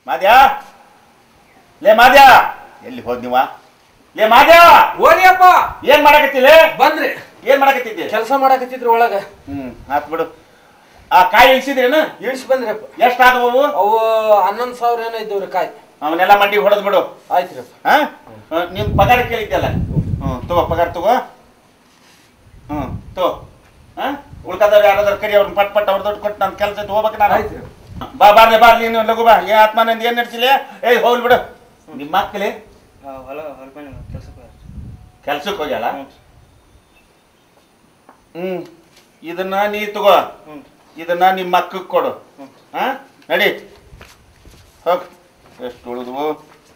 ಮಾದ್ಯಾ ಲೇ ಮಾದ್ಯಾ ಎಲ್ಲಿ ಹೋದ್ ನೀವ ಲೇ ಮಾದ್ಯಾ ಓರಿಯಪ್ಪ ಏನ್ ಮಾಡಕತ್ತಿಲ್ಲ ಬಂದ್ರಿ ಏನ್ ಮಾಡಕತ್ತಿದ್ದೆ ಕೆಲಸ ಮಾಡಕತ್ತಿದ್ರು ಒಳಗ ಹ್ಮ್ ಆತ್ ಬಿಡು ಆ ಕಾಯಿ ಇಳಿಸಿದ್ರೇನು ಇಳಿಸಿ ಬಂದ್ರಪ್ಪ ಎಷ್ಟಾದವು ಅವು ಹನ್ನೊಂದು ಸಾವಿರ ಏನೋ ಇದ್ದವ್ರಿ ಕಾಯಿ ಅವನ್ನೆಲ್ಲ ಮಂಡಿ ಹೊಡೆದ್ ಬಿಡು ಆಯ್ತ್ರಿಪ್ಪ ಹಾ ಆ, ನಿನ್ ಪಗಾರ ಕೇಳಿದ್ದಲ್ಲ ಹ್ಮ್ ತಗೋ ಪಗಾರ ತಗೋ ಹ್ಮ್ ತಗೋ ಹಾ ಉಳ್ಕದವ್ರು ಯಾರಾದ್ರೂ ಕರಿ ಅವ್ರನ್ನ ಪಟ್ ಪಟ್ ಅವ್ರ ದುಡ್ಡು ಕೊಟ್ಟು ನನ್ನ ಕೆಲಸ ಹೋಗ್ಬೇಕು ನಾನು ಆಯ್ತು. ಬಾ ಬಾರ್ಲೆ ಬಾರ್ಲಿ ನೀನು ಲಘು ಬಾ ಏ ಆತ್ಮಾನಂದ ಏನ್ ನಡ್ಸಿಲ್ಲ ಏಯ್ ಹೋಗ್ಲಿ ಬಿಡು ನಿಮ್ಮ ಮಕ್ಕಳೇ ಹೊಲ ಹೊಲ್ಕೊಂಡು ಕೆಲ್ಸಕ್ಕೆ ಕೆಲ್ಸಕ್ಕೆ ಹೋಗ್ಯಾಳ ಹ್ಞೂ ಹ್ಮ್ ಇದನ್ನ ನೀ ತಗೋ ಹ್ಞೂ ಇದನ್ನ ನಿಮ್ಮ ಮಕ್ಕಕ್ಕೆ ಕೊಡು ಹ್ಮ್. ಹಾ ನಡಿ ಹೋಗ್ ಎಷ್ಟು ಉಳಿದ್ವು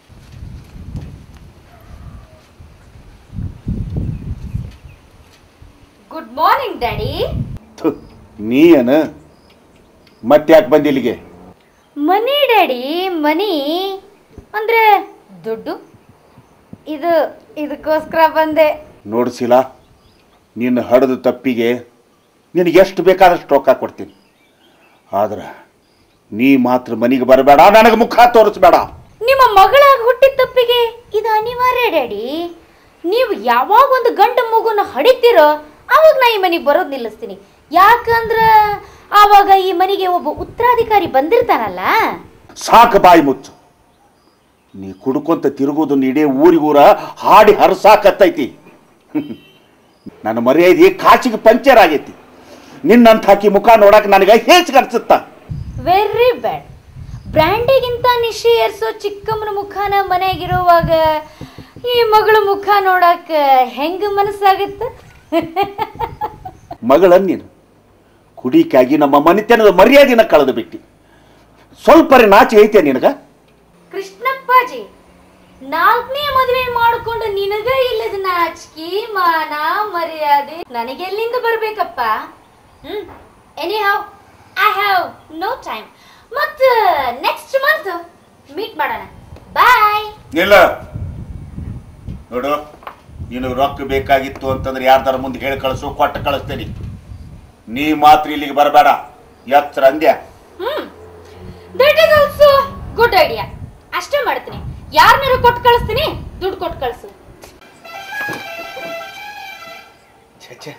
ಗುಡ್ ಮಾರ್ನಿಂಗ್ ಡ್ಯಾಡಿ ಥು, ನೀ ಏನ ಮತ್ತೆ ಯಾಕೆ ಬಂದಿ ಇಲ್ಲಿಗೆ ಮನಿ ಡ್ಯಾಡಿ ಮನಿ ಅಂದ್ರೆ ದುಡ್ಡು ಇದು ಇದಕ್ಕೋಸ್ಕರ ಬಂದೆ ನೋಡಿಸಿಲ್ಲ ನಿನ್ನ ಹಡದ ತಪ್ಪಿಗೆ ನಿನಗೆ ಎಷ್ಟು ಬೇಕಾದಷ್ಟು ರೊಕ್ಕ ಕೊಡ್ತೀನಿ ಆದ್ರೆ ನೀ ಮಾತ್ರ ಮನೆಗೆ ಬರಬೇಡ ನನಗೆ ಮುಖ ತೋರಿಸ್ಬೇಡ ನಿಮ್ಮ ಮಗಳಾಗಿ ಹುಟ್ಟಿದ ತಪ್ಪಿಗೆ ಇದು ಅನಿವಾರ್ಯ ಡ್ಯಾಡಿ ನೀವು ಯಾವಾಗ ಒಂದು ಗಂಡು ಮಗುನ ಹಡಿತೀರೋ ಅವಾಗ ನಾ ಈ ಮನೆಗೆ ಬರೋದು ನಿಲ್ಲಿಸ್ತೀನಿ ಯಾಕಂದ್ರ ಆವಾಗ ಈ ಮನೆಗೆ ಒಬ್ಬ ಉತ್ತರಾಧಿಕಾರಿ ಬಂದಿರ್ತಾನಲ್ಲ ಸಾಕು ಬಾಯಿ ಮುಚ್ಚು ನೀ ಕುಡ್ಕೊಂತ ತಿರುಗೋದು ಇಡೀ ಊರಿಗೂರ ಹಾಡಿ ಹರಸಾಕತ್ತೈತಿ ನನ್ನ ಮರ್ಯಾದೆ ಕಾಚಿಗೆ ಪಂಚರ್ ಆಗೈತಿ ನಿನ್ನಂತ ಹಾಕಿ ಮುಖ ನೋಡಕ್ ನನಗೆ ಹೇಸಿಗೆ ಅನ್ಸುತ್ತ ವೆರಿ ಬ್ಯಾಡ್ ಬ್ರ್ಯಾಂಡಿಗಿಂತ ನಿಶೆ ಏರ್ಸೋ ಚಿಕ್ಕಮ್ಮನ ಮುಖಾನ ಮನೆಯಾಗಿರುವಾಗ ಈ ಮಗಳ ಮುಖ ನೋಡಕ್ ಹೆಂಗ ಮನಸ್ಸಾಗತ್ತ ಮಗಳ ನೀನು ಕುಡಿಕಾಗಿ ನಮ್ಮ ಮನೆತನದ ಮರ್ಯಾದೆನ ಕಳೆದು ಬಿಟ್ಟಿ ಸ್ವಲ್ಪ ನಾಚಿ ಐತೆ ನಿನಗ ಕೃಷ್ಣಪ್ಪಾಜಿ ನಾಲ್ಕನೇ ಮದುವೆ ಮಾಡ್ಕೊಂಡು ನಿನಗ ಇಲ್ಲದ ನಾಚಿಕೆ ಮಾನ ಮರ್ಯಾದೆ ನನಗೆಲ್ಲಿಂದ ಬರ್ಬೇಕಪ್ಪ hmm anyhow I have no time ಮತ್ತ ನೆಕ್ಸ್ಟ್ ಮಂತ್ ಮೀಟ್ ಮಾಡೋಣ ಬಾಯ್ ಇಲ್ಲ ನೋಡು ನಿನಗೆ ರೊಕ್ಕ ಬೇಕಾಗಿತ್ತು ಅಂತಂದ್ರೆ ಯಾರ್ದಾರ ಮುಂದೆ ಹೇಳಿ ಕಳಿಸು ಕೊಟ್ಟು ಕಳಿಸ್ತೇನೆ ನೀ ಮಾತ್ರ ಇಲ್ಲಿಗೆ ಬರಬೇಡ ಎತ್ತರ ಅಂದ್ಯ hmm that is also good idea ಅಷ್ಟೇ ಮಾಡ್ತೀನಿ ಯಾರನ್ನಾರು ಕೊಟ್ಟು ಕಳಿಸ್ತೀನಿ ದುಡ್ಡು ಕೊಟ್ಟು ಕಳಿಸು ಛೆ ಛೆ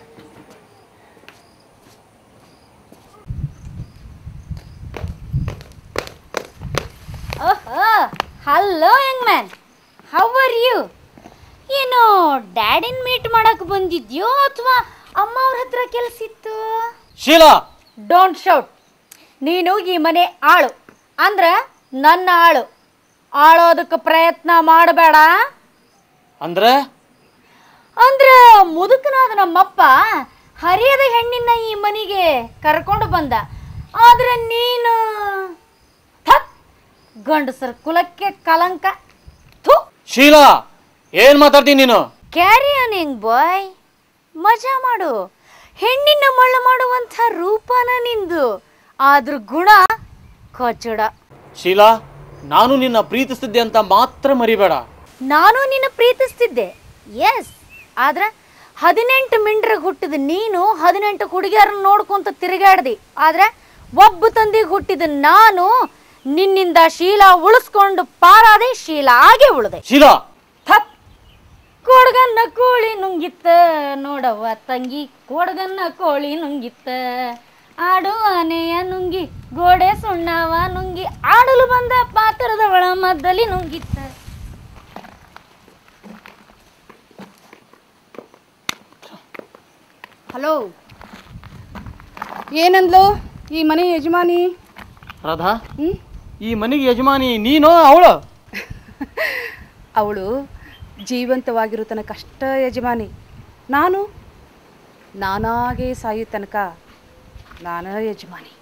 ಓಹೋ hello young man how are you ಏನು ಡ್ಯಾಡಿನ ಮೀಟ್ ಮಾಡಕ್ ಬಂದಿದ್ಯೋ ಅಥವಾ ಅಮ್ಮ ಅವ್ರ ಹತ್ರ ಕೆಲಸ ಇತ್ತು ಶೀಲಾ ಡೋಂಟ್ ಶೌಟ್ ನೀನು ಈ ಮನೆ ಆಳು ಅಂದ್ರ ನನ್ನ ಆಳು ಆಳೋದಕ್ಕೆ ಪ್ರಯತ್ನ ಮಾಡಬೇಡ ಅಂದ್ರೆ ಅಂದ್ರ ಮುದುಕನಾದ ನಮ್ಮಪ್ಪ ಹರಿಯದ ಹೆಣ್ಣಿನ ಈ ಮನೆಗೆ ಕರ್ಕೊಂಡು ಬಂದ ಆದ್ರೆ ನೀನು ಥತ್ ಗಂಡಸರ ಕುಲಕ್ಕೆ ಕಲಂಕ ಥು ಶೀಲಾ ಏನ್ ಮಾತಾಡ್ತೀನಿ ನೀನು ಕ್ಯಾರಿ ಆನ್ ಹೆಂಗ್ ಬಾಯ್ ಮಜಾ ಮಾಡು ಹೆಣ್ಣಿನ ಮಳ್ಳ ಮಾಡುವಂಥ ರೂಪನ ನಿಂದು ಆದ್ರ ಗುಣ ಕಚಡ ಶೀಲಾ ನಾನು ನಿನ್ನ ಪ್ರೀತಿಸ್ತಿದ್ದೆ ಅಂತ ಮಾತ್ರ ಮರಿಬೇಡ ನಾನು ನಿನ್ನ ಪ್ರೀತಿಸ್ತಿದ್ದೆ ಎಸ್ ಆದ್ರೆ ಹದಿನೆಂಟು ಮಿಂಡ್ರಿಗೆ ಹುಟ್ಟಿದ ನೀನು ಹದಿನೆಂಟು ಹುಡುಗಿಯರನ್ನ ನೋಡ್ಕೊಂತ ತಿರುಗಾಡ್ದಿ ಆದ್ರೆ ಒಬ್ಬ ತಂದೆಗೆ ಹುಟ್ಟಿದ ನಾನು ನಿನ್ನಿಂದ ಶೀಲ ಉಳಿಸ್ಕೊಂಡು ಪಾರಾದೆ ಶೀಲ ಆಗೇ ಉಳಿದೆ ಶೀಲಾ ಥತ್ ಕೊಡಗನ್ನ ಕೋಳಿ ನುಂಗಿತ್ತ ನೋಡವ್ವ ತಂಗಿ ಕೊಡಗನ್ನ ಕೋಳಿ ನುಂಗಿತ್ತ ಆಡು ಆನೆಯ ನುಂಗಿ ಗೋಡೆ ಸುಣ್ಣವ ನುಂಗಿ ಆಡಲು ಬಂದ ಪಾತ್ರದವಳ ಮದ್ದಲಿ ನುಂಗಿತ್ತ ಹಲೋ ಏನಂದ್ಲು ಈ ಮನೆ ಯಜಮಾನಿ ರಾಧಾ ಹ್ಮ್? ಈ ಮನೆಗೆ ಯಜಮಾನಿ ನೀನೋ ಅವಳು ಅವಳು ಜೀವಂತವಾಗಿರೋ ತನಕ ಅಷ್ಟ ಯಜಮಾನಿ ನಾನು ನಾನಾಗೆ ಸಾಯೋ ತನಕ ನಾನ ಯಜಮಾನಿ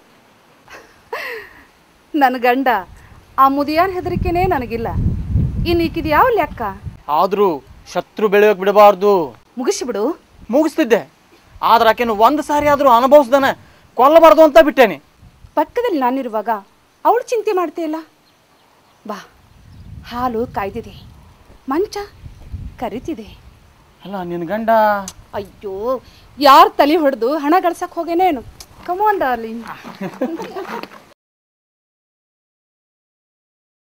ನನ್ನ ಗಂಡ ಆ ಮುದಿಯಾನ ಹೆದರಿಕೆನೇ ನನಗಿಲ್ಲ ಇನ್ನು ಈಕಿದ ಯಾವ ಲೆಕ್ಕ ಆದ್ರೂ ಶತ್ರು ಬೆಳೆಯೋಕ್ ಬಿಡಬಾರ್ದು ಮುಗಿಸಿಬಿಡು ಮುಗಿಸ್ತಿದ್ದೆ ಆದ್ರೆ ಆಕೆನು ಒಂದು ಸಾರಿ ಆದ್ರೂ ಅನುಭವಿಸ್ದಾನೆ ಕೊಲ್ಲಬಾರ್ದು ಅಂತ ಬಿಟ್ಟೇನೆ ಪಕ್ಕದಲ್ಲಿ ನಾನಿರುವಾಗ ಅವಳು ಚಿಂತೆ ಮಾಡ್ತೀಯಲ್ಲ ಬಾ ಹಾಲು ಕಾಯ್ದಿದೆ ಮಂಚ ಕರಿತಿದೆ ಅಲ್ಲ ನಿನ್ನ ಗಂಡ ಅಯ್ಯೋ ಯಾರು ತಲೆ ಹೊಡೆದು ಹಣ ಗಳಿಸಕ್ ಹೋಗೇನೇನು ಕಮಾನ್ ಡಾರ್ಲಿಂಗ್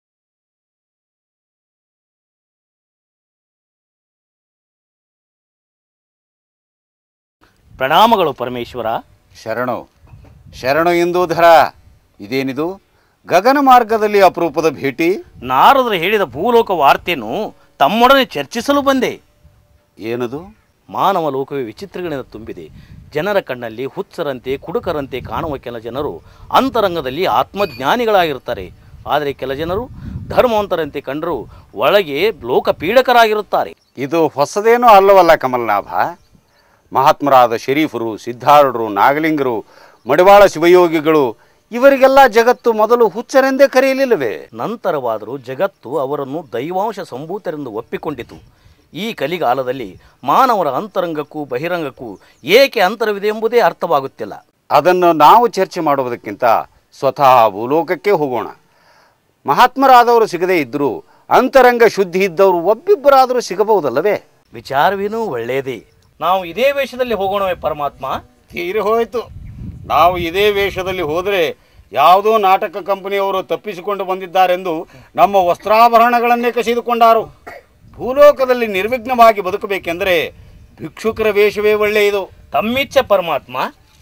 ಪ್ರಣಾಮಗಳು ಪರಮೇಶ್ವರ ಶರಣು ಶರಣು ಇಂದೂಧರ ಇದೇನಿದು ಗಗನ ಮಾರ್ಗದಲ್ಲಿ ಅಪರೂಪದ ಭೇಟಿ ನಾರದರು ಹೇಳಿದ ಭೂಲೋಕ ವಾರ್ತೆಯನ್ನು ತಮ್ಮೊಡನೆ ಚರ್ಚಿಸಲು ಬಂದೆ ಏನದು ಮಾನವ ಲೋಕವೇ ವಿಚಿತ್ರಗಳಿಂದ ತುಂಬಿದೆ ಜನರ ಕಣ್ಣಲ್ಲಿ ಹುಚ್ಚರಂತೆ ಕುಡುಕರಂತೆ ಕಾಣುವ ಕೆಲ ಜನರು ಅಂತರಂಗದಲ್ಲಿ ಆತ್ಮಜ್ಞಾನಿಗಳಾಗಿರುತ್ತಾರೆ ಆದರೆ ಕೆಲ ಜನರು ಧರ್ಮವಂತರಂತೆ ಕಂಡರೂ ಒಳಗೆ ಲೋಕ ಪೀಡಕರಾಗಿರುತ್ತಾರೆ ಇದು ಹೊಸದೇನೂ ಅಲ್ಲವಲ್ಲ ಕಮಲ್ನಾಭ ಮಹಾತ್ಮರಾದ ಶರೀಫರು ಸಿದ್ಧಾರೂಢರು ನಾಗಲಿಂಗರು ಮಡಿವಾಳ ಶಿವಯೋಗಿಗಳು ಇವರಿಗೆಲ್ಲ ಜಗತ್ತು ಮೊದಲು ಹುಚ್ಚರೆಂದೇ ಕರೆಯಲಿಲ್ಲವೇ ನಂತರವಾದರೂ ಜಗತ್ತು ಅವರನ್ನು ದೈವಾಂಶ ಸಂಭೂತರೆಂದು ಒಪ್ಪಿಕೊಂಡಿತು ಈ ಕಲಿಗಾಲದಲ್ಲಿ ಮಾನವರ ಅಂತರಂಗಕ್ಕೂ ಬಹಿರಂಗಕ್ಕೂ ಏಕೆ ಅಂತರವಿದೆ ಎಂಬುದೇ ಅರ್ಥವಾಗುತ್ತಿಲ್ಲ ಅದನ್ನು ನಾವು ಚರ್ಚೆ ಮಾಡುವುದಕ್ಕಿಂತ ಸ್ವತಃ ಭೂಲೋಕಕ್ಕೆ ಹೋಗೋಣ ಮಹಾತ್ಮರಾದವರು ಸಿಗದೇ ಇದ್ದರೂ ಅಂತರಂಗ ಶುದ್ಧಿ ಇದ್ದವರು ಒಬ್ಬಿಬ್ಬರಾದರೂ ಸಿಗಬಹುದಲ್ಲವೇ ವಿಚಾರವೇನೂ ಒಳ್ಳೆಯದೇ ನಾವು ಇದೇ ವೇಷದಲ್ಲಿ ಹೋಗೋಣವೇ ಪರಮಾತ್ಮ ತೀರಿ ಹೋಯಿತು ನಾವು ಇದೇ ವೇಷದಲ್ಲಿ ಹೋದರೆ ಯಾವುದೋ ನಾಟಕ ಕಂಪನಿಯವರು ತಪ್ಪಿಸಿಕೊಂಡು ಬಂದಿದ್ದಾರೆಂದು ನಮ್ಮ ವಸ್ತ್ರಾಭರಣಗಳನ್ನೇ ಕಸಿದುಕೊಂಡಾರು ಭೂಲೋಕದಲ್ಲಿ ನಿರ್ವಿಘ್ನವಾಗಿ ಬದುಕಬೇಕೆಂದರೆ ಭಿಕ್ಷುಕರ ವೇಷವೇ ಒಳ್ಳೆಯದು ತಮ್ಮಿಚ್ಛೆ ಪರಮಾತ್ಮ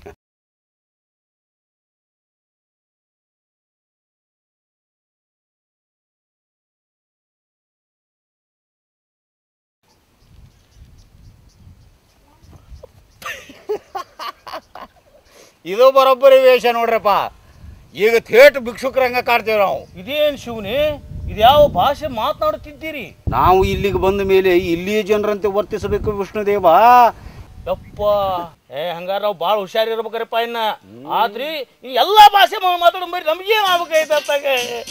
ಇದು ಬರೋಬ್ಬರಿ ವೇಷ ನೋಡ್ರಪ್ಪ ಈಗ ಥೇಟ್ ಭಿಕ್ಷುಕರಂಗ ಕಾಡ್ತೇವೆ ನಾವು ಇದೇನು ಶಿವನೇ ಇದ್ಯಾವ ಭಾಷೆ ಮಾತನಾಡುತ್ತಿದ್ದೀರಿ ನಾವು ಇಲ್ಲಿಗೆ ಬಂದ ಮೇಲೆ ಇಲ್ಲಿಯ ಜನರಂತೆ ವರ್ತಿಸಬೇಕು ವಿಷ್ಣುದೇವ ಯಪ್ಪ ಏ ಹಂಗಾರ ನಾವು ಭಾಳ ಹುಷಾರಿರ್ಬೇಕ್ರಪ್ಪ ಇನ್ನ ಆದ್ರಿ ಈ ಎಲ್ಲಾ ಭಾಷೆ ಮಾತಾಡೋ ಬರೀ ನಮ್ಗೇನು ಆಗ್ಬೇಕಾಯ್ತು ಅತ್ತಾಗ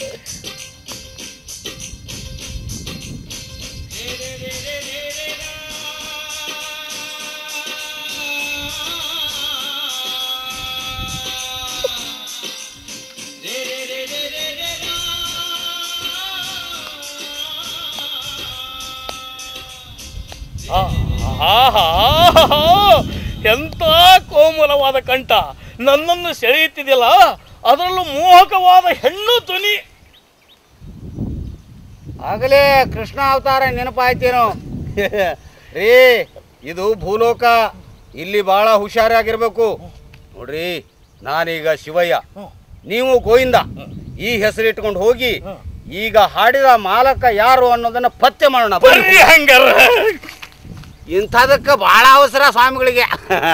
ಆಹಾ ಎಂತ ಕೋಮಲವಾದ ಕಂಠ ನನ್ನನ್ನು ಸೆಳೆಯುತ್ತಿದೆಯಲ್ಲ ಅದರಲ್ಲೂ ಮೋಹಕವಾದ ಹೆಣ್ಣು ಧ್ವನಿ ಆಗಲೇ ಕೃಷ್ಣ ಅವತಾರ ನೆನಪಾಯ್ತೇನೋ ರೀ ಇದು ಭೂಲೋಕ ಇಲ್ಲಿ ಬಹಳ ಹುಷಾರಾಗಿರ್ಬೇಕು ನೋಡ್ರಿ ನಾನೀಗ ಶಿವಯ್ಯ ನೀವು ಗೋವಿಂದ ಈ ಹೆಸರಿಟ್ಕೊಂಡು ಹೋಗಿ ಈಗ ಹಾಡಿದ ಮಾಲಕ ಯಾರು ಅನ್ನೋದನ್ನ ಪತ್ತೆ ಮಾಡೋಣ ಬನ್ನಿ. ಬರ್ರಿ ಹಂಗಾರ ಇಂಥದಕ್ಕೆ ಬಹಳ ಅವಸರ ಸ್ವಾಮಿಗಳಿಗೆ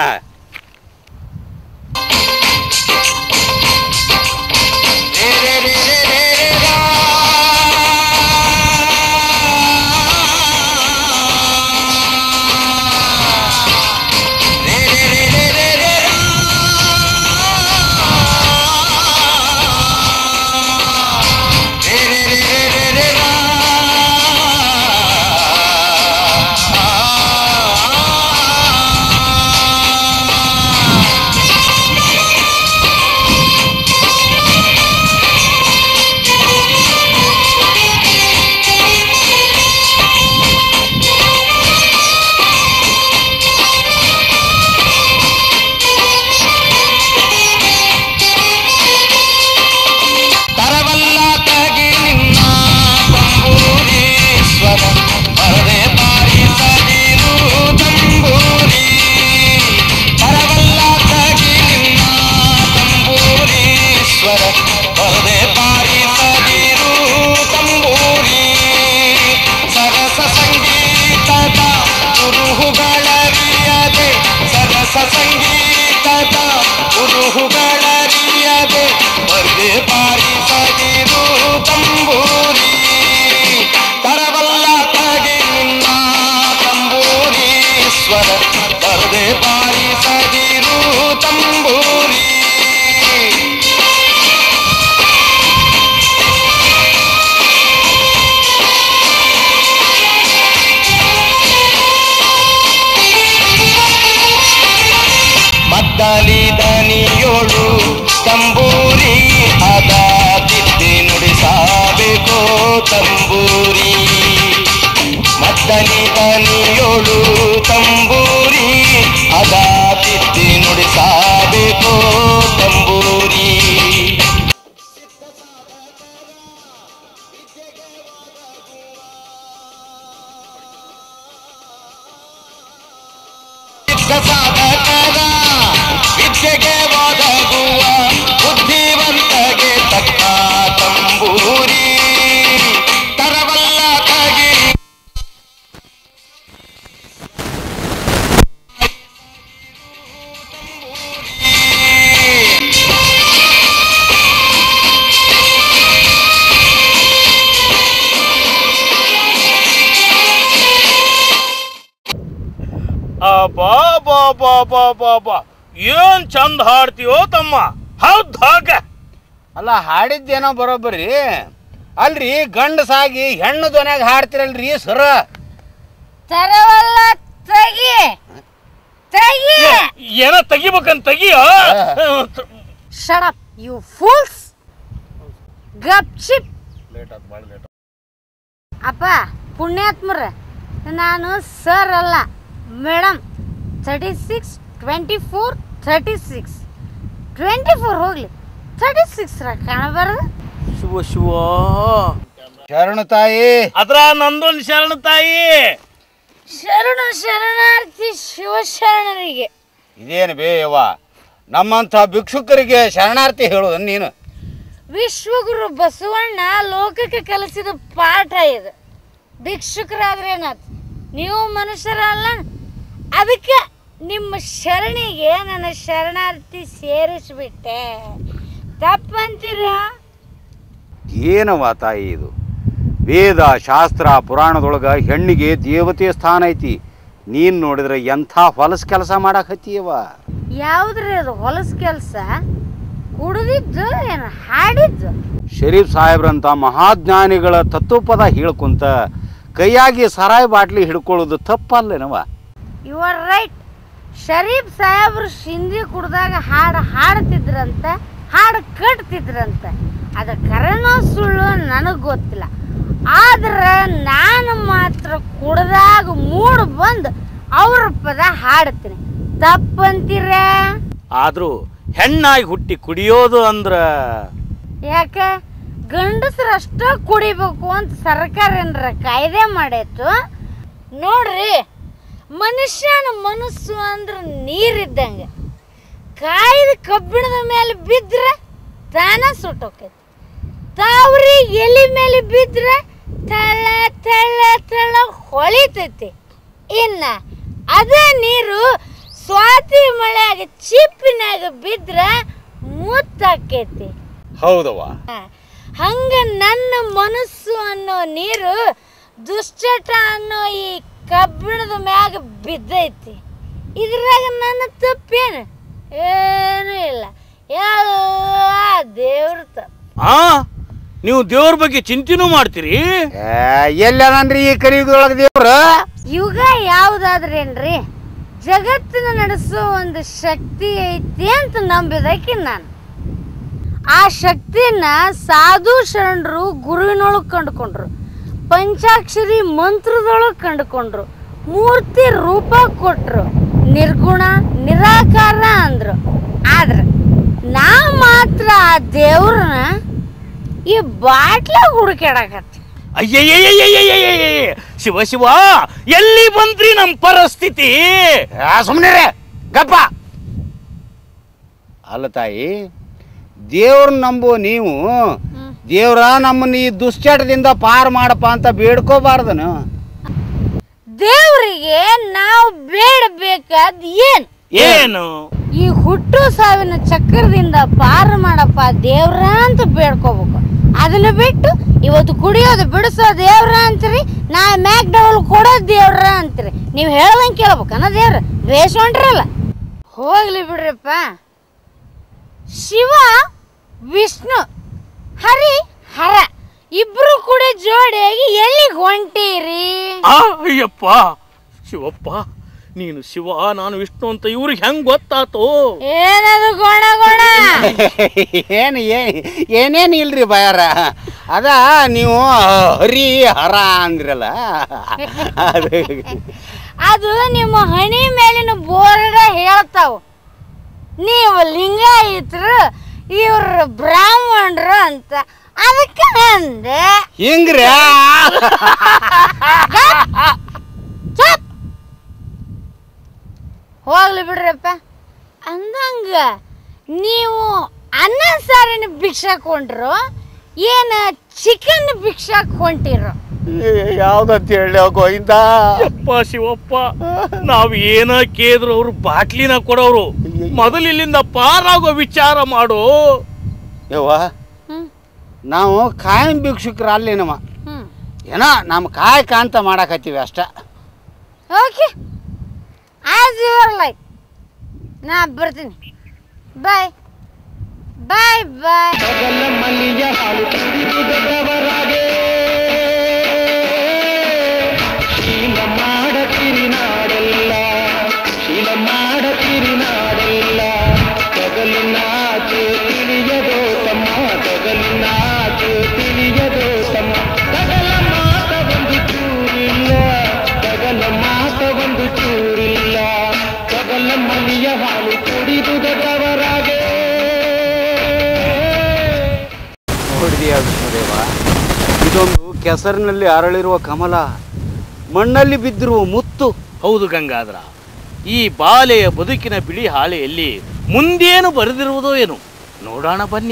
ತರವಲ್ಲ ತಗಿ ನಿನ್ನ ತಂಬೂರೀಶ್ವರ ಪರದೆ ಬಾರಿಸದಿರು ತಂಬೂರಿ ತರವಲ್ಲ ತಗಿ ನಿನ್ನ ತಂಬೂರೀಶ್ವರ ಪರದೆ ಬಾರಿಸದಿರು ತಂಬೂರಿ ಸರಸ ಸಂಗೀತದ ಕುರುಹುಗಳರಿಯದೆ ಸರಸ ಸಂಗೀತದ ಕುರುಹುಗಳರಿಯದೆ ಪರದೆ ಬಾರಿಸದಿರು ತಂಬೂರಿ ತರವಲ್ಲ ತಗಿ ನಿನ್ನ ತಂಬೂರೀಶ್ವರ ಪರದೆ ಬಾರಿಸದಿರು ತಂಬೂರಿ ಮದ್ದಲಿ ದನಿಯೋಳು ತಂಬೂರಿ ಅದ ತಿದ್ದಿ ನುಡಿಸಬೇಕು ತಂಬೂರಿ ಮದ್ದಲಿ ದನಿಯೋಳು ತಂಬೂರಿ ಅದ ತಿದ್ದಿ ನುಡಿಸಬೇಕು ತಂಬೂರಿ ಸಿದ್ಧ ಸಾಧಕರ ಅಬ್ಬಾ ಬಾ ಬಾ ಬಾ ಬಾ ಬಾ ಏನ್ ಚಂದ ಹಾಡ್ತೀಯೋ ತಮ್ಮ ಹೌದ್ ಹಾಗ ಅಲ್ಲ ಹಾಡಿದ್ದೇನೋ ಬರೋಬ್ಬರಿ ಅಲ್ರಿ ಗಂಡಸಾಗಿ ಹೆಣ್ಣು ದೊನ್ಯಾಗ ಹಾಡ್ತಿರಲ್ರಿ ಸರ ತರವಲ್ಲ ತೆಗಿ ತೆಗಿ ಏನ ತೆಗಿಬೇಕಂತ ತೆಗಿಯ ಶಡಪ್ ಯು ಫೂಲ್ಸ್ ಗಪ್ ಚಿಪ್ ಅಪ್ಪ ಪುಣ್ಯಾತ್ಮರ ನಾನು ಸರ್ ಅಲ್ಲ madam thirty six twenty four thirty six twenty four ಹೋಗ್ಲಿ ತರ್ಟಿ ಸಿಕ್ಸ್ ಕಾಣಬಾರ್ದು ಶಿವ ಶಿವ ಶರಣು ತಾಯಿ ಅದ್ರ ನಂದೊಂದು ಶರಣ ತಾಯಿ ಶರಣ ಶರಣಾರ್ಥಿ ಶಿವಶರಣರಿಗೆ ಇದೇನು ಬೇಯವ್ವ ನಮ್ಮಂಥ ಭಿಕ್ಷುಕರಿಗೆ ಶರಣಾರ್ಥಿ ಹೇಳೋದು ನೀನು ವಿಶ್ವಗುರು ಬಸವಣ್ಣ ಲೋಕಕ್ಕೆ ಕಲಿಸಿದ ಪಾಠ ಇದು ಭಿಕ್ಷುಕರಾದ್ರೇನಾತ್ ನೀವು ಮನುಷ್ಯರಲ್ಲ ಅದಕ್ಕೆ ನಿಮ್ಮ ಶರಣಿಗೆ ನನ್ನ ಶರಣಾರ್ಥಿ ಸೇರಿಸ್ಬಿಟ್ಟೆ ತಪ್ಪಂತೀರಾ ಏನವ್ವ ತಾಯಿ ಇದು ವೇದ ಶಾಸ್ತ್ರ ಪುರಾಣದೊಳಗೆ ಹೆಣ್ಣಿಗೆ ದೇವತೆ ಸ್ಥಾನ ಐತಿ ನೀನು ನೋಡಿದ್ರೆ ಎಂಥ ಹೊಲಸು ಕೆಲಸ ಮಾಡಕತ್ತೀಯವ್ವ ಯಾವ್ದ್ರಿ ಅದು ಹೊಲಸು ಕೆಲಸ ಕುಡ್ದಿದ್ದು ಏನು ಹಾಡಿದ್ದು ಶರೀಫ್ ಸಾಹೇಬ್ರಂತ ಮಹಾಜ್ಞಾನಿಗಳ ತತ್ವಪದ ಹೇಳ್ಕೊಂತ ಕೈಯಾಗಿ ಸರಾಯಿ ಬಾಟ್ಲಿ ಹಿಡ್ಕೊಳ್ಳೋದು ತಪ್ಪಲ್ಲೇನವ ಯು ಆರ್ ರೈಟ್ ಶರೀಫ್ ಸಾಹೇಬ್ರು ಶಿಂದಿ ಕುಡ್ದಾಗ ಹಾಡು ಹಾಡ್ತಿದ್ರಂತ ಹಾಡು ಕಟ್ತಿದ್ರಂತ ಅದು ಕರೆನೋ ಸುಳ್ಳು ನನಗೆ ಗೊತ್ತಿಲ್ಲ ಆದ್ರೆ ನಾನು ಮಾತ್ರ ಕುಡ್ದಾಗ ಮೂಡ್ ಬಂದು ಅವ್ರ ಪದ ಹಾಡ್ತೀನಿ ತಪ್ಪಂತೀರ ಆದ್ರೂ ಹೆಣ್ಣಾಗಿ ಹುಟ್ಟಿ ಕುಡಿಯೋದು ಅಂದ್ರ ಯಾಕೆ ಗಂಡಸ್ರು ಅಷ್ಟ ಕುಡಿಬೇಕು ಅಂತ ಸರ್ಕಾರ ಏನಾರ ಕಾಯ್ದೆ ಮಾಡೈತು ನೋಡ್ರಿ ಮನುಷ್ಯನ ಮನಸ್ಸು ಅಂದ್ರೆ ನೀರಿದ್ದಂಗೆ ಕಾಯ್ದ ಕಬ್ಬಿಣದ ಮೇಲೆ ಬಿದ್ದರೆ ತಾನ ಸುಟ್ಟೋಕೈತಿ ತಾವ್ರಿ ಎಲಿ ಮೇಲೆ ಬಿದ್ದರೆ ತಳ ತಳ ತಳ ಹೊಳಿತೈತಿ ಇನ್ನ ಅದೇ ನೀರು ಸ್ವಾತಿ ಮಳೆಯಾಗ ಚಿಪ್ಪಿನಾಗ ಬಿದ್ದರೆ ಮುತ್ತಾಕೈತಿ ಹೌದವ್ವ ಹಂಗ ನನ್ನ ಮನಸ್ಸು ಅನ್ನೋ ನೀರು ದುಶ್ಚಟ ಅನ್ನೋ ಈ ಕಬ್ಬಿಣದ ಮ್ಯಾಗ ಬಿದ್ದೈತಿ ಇದ್ರಾಗ ನನ್ನ ತಪ್ಪೇನು ಏನೂ ಇಲ್ಲ ಎಲ್ಲ ದೇವ್ರ ತಪ್ಪು ಆ ನೀವು ದೇವ್ರ ಬಗ್ಗೆ ಚಿಂತೆನೂ ಮಾಡ್ತೀರಿ ಎಲ್ಲದನ್ರಿ ಈ ಕಲಿಯುಗದೊಳಗೆ ದೇವ್ರ ಯುಗ ಯಾವುದಾದ್ರೇನ್ರಿ ಜಗತ್ತಿನ ನಡೆಸೋ ಒಂದು ಶಕ್ತಿ ಐತಿ ಅಂತ ನಂಬಿದಕ್ಕೆ ನಾನು ಆ ಶಕ್ತಿನ ಸಾಧು ಶರಣರು ಗುರುವಿನೊಳಗೆ ಕಂಡುಕೊಂಡ್ರು ಪಂಚಾಕ್ಷರಿ ಮಂತ್ರದೊಳಗೆ ಕಂಡುಕೊಂಡ್ರು ಮೂರ್ತಿ ರೂಪ ಕೊಟ್ರು ನಿರ್ಗುಣ ನಿರಾಕಾರ ಅಂದ್ರು ಆದ್ರೆ ನಾ ಮಾತ್ರ ಆ ದೇವ್ರನ್ನ ಈ ಬಾಟ್ಲಾಗ ಹುಡುಕ್ಯಾಡಕತ್ತಿ ಅಯ್ಯಯ್ಯಯ್ಯಯ್ಯಯ್ಯಯ್ಯಯ್ಯಯ್ಯ ಶಿವ ಶಿವ ಎಲ್ಲಿ ಬಂದ್ರಿ ನಮ್ಮ ಪರಿಸ್ಥಿತಿ ಸುಮ್ಮನೆ ಗಪ್ಪ ಅಲ್ಲ ತಾಯಿ ದೇವ್ರ ನಂಬೋ ನೀವು ದೇವ್ರ ನಮ್ಮನ್ನ ಈ ದುಶ್ಚಟದಿಂದ ಪಾರ್ ಮಾಡಪ್ಪ ಅಂತ ಬೇಡ್ಕೋಬಾರ್ದನು ದೇವರಿಗೆ ನಾವು ಬೇಡಬೇಕಾದ್ ಏನ್ ಏನು ಈ ಹುಟ್ಟು ಸಾವಿನ ಚಕ್ರದಿಂದ ಪಾರು ಮಾಡಪ್ಪ ದೇವ್ರ ಅಂತ ಬೇಡ್ಕೋಬೇಕು ಅದನ್ನ ಬಿಟ್ಟು ಇವತ್ತು ಕುಡಿಯೋದು ಬಿಡಿಸೋ ದೇವ್ರ ಅಂತೀರಿ ನಾ ಮ್ಯಾಕ್ ಡಬಲ್ ಕೊಡೋ ದೇವ್ರ ಅಂತೀರಿ ನೀವು ಹೇಳ್ದಂಗೆ ಕೇಳ್ಬೇಕನ್ನ ದೇವ್ರ ದ್ವೇಷ ಹೊಂಟ್ರಲ್ಲ ಹೋಗ್ಲಿ ಬಿಡ್ರಪ್ಪ ಶಿವ ವಿಷ್ಣು ಹರಿ ಹರ ಇಬ್ರು ಕೂಡ ಜೋಡಿಯಾಗಿ ಎಲ್ಲಿಗೆ ಹೊಂಟೀರಿ ಆ ಅಯ್ಯಪ್ಪ ಶಿವಪ್ಪ ನೀನು ಶಿವ ನಾನು ವಿಷ್ಣು ಅಂತ ಇವ್ರಿಗೆ ಹೆಂಗ್ ಗೊತ್ತಾತು ಏನದು ಗೊಣ ಗೊಣ ಏನು ಏನೇನು ಇಲ್ರಿ ಬಯಾರ ಅದ ನೀವು ಹರಿ ಹರ ಅಂದ್ರಲ್ಲ ಅದು ಅದು ನಿಮ್ಮ ಹಣಿ ಮೇಲಿನ ಬೋರ್ಡ ಹೇಳ್ತಾವ ನೀವು ಲಿಂಗಾಯತರು ಇವ್ರು ಬ್ರಾಹ್ಮಣರು ಅಂತ ಅದಕ್ಕೆ ಅಂದೆ ಹಿಂಗ್ರಿ ಚಪ್ ಹೋಗ್ಲಿ ಬಿಡ್ರಪ್ಪ ಅಂದಂಗ ನೀವು ಅನ್ನ ಸಾರಿನ ಭಿಕ್ಷಾಕ್ ಹೊಂಟ್ರು ಏನ ಚಿಕನ್ ಭಿಕ್ಷಾಕ್ ಹೊಂಟಿರೋ ಯಾವ್ದಂತ ಹೇಳಿ ಗೋವಿಂದ ಯಪ್ಪ ಶಿವಪ್ಪ ನಾವ್ ಏನ ಕೇಳಿದ್ರು ಅವ್ರು ಬಾಟ್ಲಿನ ಕೊಡೋರು ಮೊದಲು ಇಲ್ಲಿಂದ ಪಾರಾಗೋ ವಿಚಾರ ಮಾಡು ಯವ್ವ ಹ್ಮ್ ನಾವು ಕಾಯಂ ಭಿಕ್ಷುಕರು ಅಲ್ಲೇನವ ಹ್ಮ್ ಏನೋ ನಮ್ಮ ಕಾಯಕ ಅಂತ ಮಾಡಕತ್ತೀವಿ ಅಷ್ಟ ಓಕೆ ನಾ ಬರ್ತೀನಿ ಬಾಯ್ ಬಾಯ್ ಬಾಯ್ ಸಗಲ ಮಲ್ಲಿಯ ಹಾಲು ಕುಡಿದು ದೊಡ್ಡವರಾಗೆ ಶೀಲ ಮಾಡತಿರಿ ನಾಡೆಲ್ಲ ಶೀಲ ಮಾಡತಿರಿ ನಾಡೆಲ್ಲ ತೊಗಲು ನಾಚು ತಿಳಿಯದೋ ತಮ್ಮ ತೊಗಲು ನಾಚು ತಿಳಿಯದೋ ತಮ್ಮ ಸಗಲ ಮಾತ ಒಂದು ಚೂರಿಲ್ಲ ಸಗಲ ಮಾತ ಒಂದು ಚೂರಿಲ್ಲ ಸಗಲ ಮಲ್ಲಿಯ ಹಾಲು ಕುಡಿದು ದೊಡ್ಡವರಾಗೆ ನೋಡಿದೆಯಾ ವಿಷ್ಣುದೇವ ಇದೊಂದು ಕೆಸರಿನಲ್ಲಿ ಅರಳಿರುವ ಕಮಲ ಮಣ್ಣಲ್ಲಿ ಬಿದ್ದಿರುವ ಮುತ್ತು ಹೌದು ಗಂಗಾಧರ ಈ ಬಾಲೆಯ ಬದುಕಿನ ಬಿಳಿ ಹಾಳೆಯಲ್ಲಿ ಮುಂದೇನು ಬರೆದಿರುವುದೋ ಏನು ನೋಡೋಣ ಬನ್ನಿ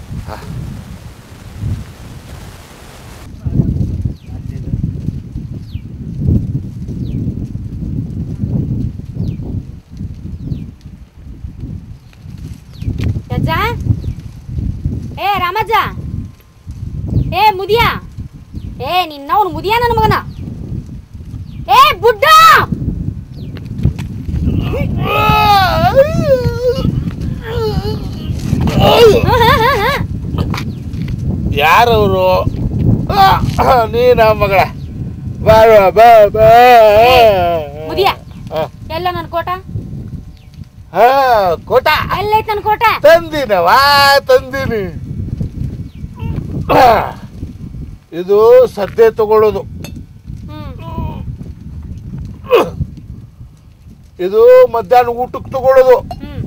ಅಜ್ಜ ಏ ರಾಮಜ್ಜ ಏ ಮುದಿಯ ಏ ನಿನ್ನವನು ಮುದಿಯ ನನ್ನ ಮಗನ ಏ ಬುಡ್ಡ ಯಾರವರು ನೀನ ಮಗಳ ಬಾರ ಬಾ ಬಾ ಮುದಿಯ ಎಲ್ಲ ನನ್ನ ಕೋಟ ಹಾ ಕೋಟ ಎಲ್ಲೈತ್ ನನ್ನ ಕೋಟ ತಂದಿನವಾ ತಂದಿನಿ ಇದು ಸದ್ಯ ತಗೊಳ್ಳೋದು ಹ್ಮ್ ಇದು ಮಧ್ಯಾಹ್ನ ಊಟಕ್ಕೆ ತಗೊಳ್ಳೋದು ಹ್ಮ್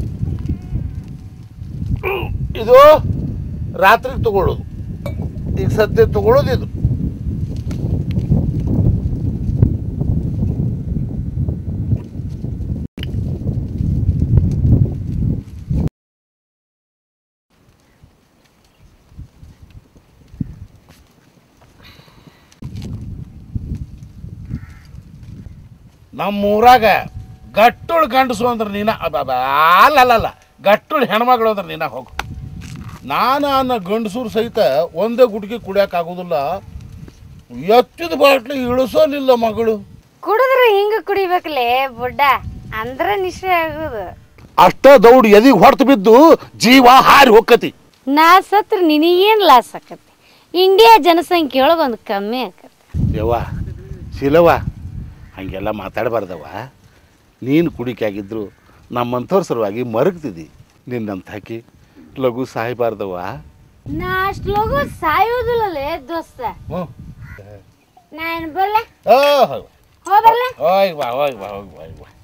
ಇದು ರಾತ್ರಿಗೆ ತಗೊಳ್ಳೋದು ಈಗ ಸದ್ಯ ತಗೊಳ್ಳೋದು ಇದು ನಮ್ಮ ಊರಾಗ ಗಟ್ಟುಳು ಗಂಡಸು ಅಂದ್ರೆ ನೀನ ಅಬ್ಬಬ್ಬ, ಅಲ್ಲಲ್ಲ ಗಟ್ಟುಳು ಹೆಣ್ಮಗಳು ಅಂದ್ರೆ ನೀನ ಹೋಗು ನಾನು ಅನ್ನೋ ಗಂಡಸೂರು ಸಹಿತ ಒಂದೇ ಗುಟ್ಗಿ ಕುಡಿಯೋಕ್ಕಾಗೋದಿಲ್ಲ ಎತ್ತಿದ ಬಾಟ್ಲಿ ಇಳಿಸೋಲಿಲ್ಲ ಮಗಳು ಕುಡಿದ್ರೆ ಹಿಂಗ ಕುಡಿಬೇಕಲೇ ಬುಡ್ಡ ಅಂದ್ರ ನಿಶ್ಚಯ ಆಗೋದು ಅಷ್ಟ ದೌಡ್ ಎದಿಗೆ ಹೊಡ್ತು ಬಿದ್ದು ಜೀವ ಹಾರಿ ಹೋಕ್ಕತಿ ನಾ ಸತ್ರ ನಿನಗೇನ್ ಲಾಸ್ ಆಕತಿ ಇಂಡಿಯಾ ಜನಸಂಖ್ಯೆ ಒಳಗೆ ಒಂದು ಕಮ್ಮಿ ಆಕತಿ ಯವ್ವ ಶಿಲವ್ವ ಹಂಗೆಲ್ಲ ಮಾತಾಡಬಾರ್ದವ್ವ ನೀನು ಕುಡಿಕಾಗಿದ್ರು ನಮ್ಮಂಥವ್ರ ಸಲುವಾಗಿ ಮರಗ್ತಿದ್ದಿ ನಿನ್ನಂತ ಹಾಕಿ ಲಘು ಸಾಯ್ಬಾರ್ದವ್ವ ನಾ ಅಷ್ಟು ಲಗು ಸಾಯೋದಿಲ್ಲಲೇ ದೋಸ್ತ ಹ್ಞೂ ನಾ ಏನ್ ಬರ್ಲೆ ಓ ಹೋಗ್ ಹೋಗ್ಬರ್ಲೆ ಹೋಗ್ ಬಾ ಹೋಗ್ ಬಾ ಹೋಗ್ ಬಾ ಹೋಗ್ ಬಾ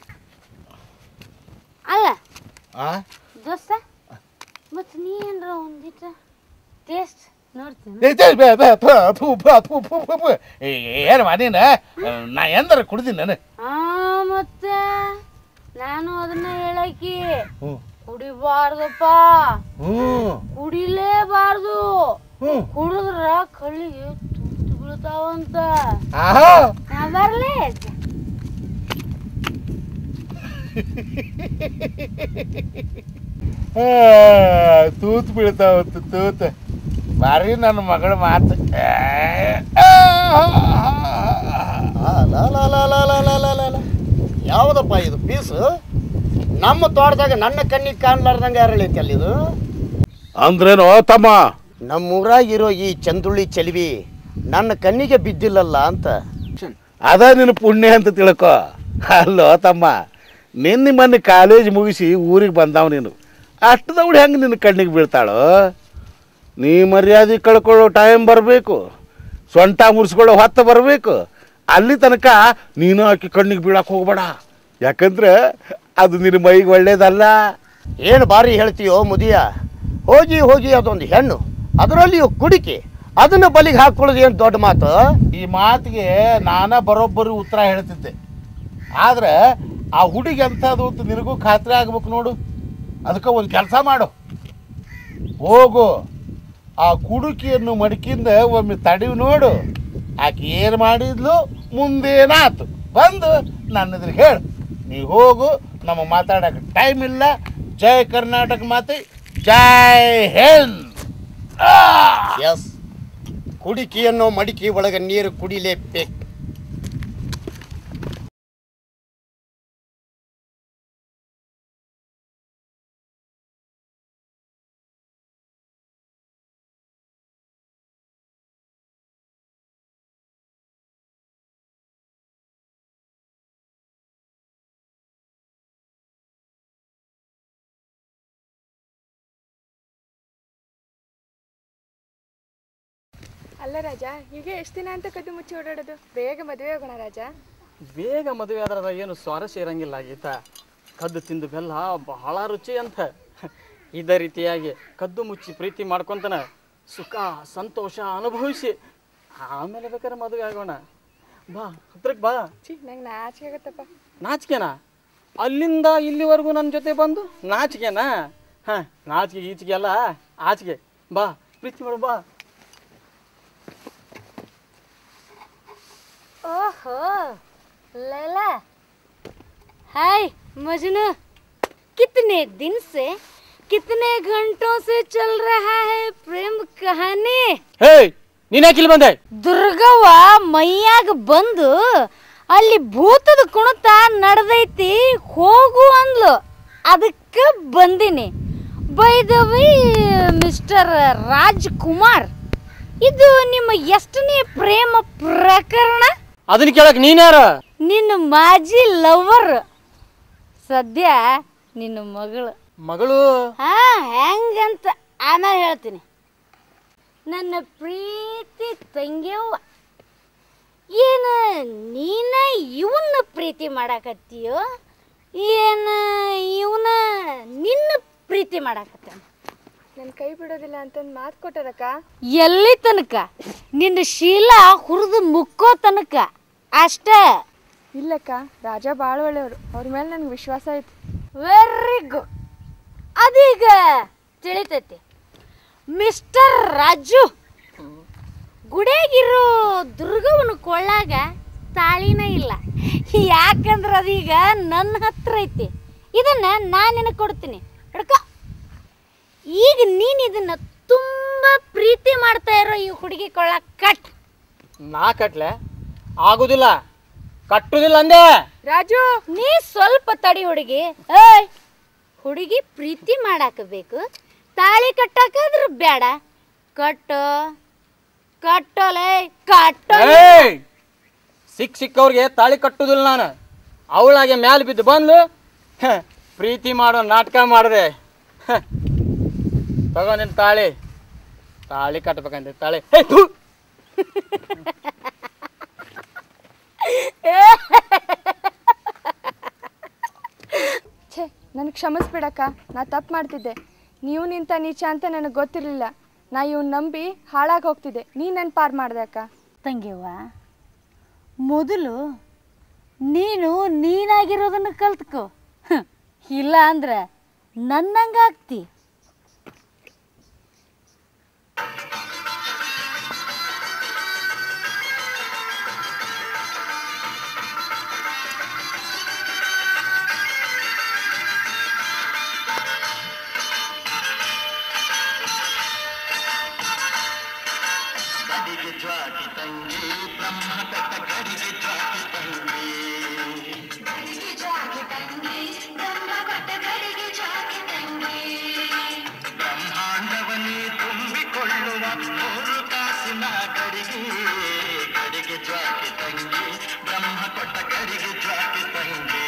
ಅಲ್ಲ ಆ ದೋಸ್ತ ಮತ್ ನೀ ಏನ್ರ ಒಂದಿಟ ಟೇಸ್ಟ್ ನೋಡ್ತೀನಿ ಏ, ಏ, ಬೇ, ಬೇ, ಫು, ಫು, ಫು, ಫು, ಫು, ಫು, ಫು. ಏ, ಏನವ್ವ ನೀನು ನಾ ಎಂದಾರ ಕುಡ್ದೀನಿ ನಾನು ಆ ಮತ್ತೆ ನಾನು ಅದನ್ನ ಹೇಳಕಿ ಹ್ಞೂ ಕುಡಿಬಾರ್ದಪ್ಪ ಹ್ಞೂ ಕುಡಿಲೇಬಾರ್ದು ಹ್ಞೂ ಕುಡಿದ್ರ ಕಳ್ಳಿಗೆ ತುತ್ತು ಬೀಳ್ತಾವಂತ ಆಹಾ ನಾ ಬರ್ಲೇ ಆ, ತೂತ್ ಬೀಳ್ತಾವತ್ತು ತೂತ್ ಬಾರಿ ನನ್ನ ಮಗಳ ಮಾತು ಆ, ಯಾವುದಪ್ಪ ಇದು ಪೀಸು ನಮ್ಮ ತೋಟದಾಗ ನನ್ನ ಕಣ್ಣಿಗೆ ಕಾಣ್ಲಾರ್ದಂಗೆ ಅರಳೈತಿ ಅಲ್ಲಿ ಇದು ಅಂದ್ರೇನೋ ತಮ್ಮ ನಮ್ಮೂರಾಗಿರೋ ಈ ಚಂದುಳ್ಳಿ ಚೆಲುವಿ ನನ್ನ ಕಣ್ಣಿಗೆ ಬಿದ್ದಿಲ್ಲಲ್ಲ ಅಂತ ಅದ ನಿನ್ನ ಪುಣ್ಯ ಅಂತ ತಿಳ್ಕೊ ಅಲ್ಲೋ ತಮ್ಮ ನಿನ್ನೆ ಮೊನ್ನೆ ಕಾಲೇಜ್ ಮುಗಿಸಿ ಊರಿಗೆ ಬಂದಾವ ನೀನು ಅಷ್ಟು ದೌಡ್ ಹೆಂಗೆ ನಿನ್ನ ಕಣ್ಣಿಗೆ ಬೀಳ್ತಾಳೋ ನೀ ಮರ್ಯಾದೆ ಕಳ್ಕೊಳ್ಳೋ ಟೈಮ್ ಬರಬೇಕು ಸೊಂಟ ಮುರಿಸ್ಕೊಳ್ಳೋ ಹೊತ್ತು ಬರಬೇಕು ಅಲ್ಲಿ ತನಕ ನೀನು ಆಕೆ ಕಣ್ಣಿಗೆ ಬೀಳಕ್ಕೆ ಹೋಗ್ಬೇಡ ಯಾಕಂದ್ರೆ ಅದು ನಿನ್ನ ಮೈಗೆ ಒಳ್ಳೇದಲ್ಲ ಏನು ಬಾರಿ ಹೇಳ್ತೀಯೋ ಮುದಿಯ ಹೋಗಿ ಹೋಗಿ ಅದೊಂದು ಹೆಣ್ಣು ಅದರಲ್ಲಿಯೂ ಕುಡಿಕೆ ಅದನ್ನು ಬಲಿಗೆ ಹಾಕೊಳ್ಳೋದು ಏನು ದೊಡ್ಡ ಮಾತು ಈ ಮಾತಿಗೆ ನಾನ ಬರೋಬ್ಬರಿ ಉತ್ತರ ಹೇಳ್ತಿದ್ದೆ ಆದ್ರೆ ಆ ಹುಡುಗಿ ಅಂಥದ್ದು ಅಂತ ನಿನಗೂ ಖಾತ್ರಿ ಆಗ್ಬೇಕು ನೋಡು ಅದಕ್ಕೆ ಒಂದು ಕೆಲಸ ಮಾಡು ಹೋಗು ಆ ಕುಡುಕಿಯನ್ನು ಮಡಕಿಂದ ಒಮ್ಮೆ ತಡಿವು ನೋಡು ಆಕೆ ಏನು ಮಾಡಿದ್ಲು ಮುಂದೇನಾತು ಬಂದು ನನ್ನ ಎದುರು ಹೇಳು ನೀ ಹೋಗು ನಮಗೆ ಮಾತಾಡೋಕೆ ಟೈಮ್ ಇಲ್ಲ ಜೈ ಕರ್ನಾಟಕ ಮಾತೆ ಜೈ ಹಿಂದ್ ಆ! ಎಸ್ ಕುಡಿಕೆಯನ್ನು ಮಡಿಕೆ ಒಳಗೆ ನೀರು ಕುಡಿಲೇಬೇಕು ಅಲ್ಲ ರಾಜ ಹೀಗೆ ಎಷ್ಟು ದಿನ ಅಂತ ಕದ್ದು ಮುಚ್ಚಿ ಓಡಾಡೋದು ಬೇಗ ಮದುವೆ ಆಗೋಣ ರಾಜ ಬೇಗ ಮದುವೆ ಆದ್ರೆ ಏನು ಸ್ವಾರಸ್ಯ ಇರಂಗಿಲ್ಲ ಗೀತಾ ಕದ್ದು ತಿಂದು ಬೆಲ್ಲ ಬಹಳ ರುಚಿ ಅಂತ ಇದೇ ರೀತಿಯಾಗಿ ಕದ್ದು ಮುಚ್ಚಿ ಪ್ರೀತಿ ಮಾಡ್ಕೊಂತನ ಸುಖ ಸಂತೋಷ ಅನುಭವಿಸಿ ಆಮೇಲೆ ಬೇಕಾದ್ರೆ ಮದುವೆ ಆಗೋಣ ಬಾ ಹತ್ರಕ್ಕೆ ಬಾ ಛೀ ನಂಗೆ ನಾಚಿಕೆ ಆಗತ್ತಪ್ಪ ನಾಚಿಕೆನಾ ಅಲ್ಲಿಂದ ಇಲ್ಲಿವರೆಗೂ ನನ್ನ ಜೊತೆ ಬಂದು ನಾಚಿಕೆನಾ ಹಾಂ ನಾಚಿಕೆ ಗೀಚಿಗೆ ಅಲ್ಲ ಆಚಿಕೆ ಬಾ ಪ್ರೀತಿ ಮಾಡು ಬಾ ओहो लैला हाय मजनू कितने दिन से कितने घंटों से चल रहा है प्रेम कहानी ಹೇಯ್ ನೀನ್ ಯಾಕೆ ಇಲ್ಲಿ ಬಂದೆ ದುರ್ಗವ್ವ ಮೈಯಾಗ ಬಂದು ಅಲ್ಲಿ ಭೂತದ ಕುಣಿತ ನಡೆದೈತಿ ಹೋಗು ಅಂದ್ಲು ಅದಕ್ಕೆ ಬಂದಿನಿ by the way mister Rajkumar ಇದು ನಿಮ್ಮ ಎಷ್ಟನೇ ಪ್ರೇಮ ಪ್ರಕರಣ ಅದನ್ನ ಕೇಳಕ್ ನೀನ್ಯಾರ ನಿನ್ನ ಮಾಜಿ ಲವರ್ ಸದ್ಯ ನಿನ್ನ ಮಗಳು ಮಗಳು ಹಾ ಹೆಂಗಂತ ಆಮೇಲೆ ಹೇಳ್ತೀನಿ ನನ್ನ ಪ್ರೀತಿ ತಂಗ್ಯವ್ವ ಏನ ನೀನ ಇವನ್ನ ಪ್ರೀತಿ ಮಾಡಾಕತ್ತೀಯೋ ಏನ ಇವನ ನಿನ್ನ ಪ್ರೀತಿ ಮಾಡಾಕತ್ತಾನ ನನ್ನ ಕೈ ಬಿಡೋದಿಲ್ಲ ಅಂತಂದು ಮಾತು ಕೊಟ್ಟರಕ್ಕ ಎಲ್ಲಿ ತನಕ ನಿನ್ನ ಶೀಲ ಹುರಿದು ಮುಕ್ಕೋ ತನಕ ಅಷ್ಟ ಇಲ್ಲಕ್ಕ ರಾಜ ಭಾಳ ಒಳ್ಳೆಯವರು ಅವ್ರ ಮೇಲೆ ನನಗೆ ವಿಶ್ವಾಸ ಐತಿ ವೆರಿ ಗುಡ್ ಅದೀಗ ತಿಳಿತೈತಿ ಮಿಸ್ಟರ್ ರಾಜು ಗುಡಿಯಾಗಿರೋ ದುರ್ಗವನ ಕೊಳ್ಳಾಗ ತಾಳಿನ ಇಲ್ಲ ಯಾಕಂದ್ರೆ ಅದೀಗ ನನ್ನ ಹತ್ರ ಐತಿ ಇದನ್ನ ನಾನು ನಿನಗೆ ಕೊಡ್ತೀನಿ ಹಿಡ್ಕೊ ಈಗ ನೀನು ಇದನ್ನ ತುಂಬಾ ಪ್ರೀತಿ ಮಾಡ್ತಾ ಇರೋ ಈ ಹುಡುಗಿ ಕೊಳ್ಳ ಕಟ್ ನಾ ಕಟ್ಲೆ ಆಗುದಿಲ್ಲ ಕಟ್ಟುದಿಲ್ಲ ಅಂದೆ ರಾಜು ನೀ ಸ್ವಲ್ಪ ತಡಿ ಹುಡುಗಿ ಏಯ್ ಹುಡುಗಿ ಪ್ರೀತಿ ಮಾಡಾಕಬೇಕು ತಾಳಿ ಕಟ್ಟಾಕಾದ್ರ ಬೇಡ ಕಟ್ಟು ಕಟ್ಟೋಲೆ ಕಟ್ಟೋ ಏಯ್! ಸಿಕ್ ಸಿಕ್ಕವ್ರಿಗೆ ತಾಳಿ ಕಟ್ಟುದಿಲ್ಲ ನಾನು ಅವಳಾಗೆ ಮ್ಯಾಲೆ ಬಿದ್ದು ಬಂದ್ಲು ಹ, ಪ್ರೀತಿ ಮಾಡೋ ನಾಟಕ ಮಾಡಿದೆ ತಗೋ ನಿನ್ ತಾಳಿ ತಾಳಿ ಕಟ್ಬೇಕಂತೆ ತಾಳಿ ಹೇ, ಥು! ಛೇ ನನಗೆ ಕ್ಷಮಿಸ್ಬಿಡಕ್ಕ ನಾ ತಪ್ಪು ಮಾಡ್ತಿದ್ದೆ ನೀವು ನಿಂತ ನೀಚ ಅಂತ ನನಗೆ ಗೊತ್ತಿರಲಿಲ್ಲ ನಾ ಇವ್ನ ನಂಬಿ ಹಾಳಾಗಿ ಹೋಗ್ತಿದ್ದೆ ನೀ ನನ್ನ ಪಾರ್ ಮಾಡಿದೆ ಅಕ್ಕ ತಂಗಿವ್ವ ಮೊದಲು ನೀನು ನೀನಾಗಿರೋದನ್ನ ಕಲ್ತ್ಕೋ ಹ್ಮ್. ಇಲ್ಲ ಅಂದ್ರೆ ನನ್ನಂಗಾಗ್ತಿ ಬ್ರಹ್ಮಾಂಡವನ್ನೇ ತುಂಬಿಕೊಳ್ಳುವ ಮೂರು ಕಾಸಿನ ಕಡಿಗೆ ಕಡಿಗೆ ಜ್ವಾಕೆ ತಂಗಿ ಬ್ರಹ್ಮ ಕೊಟ್ಟ ಕಡಿಗೆ ಜ್ವಾಕೆ ತಂಗಿ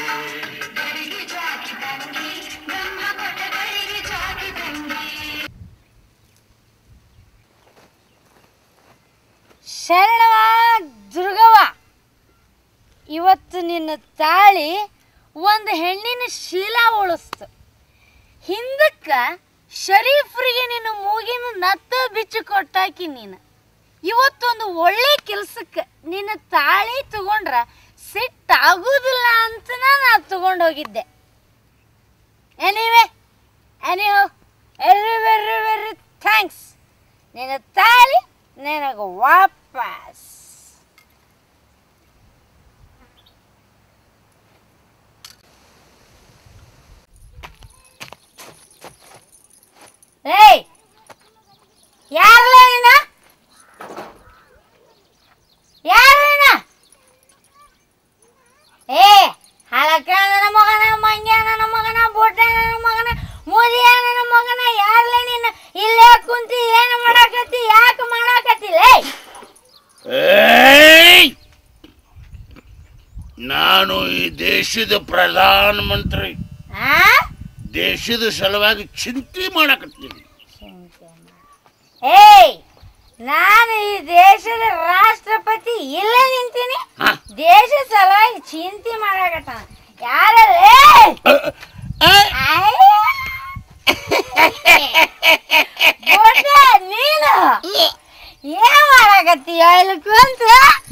ಶರಣವ ದುರ್ಗವ್ವ ಇವತ್ತು ನಿನ್ನ ತಾಳಿ ಒಂದು ಹೆಣ್ಣಿನ ಶೀಲ ಉಳಿಸ್ತು ಹಿಂದಕ್ಕ ಶರೀಫ್ರಿಗೆ ನಿನ್ನ ಮೂಗಿನ ನತ್ತ ಬಿಚ್ಚು ಕೊಟ್ಟಾಕಿ ನೀನು ಇವತ್ತೊಂದು ಒಳ್ಳೆ ಕೆಲ್ಸಕ್ಕೆ ನಿನ್ನ ತಾಳಿ ತಗೊಂಡ್ರ ಸಿಟ್ಟಾಗುದಿಲ್ಲ ಅಂತ ನಾನು ತಗೊಂಡೋಗಿದ್ದೆ anyway anyhow very very very thanks ನಿನ್ನ ತಾಳಿ ನಿನಗೆ ವಾಪಸ್ ಏಯ್ ಯಾರಲ್ಲ ನೀನ ಯಾರು ನೀನ ಏ ಹಳಕ ನನ್ನ ಮಗನ ಮಂಗ್ಯ ನನ್ನ ಮಗನ ಬೊಟ್ಟ ನನ್ನ ಮಗನ ಮುದಿಯ ನನ್ನ ಮಗನ ಯಾರಲ್ಲ ನೀನು ಇಲ್ಲೇ ಕುಂತಿ ಏನು ಮಾಡಾಕತ್ತಿ ಯಾಕೆ ಮಾಡಾಕತ್ತಿಲ್ಲ ಏಯ್ ನಾನು ಈ ದೇಶದ ಪ್ರಧಾನ ಮಂತ್ರಿ ಆ ದೇಶದ ಸಲುವಾಗಿ ಚಿಂತೆ ಮಾಡಕತ್ತೀನಿ ಏಯ್ ನಾನು ಈ ದೇಶದ ರಾಷ್ಟ್ರಪತಿ ಇಲ್ಲೇ ನಿಂತೀನಿ ದೇಶದ ಸಲುವಾಗಿ ಚಿಂತೆ ಮಾಡಾಕತ್ತ ಯಾರೇ ನೀನು ಏನ್ ಮಾಡಾಕತ್ತೀಯ ಇಲ್ಲಿ ಕುಂತು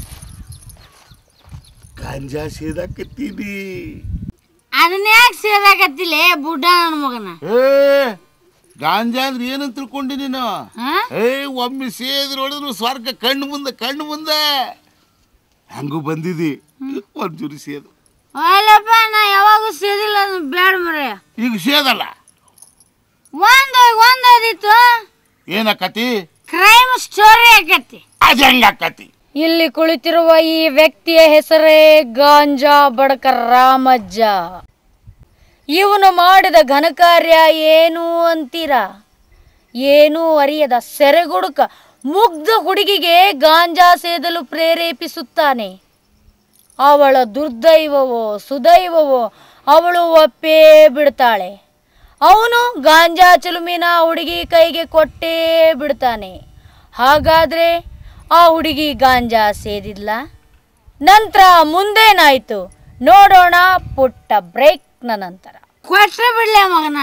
ಗಾಂಜಾ ಸೇದಾಕತ್ತೀನಿ ಅದನ್ನ ಯಾಕೆ ಸೇದಾಕತ್ತಿಲ್ಲ ಬುಡ್ಡ ನನ್ನ ಮಗನ ಏ ಗಾಂಜಾ ಅಂದ್ರೆ ಏನಂತ ತಿಳ್ಕೊಂಡಿ ನೀನು ಹಾ? ಏ ಒಮ್ಮೆ ಸೇದ್ರೆ ಹೊಡೆದ್ರು ಸ್ವರ್ಗ ಕಣ್ಣು ಮುಂದೆ ಕಣ್ಣು ಮುಂದೆ ಹಂಗೂ ಬಂದಿದಿ ಒಂದ್ ಜುರಿ ಸೇದು ಅಲ್ಲಪ್ಪ ನಾ ಯಾವಾಗೂ ಸೇದಿಲ್ಲ ಅದನ್ನ ಬೇಡ ಮರೆಯ ಈಗ ಸೇದಲ್ಲ ಒಂದ್ ಒಂದದಿತ್ತು ಏನಾಕತಿ ಕ್ರೈಮ್ ಸ್ಟೋರಿ ಆಕತಿ ಅದ್ ಹೆಂಗಾಕತಿ ಇಲ್ಲಿ ಕುಳಿತಿರುವ ಈ ವ್ಯಕ್ತಿಯ ಹೆಸರೇ ಗಾಂಜಾ ಬಡಕ ರಾಮಜ್ಜ ಇವನು ಮಾಡಿದ ಘನಕಾರ್ಯ ಏನು ಅಂತೀರಾ ಏನೂ ಅರಿಯದ ಸೆರೆಗುಡುಕ ಮುಗ್ಧ ಹುಡುಗಿಗೆ ಗಾಂಜಾ ಸೇದಲು ಪ್ರೇರೇಪಿಸುತ್ತಾನೆ ಅವಳ ದುರ್ದೈವವೋ ಸುದೈವವೋ ಅವಳು ಒಪ್ಪೇ ಬಿಡ್ತಾಳೆ ಅವನು ಗಾಂಜಾ ಚಿಲುಮಿನ ಹುಡುಗಿ ಕೈಗೆ ಕೊಟ್ಟೇ ಬಿಡ್ತಾನೆ ಹಾಗಾದ್ರೆ ಆ ಹುಡುಗಿ ಗಾಂಜಾ ಸೇದಿಲ್ಲ ನಂತರ ಮುಂದೇನಾಯ್ತು ನೋಡೋಣ ಪುಟ್ಟ ಬ್ರೇಕ್ನ ನಂತರ ಕೊಟ್ರೆ ಬಿಡ್ಲೆ ಮಗನ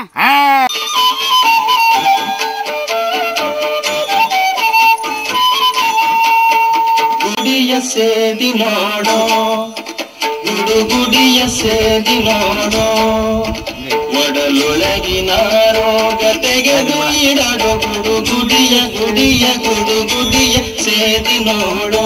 ಗುಡಿಯ ಸೇದಿ ಮಾಡೋ ಗುಡು ಗುಡಿಯ ಸೇದಿ ಮಾಡೋ ಒಡಲೊಳಗಿನ ರೋಗ ತೆಗೆದು ಇಡೋ ಗುಡು ಗುಡಿಯ ಗುಡಿಯ ಗುಡು ಗುಡಿಯ ಸೇದಿ ನೋಡೋ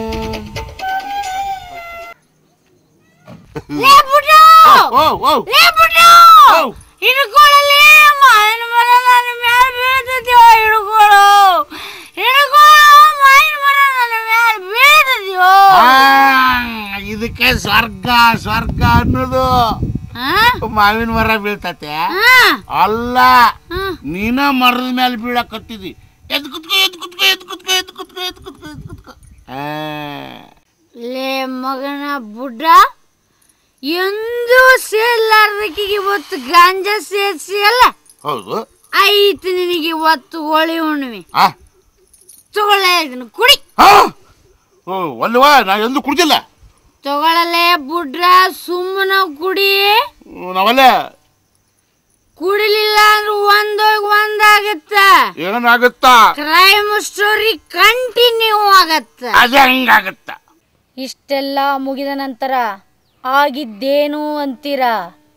ಲೇ ಪುಟ್ಟ ಲೇ ಪುಟ್ಟ ಹಿಡ್ಕೊಳ್ಳಲಿ ಮಾವಿನ ಮರ ನನ್ನ ಮ್ಯಾಲ ಬೀಳ್ತದ್ಯೋ ಹಿಡ್ಕೊಳ್ಳು ಹಿಡ್ಕೊಳ್ಳು ಮಾವಿನ ಮರ ನನ್ನ ಮ್ಯಾಲ ಬೀಳ್ತದ್ಯೋ ಇದಕ್ಕೆ ಸ್ವರ್ಗ ಸ್ವರ್ಗ ಅನ್ನೋದು ಮಾವಿನ ಮರ ಬೀಳ್ತತೆ ಅಲ್ಲ ನೀನ ಮರದ ಮೇಲೆ ಬೀಳಕತ್ತಿದಿ ಎದ್ ಕುತ್ಕೋ ಎದ್ ಕುತ್ಕೋ ಎದ್ ಕುತ್ಕೋ ಎದ್ ಕುತ್ಕೋ ಎದ್ ಕುತ್ಕೋ ಎದ್ ಕುತ್ಕೋ ಆ. ಲೇ ಮಗನ ಬುಡ್ಡ ಎಂದೂ ಸೇರ್ಲಾರ್ದಕ್ಕಿಗೆ ಇವತ್ತು ಗಾಂಜಾ ಸೇರಿಸಿ ಅಲ್ಲ ಹೌದು ಐತಿ ನಿನಗೆ ಇವತ್ತು ಹೋಳಿ ಹುಣ್ಣಿಮೆ ಆ ತಗೊಳ್ಳೆ ಇದನ್ನ ಕುಡಿ ಆ? ಓ ಅಲ್ವಾ ನಾ ಎಂದು ಕುಡ್ದಿಲ್ಲ ತಗೊಳ್ಳಲೆ ಬುಡ್ರ ಸುಮ್ಮನ ಕುಡಿ ನಾವಲ್ಲ ಕುಡಿಲಿಲ್ಲ ಅಂದ್ರೆ ಒಂದೋಗ್ ಒಂದಾಗತ್ತ ಏನಾಗುತ್ತಾ ಕ್ರೈಮ್ ಸ್ಟೋರಿ ಕಂಟಿನ್ಯೂ ಆಗತ್ತ ಅದು ಹೆಂಗಾಗುತ್ತ ಇಷ್ಟೆಲ್ಲ ಮುಗಿದ ನಂತರ ಆಗಿದ್ದೇನು ಅಂತೀರಾ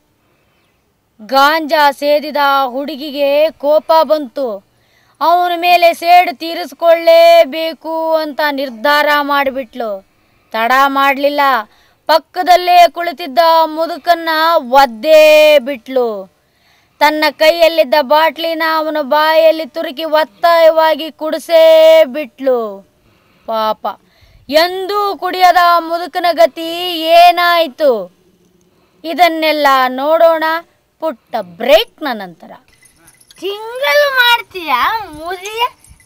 ಗಾಂಜಾ ಸೇದಿದ ಆ ಹುಡುಗಿಗೆ ಕೋಪ ಬಂತು ಅವನ ಮೇಲೆ ಸೇಡು ತೀರಿಸ್ಕೊಳ್ಳೇಬೇಕು ಅಂತ ನಿರ್ಧಾರ ಮಾಡಿಬಿಟ್ಲು ತಡ ಮಾಡಲಿಲ್ಲ ಪಕ್ಕದಲ್ಲೇ ಕುಳಿತಿದ್ದ ಮುದುಕನ್ನ ಒದ್ದೇ ಬಿಟ್ಲು ತನ್ನ ಕೈಯಲ್ಲಿದ್ದ ಬಾಟ್ಲಿನ ಅವನ ಬಾಯಲ್ಲಿ ತುರುಕಿ ಒತ್ತಾಯವಾಗಿ ಕುಡಿಸೇ ಬಿಟ್ಲು ಪಾಪ ಎಂದೂ ಕುಡಿಯದ ಮುದುಕನ ಗತಿ ಏನಾಯಿತು ಇದನ್ನೆಲ್ಲ ನೋಡೋಣ ಪುಟ್ಟ ಬ್ರೇಕ್ನ ನಂತರ ತಿಂಗಳು ಮಾಡ್ತೀಯಾ ಮುದಿಯ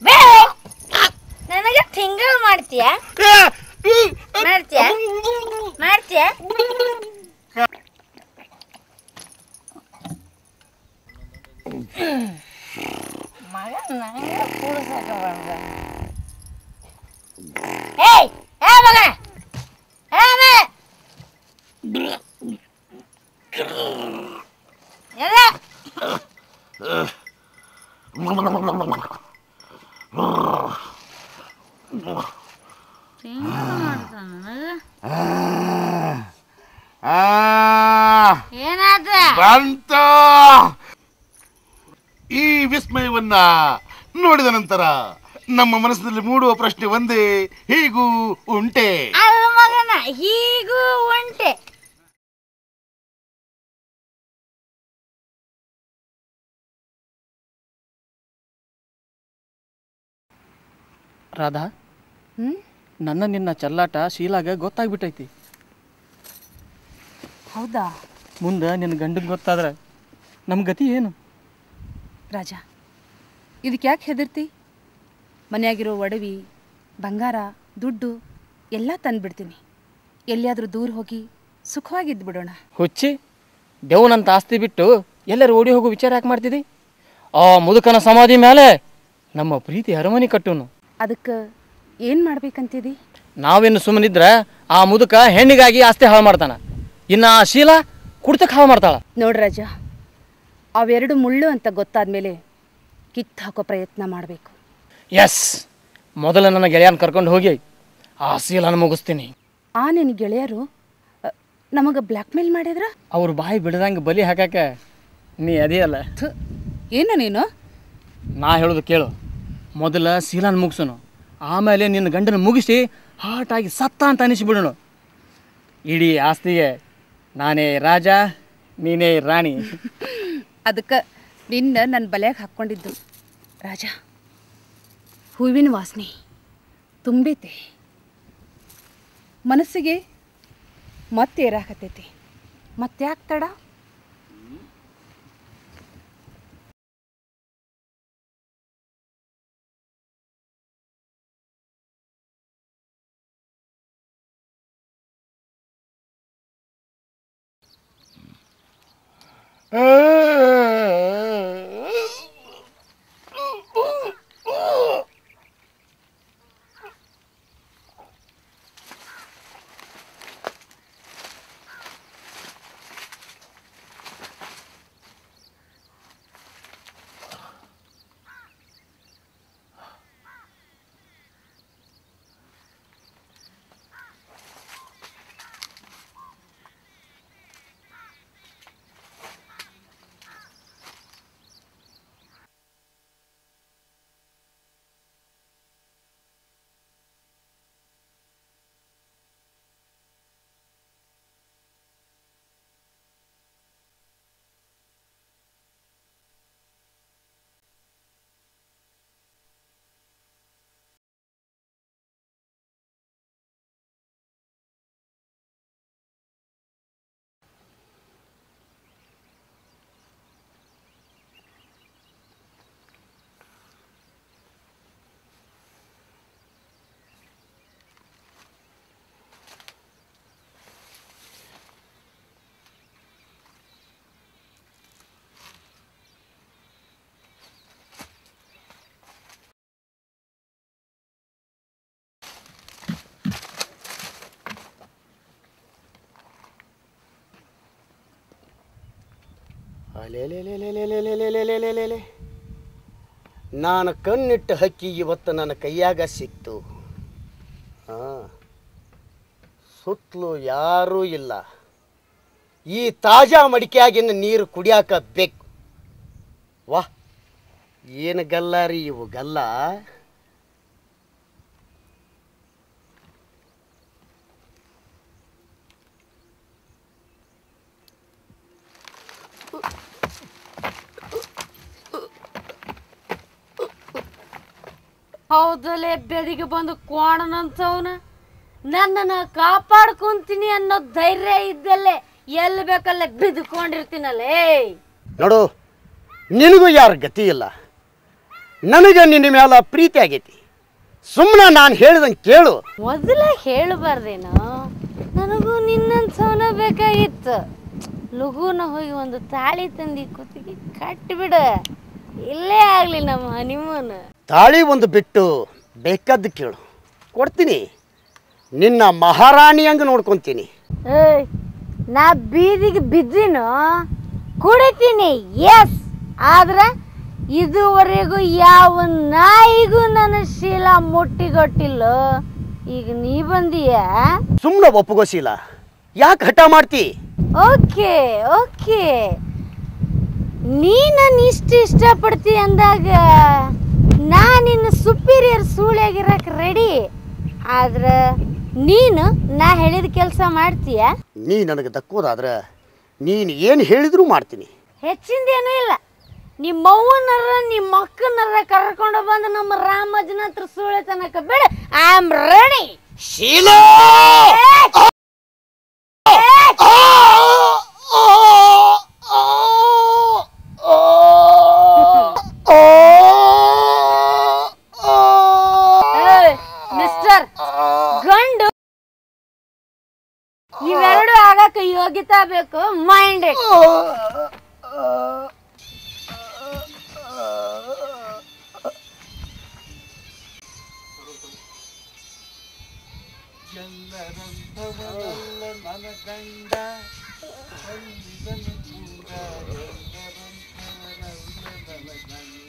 ನನಗೆ ತಿಂಗಳು ಮಾಡ್ತೀಯಾ ಮಾಡ್ತೀಯಾ ಮಾಡ್ತೀಯಾ ಮಗ ನಂಗೆ ಕೂಡ್ಸಕ್ಕೆ ಬಂದ ಏಯ್ ಏ ಮಗ ಏ ಮಗ ಎದೆ ಆ, ಏನಾದ ಬಂತ ಈ ವಿಸ್ಮಯವನ್ನ ನೋಡಿದ ನಂತರ ನಮ್ಮ ಮನಸ್ಸಿನಲ್ಲಿ ಮೂಡುವ ಪ್ರಶ್ನೆ ಒಂದೇ ಹೀಗೂ ಉಂಟೆ ಅಲ್ಲ ಮಗನ ಹೀಗೂ ಒಂಟೆ ರಾಧಾ ಹ್ಮ್ ನನ್ನ ನಿನ್ನ ಚಲ್ಲಾಟ ಶೀಲಾಗ ಗೊತ್ತಾಗ್ಬಿಟ್ಟೈತಿ ಹೌದಾ ಮುಂದೆ ನಿನ್ನ ಗಂಡಗೆ ಗೊತ್ತಾದ್ರೆ ನಮ್ಮ ಗತಿ ಏನು ರಾಜ ಇದಕ್ಕೆ ಯಾಕೆ ಹೆದರ್ತಿ ಮನೆಯಾಗಿರೋ ಒಡವಿ ಬಂಗಾರ ದುಡ್ಡು ಎಲ್ಲ ತಂದ್ಬಿಡ್ತೀನಿ ಎಲ್ಲಿಯಾದರೂ ದೂರ ಹೋಗಿ ಸುಖವಾಗಿದ್ದು ಬಿಡೋಣ ಹುಚ್ಚಿ ದೇವನಂತ ಆಸ್ತಿ ಬಿಟ್ಟು ಎಲ್ಲರೂ ಓಡಿ ಹೋಗೋ ವಿಚಾರ ಯಾಕೆ ಮಾಡ್ತಿದ್ದಿ ಆ ಮುದುಕನ ಸಮಾಧಿ ಮೇಲೆ ನಮ್ಮ ಪ್ರೀತಿ ಅರಮನೆ ಕಟ್ಟುನು ಅದಕ್ಕೆ ಏನು ಮಾಡ್ಬೇಕಂತಿದಿ ನಾವಿನ್ನು ಸುಮ್ಮನಿದ್ರೆ ಆ ಮುದುಕ ಹೆಣ್ಣಿಗಾಗಿ ಆಸ್ತಿ ಹಾಳು ಮಾಡ್ತಾನ ಇನ್ನು ಆ ಶೀಲ ಕುಡ್ತಕ್ಕೆ ಹಾಳು ಮಾಡ್ತಾಳ ನೋಡ್ ರಾಜ ಅವೆರಡು ಮುಳ್ಳು ಅಂತ ಗೊತ್ತಾದ್ಮೇಲೆ ಕಿತ್ತು ಹಾಕೋ ಪ್ರಯತ್ನ ಮಾಡಬೇಕು ಎಸ್ ಮೊದಲು ನನ್ನ ಗೆಳೆಯನ ಕರ್ಕೊಂಡು ಹೋಗಿ ಆ ಶೀಲನ ಮುಗಿಸ್ತೀನಿ ಆ ನಿನ್ನ ಗೆಳೆಯರು ನಮಗೆ ಬ್ಲ್ಯಾಕ್ ಮೇಲ್ ಮಾಡಿದ್ರ ಅವ್ರ ಬಾಯಿ ಬಿಡದಂಗೆ ಬಲಿ ಹಾಕಕ್ಕೆ ನೀ ಅದಿಯಲ್ಲ ಏನು ನೀನು ನಾ ಹೇಳೋದು ಕೇಳು ಮೊದಲ ಶೀಲಾನ ಮುಗಿಸೋನು ಆಮೇಲೆ ನಿನ್ನ ಗಂಡನ ಮುಗಿಸಿ ಹಾಟಾಗಿ ಸತ್ತ ಅಂತ ಅನಿಸಿಬಿಡೋಣ ಇಡೀ ಆಸ್ತಿಗೆ ನಾನೇ ರಾಜ ನೀನೇ ರಾಣಿ ಅದಕ್ಕೆ ನಿನ್ನ ನನ್ನ ಬಲೆಯಾಗ ಹಾಕ್ಕೊಂಡಿದ್ದು ರಾಜ ಹೂವಿನ ವಾಸನೆ ತುಂಬೈತೆ ಮನಸ್ಸಿಗೆ ಮತ್ತೆ ಏರಾಕತ್ತೈತಿ ಮತ್ತ್ಯಾಕೆ ತಡ ಅಲೆಲೆಲೆಲೆಲೆಲೆಲೆಲೆಲೆಲೆಲೆಲೆ. ನಾನು ಕಣ್ಣಿಟ್ಟ ಹಕ್ಕಿ ಇವತ್ತು ನನ್ನ ಕೈಯಾಗ ಸಿಕ್ತು ಹಾ ಸುತ್ತಲೂ ಯಾರೂ ಇಲ್ಲ ಈ ತಾಜಾ ಮಡಿಕೆಯಾಗಿನ ನೀರು ಕುಡಿಯಾಕ ಬೇಕು ವಾಹ್ ಏನು ಗಲ್ಲ ರೀ ಇವು ಗಲ್ಲ ಹೌದಲ್ಲೇ ಬೆದಿಗೆ ಬಂದು ಕೋಣನಂತವನ ನನ್ನನ್ನು ಕಾಪಾಡ್ಕೊಂತೀನಿ ಅನ್ನೋ ಧೈರ್ಯ ಇದ್ದಲ್ಲೇ ಎಲ್ಲಿ ಬೇಕಲ್ಲೇ ಬಿದ್ಕೊಂಡಿರ್ತೀನಲ್ಲೇ ನೋಡು ನಿನಗೂ ಯಾರ ಗತಿ ಇಲ್ಲ ನನಗೆ ನಿನ್ನ ಮ್ಯಾಲ ಪ್ರೀತಿ ಆಗೈತಿ ಸುಮ್ಮನೆ ನಾನು ಹೇಳಿದಂಗೆ ಕೇಳು ಮೊದಲ ಹೇಳಬಾರ್ದೇನೋ ನನಗೂ ನಿನ್ನಂಥವನ ಬೇಕಾಗಿತ್ತು ಲಘುನ ಹೋಗಿ ಒಂದು ತಾಳಿ ತಂದು ಕುತ್ತಿಗೆ ಕಟ್ಟಿಬಿಡ ಇಲ್ಲೇ ಆಗ್ಲಿ ನಮ್ಮ ಹನಿಮೂನ್ ತಾಳಿ ಒಂದು ಬಿಟ್ಟು ಬೇಕಾದ್ದು ಕೇಳು ಕೊಡ್ತೀನಿ ನಿನ್ನ ಮಹಾರಾಣಿ ಹಂಗೆ ನೋಡ್ಕೊತೀನಿ ಏಯ್ ನಾ ಬೀದಿಗೆ ಬಿದ್ದೀನೋ ಕುಡಿತೀನಿ ಎಸ್ ಆದ್ರೆ ಇದುವರೆಗೂ ಯಾವ ನಾಯಿಗೂ ನನ್ನ ಶೀಲ ಮುಟ್ಟಿಗೊಟ್ಟಿಲ್ಲ ಈಗ ನೀ ಬಂದೀಯ ಸುಮ್ಮನೆ ಒಪ್ಪಗೋಸಿಲ್ಲ ಯಾಕೆ ಹಠ ಮಾಡ್ತಿ ಓಕೆ ಓಕೆ ನೀ ನನ್ನ ಇಷ್ಟ ಇಷ್ಟಪಡ್ತಿ ಅಂದಾಗ ನಾ ನಿನ್ನ ಸುಪೀರಿಯರ್ ಸೂಳ್ಯಾಗಿರಕ್ಕೆ ರೆಡಿ ಆದ್ರೆ ನೀನು ನಾ ಹೇಳಿದ ಕೆಲಸ ಮಾಡ್ತೀಯ ನೀ ನನಗೆ ದಕ್ಕೋದಾದ್ರೆ ನೀನು ಏನು ಹೇಳಿದರೂ ಮಾಡ್ತೀನಿ ಹೆಚ್ಚಿಂದೇನೂ ಇಲ್ಲ ನಿಮ್ಮ ಅವ್ವನರ ನಿಮ್ಮ ಅಕ್ಕನರ ಕರ್ಕೊಂಡು ಬಂದು ನಮ್ಮ ರಾಮಜ್ಜನ ಹತ್ರ ಸೂಳೆ ತನಕ ಬಿಡ I am ready Sheela mister ಗಂಡು ಇವೆರಡು ಆಗಕ್ಕೆ ಯೋಗ್ಯತಾ ಬೇಕು ಮೈಂಡ್ ಎಲ್ಲರಂಥವನಲ್ಲ ನನ್ನ ಗಂಡ ಬಂದಿದನು ಕೂಡ ಎಲ್ಲರಂಥವನಲ್ಲ ನನ್ನ ಗಂಡ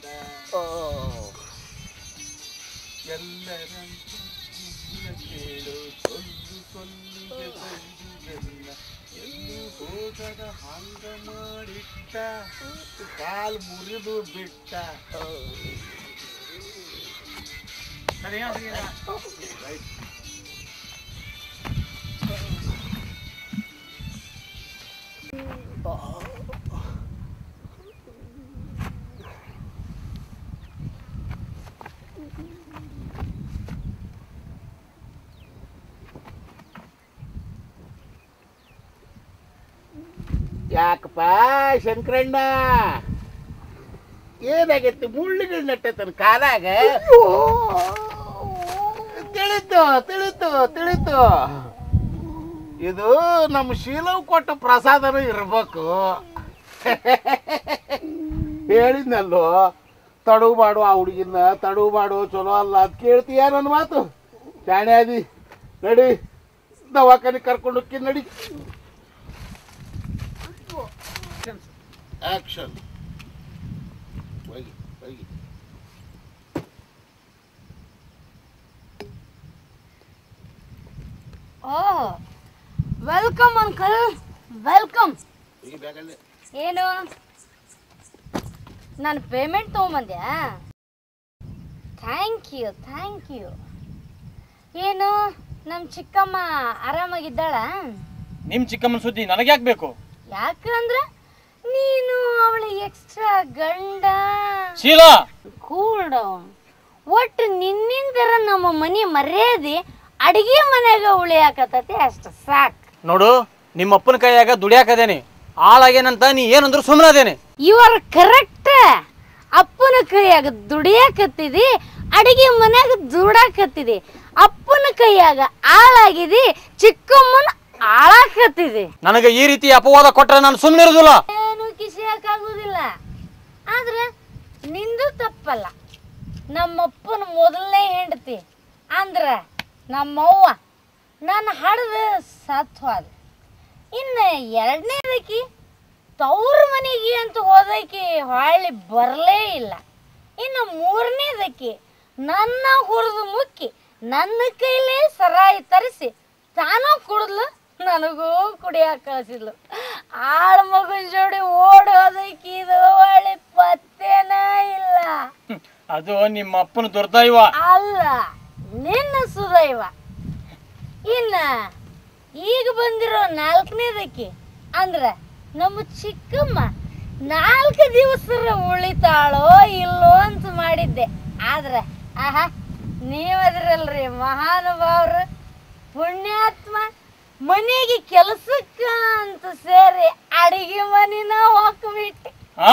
ಎಲ್ಲರಂತ ಕೇಳು ಸೊಲ್ಲು ಸೊಲ್ಲಿಗೆ ಬೈದುವೆಲ್ಲ ಎಲ್ಲೂ ಹೋಗದ ಹಂಗ ಮಾಡಿಟ್ಟ ಕಾಲ್ ಮುರಿದು ಬಿಟ್ಟ ಯಾಕಪ್ಪ ಶಂಕರಣ್ಣ ಏನಾಗೈತಿ ಮುಳ್ಳುಗಳು ನೆಟ್ಟತನ ಕಾಲಾಗ ತಿಳಿತು ತಿಳಿತು ತಿಳಿತು ಇದು ನಮ್ಮ ಶೀಲವ್ ಕೊಟ್ಟ ಪ್ರಸಾದನೂ ಇರ್ಬೇಕು ಹೇಳಿದ್ನಲ್ಲೋ ತಡವು ಮಾಡು ಆ ಹುಡುಗಿನ ತಡವು ಮಾಡು ಚಲೋ ಅಲ್ಲ ಅಂತ ಕೇಳ್ತೀಯ ನನ್ನ ಮಾತು ಶಾಣೆ ಅದಿ ನಡಿ ದವಾಖಾನೆ ಕರ್ಕೊಂಡು ಹೋಕ್ಕಿ ನಡಿ ಆಕ್ಷನ್ ಹೋಗಿ ಹೋಗಿ ಓ ವೆಲ್ಕಮ್ ಅಂಕಲ್ ವೆಲ್ಕಮ್ ಈ ಬ್ಯಾಗಲ್ಲೇ ಏನು ನಾನು ಪೇಮೆಂಟ್ ತೊಗೊಂಬಂದ್ಯಾ ಥ್ಯಾಂಕ್ ಯು ಥ್ಯಾಂಕ್ ಯು ಏನು ನಮ್ಮ ಚಿಕ್ಕಮ್ಮ ಆರಾಮಾಗಿದ್ದಾಳ ನಿಮ್ಮ ಚಿಕ್ಕಮ್ಮನ ಸುದ್ದಿ ನನಗೆ ಯಾಕೆ ಬೇಕು ಯಾಕಂದ್ರೆ ನೀನು ಅವಳ ಎಕ್ಸ್ಟ್ರಾ ಗಂಡ ಶೀಲಾ ಕೂಲ್ ಡೌನ್ ಒಟ್ಟು ನಿನ್ನಿಂದರ ನಮ್ಮ ಮನೆ ಮರ್ಯಾದೆ ಅಡಿಗೆ ಮನ್ಯಾಗ ಉಳಿಯಾಕತ್ತತಿ ಅಷ್ಟು ಸಾಕು ನೋಡು ನಿಮ್ಮ ಅಪ್ಪನ ಕೈಯಾಗ ದುಡಿಯಾಕದೇನಿ ಆಳಾಗೇನಂತ ನೀ ಏನಂದ್ರು ಸುಮ್ಮನದೇನೆ ಯು ಆರ್ ಕರೆಕ್ಟ್ ಅಪ್ಪನ ಕೈಯಾಗ ದುಡಿಯಾಕತ್ತಿದಿ ಅಡಿಗೆ ಮನ್ಯಾಗ ದುಡಾಕತ್ತಿದಿ ಅಪ್ಪನ ಕೈಯಾಗ ಆಳಾಗಿದಿ ಚಿಕ್ಕಮ್ಮನ ಆಳಾಕತ್ತಿದಿ ನನಗೆ ಈ ರೀತಿ ಅಪವಾದ ಕೊಟ್ರೆ ನಾನು ಸುಮ್ಮನೆ ಇರೋದಿಲ್ಲ ಏನು ಕಿಸಿಯಾಕಾಗುದಿಲ್ಲ ಆದ್ರೆ ನಿಂದು ತಪ್ಪಲ್ಲ ನಮ್ಮಪ್ಪನ ಮೊದಲನೇ ಹೆಂಡತಿ ಅಂದ್ರ ನಮ್ಮವ್ವ ನನ್ನ ಹಡ್ದು ಸತ್ ಹೋದ ಇನ್ನು ಎರಡನೇದಕ್ಕಿ ತವ್ರ ಮನೆಗೆ ಅಂತ ಹೋದಕ್ಕೆ ಹೊಳ್ಳಿ ಬರಲೇ ಇಲ್ಲ ಇನ್ನು ಮೂರನೇದಕ್ಕಿ ನನ್ನ ಹುರಿದು ಮುಕ್ಕಿ ನನ್ನ ಕೈಲೇ ಸರಾಯಿ ತರಿಸಿ ತಾನೂ ಕುಡಿದ್ಲು ನನಗೂ ಕುಡಿಯಾಕ ಕಳಿಸಿದ್ಲು ಆಳ ಮಗನ ಜೋಡಿ ಓಡಿ ಹೋದಕ್ಕೆ ಇದು ಹೊಳ್ಳಿ ಪತ್ತೇನ ಇಲ್ಲ ಅದು ನಿಮ್ಮ ಅಪ್ಪನ ದುರ್ದೈವ ಅಲ್ಲ ನಿನ್ನ ಸುದೈವ ಇನ್ನ ಈಗ ಬಂದಿರೋ ನಾಲ್ಕನೇದಕ್ಕೆ ಅಂದ್ರ ನಮ್ಮ ಚಿಕ್ಕಮ್ಮ ನಾಲ್ಕು ದಿವಸರ ಉಳಿತಾಳೋ ಇಲ್ಲೋ ಅಂತ ಮಾಡಿದ್ದೆ ಆದ್ರೆ ಆಹಾ ನೀವದ್ರಲ್ರಿ ಮಹಾನುಭಾವರು ಪುಣ್ಯಾತ್ಮ ಮನೆಗೆ ಕೆಲಸಕ್ಕ ಅಂತ ಸೇರಿ ಅಡಿಗೆ ಮನಿನ ಹೊಕ್ಬಿಟ್ಟೆ ಆ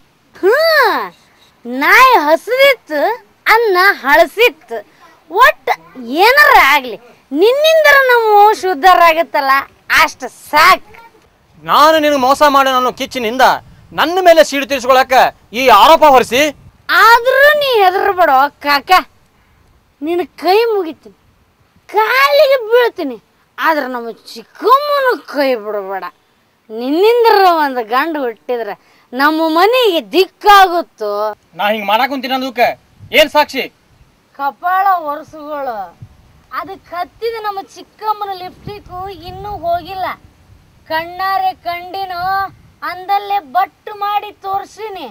ಹ್ಮ್ ನಾಯಿ ಹಸಿದಿತ್ತು ಅನ್ನ ಹಳಸಿತ್ತು ಒಟ್ಟು ಏನಾರ ಆಗ್ಲಿ ನಿನ್ನಿಂದರ ನಮ್ಮ ಶುದ್ಧರ ಆಗತ್ತಲ್ಲ ಅಷ್ಟು ಸಾಕು ನಾನು ನಿನಗೆ ಮೋಸ ಮಾಡಿ ನಾನು ಕಿಚ್ಚಿನಿಂದ ನನ್ನ ಮೇಲೆ ಸೀಡು ತೀರಿಸ್ಕೊಳಕ ಈ ಆರೋಪ ಹೊರಿಸಿ ಆದ್ರೂ ನೀ ಹೆದರ್ಬೇಡ ಕಾಕ ನಿನ್ನ ಕೈ ಮುಗಿತೀನಿ ಕಾಲಿಗೆ ಬೀಳ್ತೀನಿ ಆದ್ರೆ ನಮ್ಮ ಚಿಕ್ಕಮ್ಮನ ಕೈ ಬಿಡಬೇಡ ನಿನ್ನಿಂದರ ಒಂದು ಗಂಡು ಹುಟ್ಟಿದ್ರೆ ನಮ್ಮ ಮನೆಗೆ ದಿಕ್ಕಾಗುತ್ತೋ ನಾ ಹಿಂಗೆ ಮಾಡಾಕ್ ಕುಂತೀನಿ ಅನ್ನೋದಕ್ಕೆ ಏನು ಸಾಕ್ಷಿ ಕಪಾಳ ಒರೆಸುಗಳು ಅದಕ್ಕೆ ಹತ್ತಿದ ನಮ್ಮ ಚಿಕ್ಕಮ್ಮನ ಲಿಪ್ಸ್ಟಿಕ್ಕು ಇನ್ನೂ ಹೋಗಿಲ್ಲ ಕಣ್ಣಾರೆ ಕಂಡಿನೋ ಅಂದಲ್ಲೇ ಬಟ್ಟು ಮಾಡಿ ತೋರ್ಸಿನಿ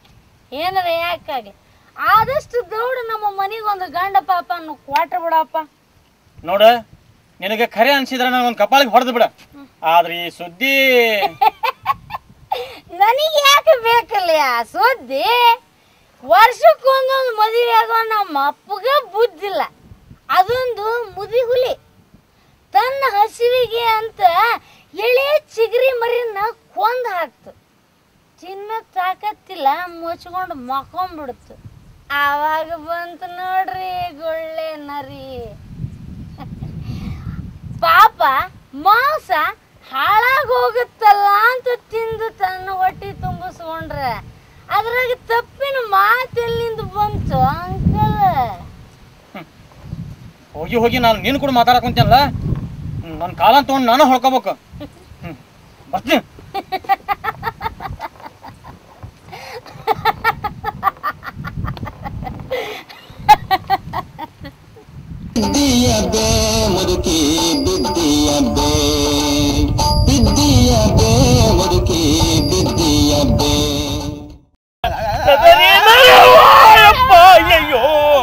ಏನದ ಯಾಕಾಗಿ ಆದಷ್ಟು ದೌಡು ನಮ್ಮ ಮನೆಗೆ ಒಂದು ಗಂಡ ಪಾಪ ಅನ್ನು ಕ್ವಾಟ ಬಿಡಪ್ಪ ನೋಡ ನಿನಗೆ ಖರೆ ಅನ್ಸಿದ್ರೆ ನನಗೊಂದು ಕಪಾಳಿಗೆ ಹೊಡೆದು ಬಿಡ ಆದ್ರೆ ಈ ಸುದ್ದಿ ನನಗೆ ಯಾಕೆ ಬೇಕಲ್ಲ ಆ ಸುದ್ದಿ ವರ್ಷಕ್ಕೊಂದೊಂದು ಮದುವೆ ಆಗೋ ನಮ್ಮ ಅಪ್ಪಗ ಬುದ್ಧಿಲ್ಲ ಅದೊಂದು ಮುದಿ ಹುಲಿ ತನ್ನ ಹಸಿವಿಗೆ ಅಂತ ಎಳೆ ಚಿಗರಿ ಮರಿನ ಕೊಂದು ಹಾಕ್ತು ತಿನ್ನ ತಾಕತ್ತಿಲ್ಲ ಮುಚ್ಕೊಂಡು ಮಕ್ಕೊಂಬಿಡ್ತು ಆವಾಗ ಬಂತು ನೋಡ್ರಿ ಗುಳ್ಳೆ ನರಿ ಪಾಪ ಮಾಂಸ ಹಾಳಾಗಿ ಹೋಗುತ್ತಲ್ಲ ಅಂತ ತಿಂದು ತನ್ನ ಹೊಟ್ಟೆ ತುಂಬಿಸ್ಕೊಂಡ್ರೆ ಅದ್ರಾಗ ತಪ್ಪಿನ ಮಾತೆಲ್ಲಿಂದ ಬಂತು ಅಂಕಲ್ ಹೋಗಿ ಹೋಗಿ ನಾನು ನೀನು ಕೂಡ ಮಾತಾಡಕೊಂತೇನಲ್ಲ ನನ್ನ ಕಾಲ ತೊಗೊಂಡು ನಾನು ಹೊಳ್ಕೊಬೇಕು ಹ್ಞೂ ಬರ್ತೀನಿ ಬಿದ್ದಿಯಬ್ಬೆ ಮುದುಕಿ ಬಿದ್ದಿಯಬ್ಬೆ ಬಿದ್ದಿಯಬ್ಬೆ ಮುದುಕಿ ಬಿದ್ದಿಯಬ್ಬೆ ಅಯ್ಯೋ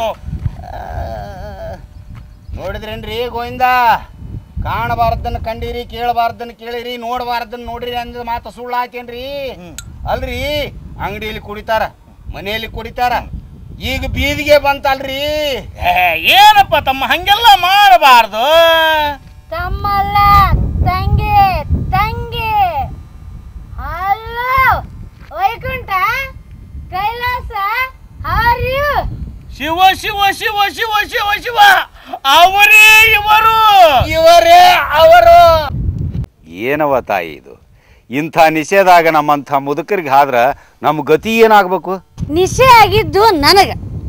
ನೋಡಿದ್ರೇನ್ರಿ ಗೋವಿಂದ ಕಾಣಬಾರ್ದನ್ನ ಕಂಡಿರಿ ಕೇಳಬಾರ್ದನ್ನ ಕೇಳಿರಿ ನೋಡಬಾರ್ದನ್ನ ನೋಡಿರಿ ಅಂದ ಮಾತು ಸುಳ್ಳು ಆತೇನ್ರಿ ಅಲ್ರಿ ಅಂಗಡಿಯಲ್ಲಿ ಕುಡಿತಾರ ಮನೆಯಲ್ಲಿ ಕುಡಿತಾರ ಈಗ ಬೀದಿಗೆ ಬಂತಲ್ರಿ ಏನಪ್ಪ ತಮ್ಮ ಹಂಗೆಲ್ಲ ಮಾಡಬಾರ್ದು ತಮ್ಮಲ್ಲ ತಂಗಿ ತಂಗಿ hello Vaikuntha Kailasa are you Shiva Shiva Shiva Shiva Shiva Shiva ಅವರೇ ಇವರು ಇವರೇ ಅವರು ಏನವ ತಾಯಿ ಇದು ಇಂಥ ನಿಷೇಧಾಗ ನಮ್ಮಂಥ ಮುದುಕರಿಗೆ ಆದ್ರ ನಮ್ಮ ಗತಿ ಏನಾಗಬೇಕು ನಿಶೆ ಆಗಿದ್ದು ನನಗ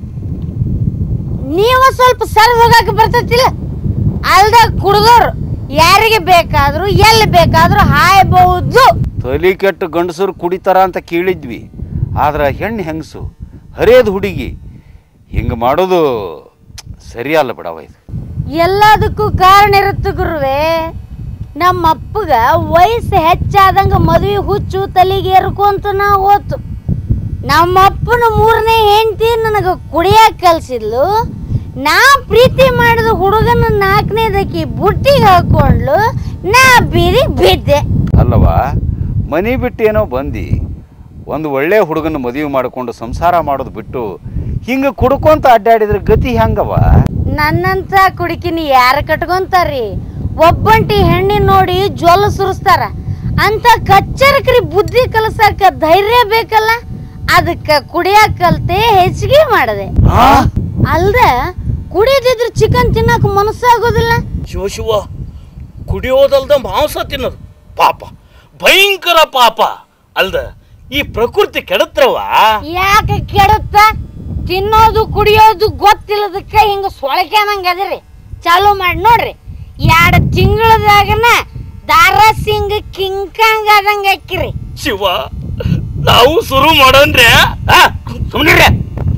ನೀವು ಸ್ವಲ್ಪ ಸರಿದ್ ಹೋಗಕ್ಕೆ ಬರ್ತೈತಿಲ್ಲ ಅಲ್ದ ಕುಡ್ದವ್ರು ಯಾರಿಗೆ ಬೇಕಾದ್ರೂ ಎಲ್ಲಿ ಬೇಕಾದ್ರೂ ಹಾಯ್ಬಹುದು ತಲಿ ಕೆಟ್ಟು ಗಂಡಸರು ಕುಡಿತಾರ ಅಂತ ಕೇಳಿದ್ವಿ ಆದ್ರೆ ಹೆಣ್ಣು ಹೆಂಗಸು ಹರಿಯದ ಹುಡುಗಿ ಹಿಂಗೆ ಮಾಡೋದು ಸರಿಯಲ್ಲ ಬಿಡವ ಇದು ಎಲ್ಲದಕ್ಕೂ ಕಾರಣ ಇರುತ್ತೆ ಗುರುವೆ ನಮ್ಮ ಅಪ್ಪಗ ವಯಸ್ಸು ಹೆಚ್ಚಾದಂಗ ಮದುವೆ ಹುಚ್ಚು ತಲೆಗೆ ಏರ್ಕೊಂತ ನಾ ಹೋತು ನಮ್ಮ ಅಪ್ಪನ ಮೂರನೇ ಹೆಂಡತಿ ನನಗೆ ಕುಡಿಯಕ್ಕೆ ಕಲ್ಸಿದ್ಲು ನಾ ಪ್ರೀತಿ ಮಾಡಿದ ಹುಡುಗನ ನಾಲ್ಕನೇದಕ್ಕಿ ಬುಟ್ಟಿಗೆ ಹಾಕೊಂಡ್ಲು ನಾ ಬೀದಿ ಬಿದ್ದೆ ಅಲ್ಲವ ಮನೆ ಬಿಟ್ಟು ಏನೋ ಬಂದು ಒಂದು ಒಳ್ಳೆ ಹುಡುಗನ ಮದುವೆ ಮಾಡಿಕೊಂಡು ಸಂಸಾರ ಮಾಡೋದು ಬಿಟ್ಟು ಹಿಂಗೆ ಕುಡ್ಕೊಂತ ಅಡ್ಡಾಡಿದ್ರೆ ಗತಿ ಹೆಂಗವ ನನ್ನಂತ ಕುಡುಕಿನಿ ಯಾರ ಕಟ್ಕೊಂತಾರ್ರಿ ಒಬ್ಬಂಟಿ ಹೆಣ್ಣಿನ ನೋಡಿ ಜ್ವಲ ಸುರಿಸ್ತಾರ ಅಂತ ಕಚ್ಚರಕ್ರಿ ಬುದ್ಧಿ ಕಲಸಕ್ಕ ಧೈರ್ಯ ಬೇಕಲ್ಲ ಅದಕ್ಕ ಕುಡಿಯಾಕ ಕಲ್ತೆ ಹೆಚ್ಚಿಗೆ ಮಾಡದೆ ಅಲ್ದ ಕುಡಿಯದಿದ್ರ ಚಿಕನ್ ತಿನ್ನಕ್ ಮನಸ್ಸಾಗೋದಿಲ್ಲ ಶಿವ ಶಿವ ಕುಡಿಯೋದಲ್ದ ಮಾಂಸ ತಿನ್ನೋದು ಪಾಪ ಭಯಂಕರ ಪಾಪ ಅಲ್ದ ಈ ಪ್ರಕೃತಿ ಕೆಡತ್ರವ ಯಾಕೆ ಕೆಡುತ್ತ ತಿನ್ನೋದು ಕುಡಿಯೋದು ಗೊತ್ತಿಲ್ಲದಕ್ಕ ಹಿಂಗ ಸೊಳಕ್ಯಾನಂಗ ಅದಿರಿ ಚಾಲು ಮಾಡಿ ನೋಡ್ರಿ ಎರಡು ತಿಂಗಳದಾಗನ ದಾರ ಸಿಂಗ್ ಕಿಂಕಂಗ್ ಆದಂಗ ಹಾಕಿರಿ ಶಿವ ನಾವು ಶುರು ಮಾಡೋನ್ರೆ ಸುಮ್ಮನೆ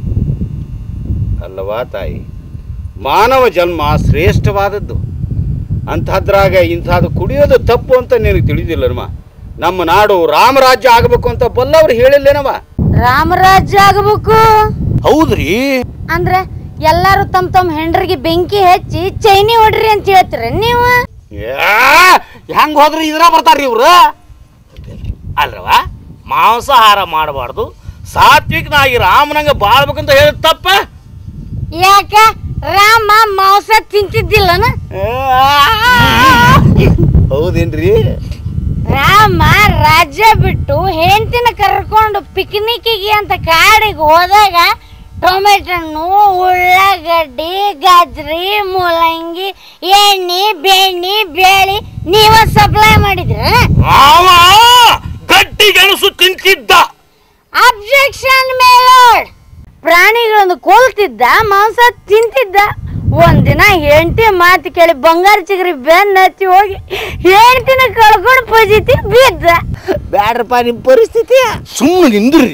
ಅಲ್ಲವಾ ತಾಯಿ ಮಾನವ ಜನ್ಮ ಶ್ರೇಷ್ಠವಾದದ್ದು ಅಂಥದ್ರಾಗ ಇಂಥದ್ದು ಕುಡಿಯೋದು ತಪ್ಪು ಅಂತ ನಿನಗೆ ತಿಳಿದಿಲ್ಲನಮ್ಮ ನಮ್ಮ ನಾಡು ರಾಮರಾಜ್ಯ ಆಗಬೇಕು ಅಂತ ಬಲ್ಲವ್ರು ಹೇಳಿಲ್ಲೇನವ ರಾಮರಾಜ್ಯ ಆಗಬೇಕು ಹೌದ್ರಿ ಅಂದ್ರೆ ಎಲ್ಲಾರು ತಮ್ಮ ತಮ್ಮ ಹೆಂಡ್ರಿಗೆ ಬೆಂಕಿ ಹಚ್ಚಿ ಚೈನಿ ಹೊಡ್ರಿ ಅಂತ ಹೇಳ್ತೀರ ನೀವು ಹೆಂಗ್ ಹೋದ್ರಿ ಇದ್ರ ಬರ್ತಾರ್ರಿ ಇವ್ರು ಅಲ್ರವ ಮಾಂಸಾಹಾರ ಮಾಡಬಾರ್ದು ಸಾತ್ವಿಕನಾಗಿ ರಾಮನಂಗ ಬಾಳ್ಬೇಕಂತ ಹೇಳಿ ತಪ್ಪ ಯಾಕ ರಾಮ ಮಾಂಸ ತಿಂತಿದ್ದಿಲ್ಲನ ಹೌದೇನ್ರಿ ರಾಮ ರಾಜ್ಯ ಬಿಟ್ಟು ಹೆಂಡತಿನ ಕರ್ಕೊಂಡು ಪಿಕ್ನಿಕ್ಕಿಗೆ ಅಂತ ಕಾಡಿಗೆ ಹೋದಾಗ ಟೊಮೆಟೊ ಹಣ್ಣು ಉಳ್ಳಾಗಡ್ಡಿ ಗಜ್ರಿ ಮೂಲಂಗಿ ಎಣ್ಣೆ ಬೆಣ್ಣೆ ಬೇಳಿ ನೀವ ಸಪ್ಲೈ ಮಾಡಿದ್ರ ಅವ ಗಟ್ಟಿ ಗೆಣಸು ತಿಂತಿದ್ದ ಅಬ್ಜೆಕ್ಷನ್ ಮೇಲೋಡ್ ಪ್ರಾಣಿಗಳನ್ನು ಕೊಲ್ತಿದ್ದ ಮಾಂಸ ತಿಂತಿದ್ದ ಒಂದಿನ ಹೆಂಡತಿ ಮಾತು ಕೇಳಿ ಬಂಗಾರ ಚಿಗರಿ ಬೆನ್ನ ಹತ್ತಿ ಹೋಗಿ ಹೆಂಡತಿನ ಕಳ್ಕೊಂಡು ಪಜಿತಿ ಬಿದ್ದ ಬ್ಯಾಡ್ರಪ್ಪ ನಿಮ್ಮ ಪರಿಸ್ಥಿತಿ ಸುಮ್ಮನೆ ನಿಂದ್ರಿ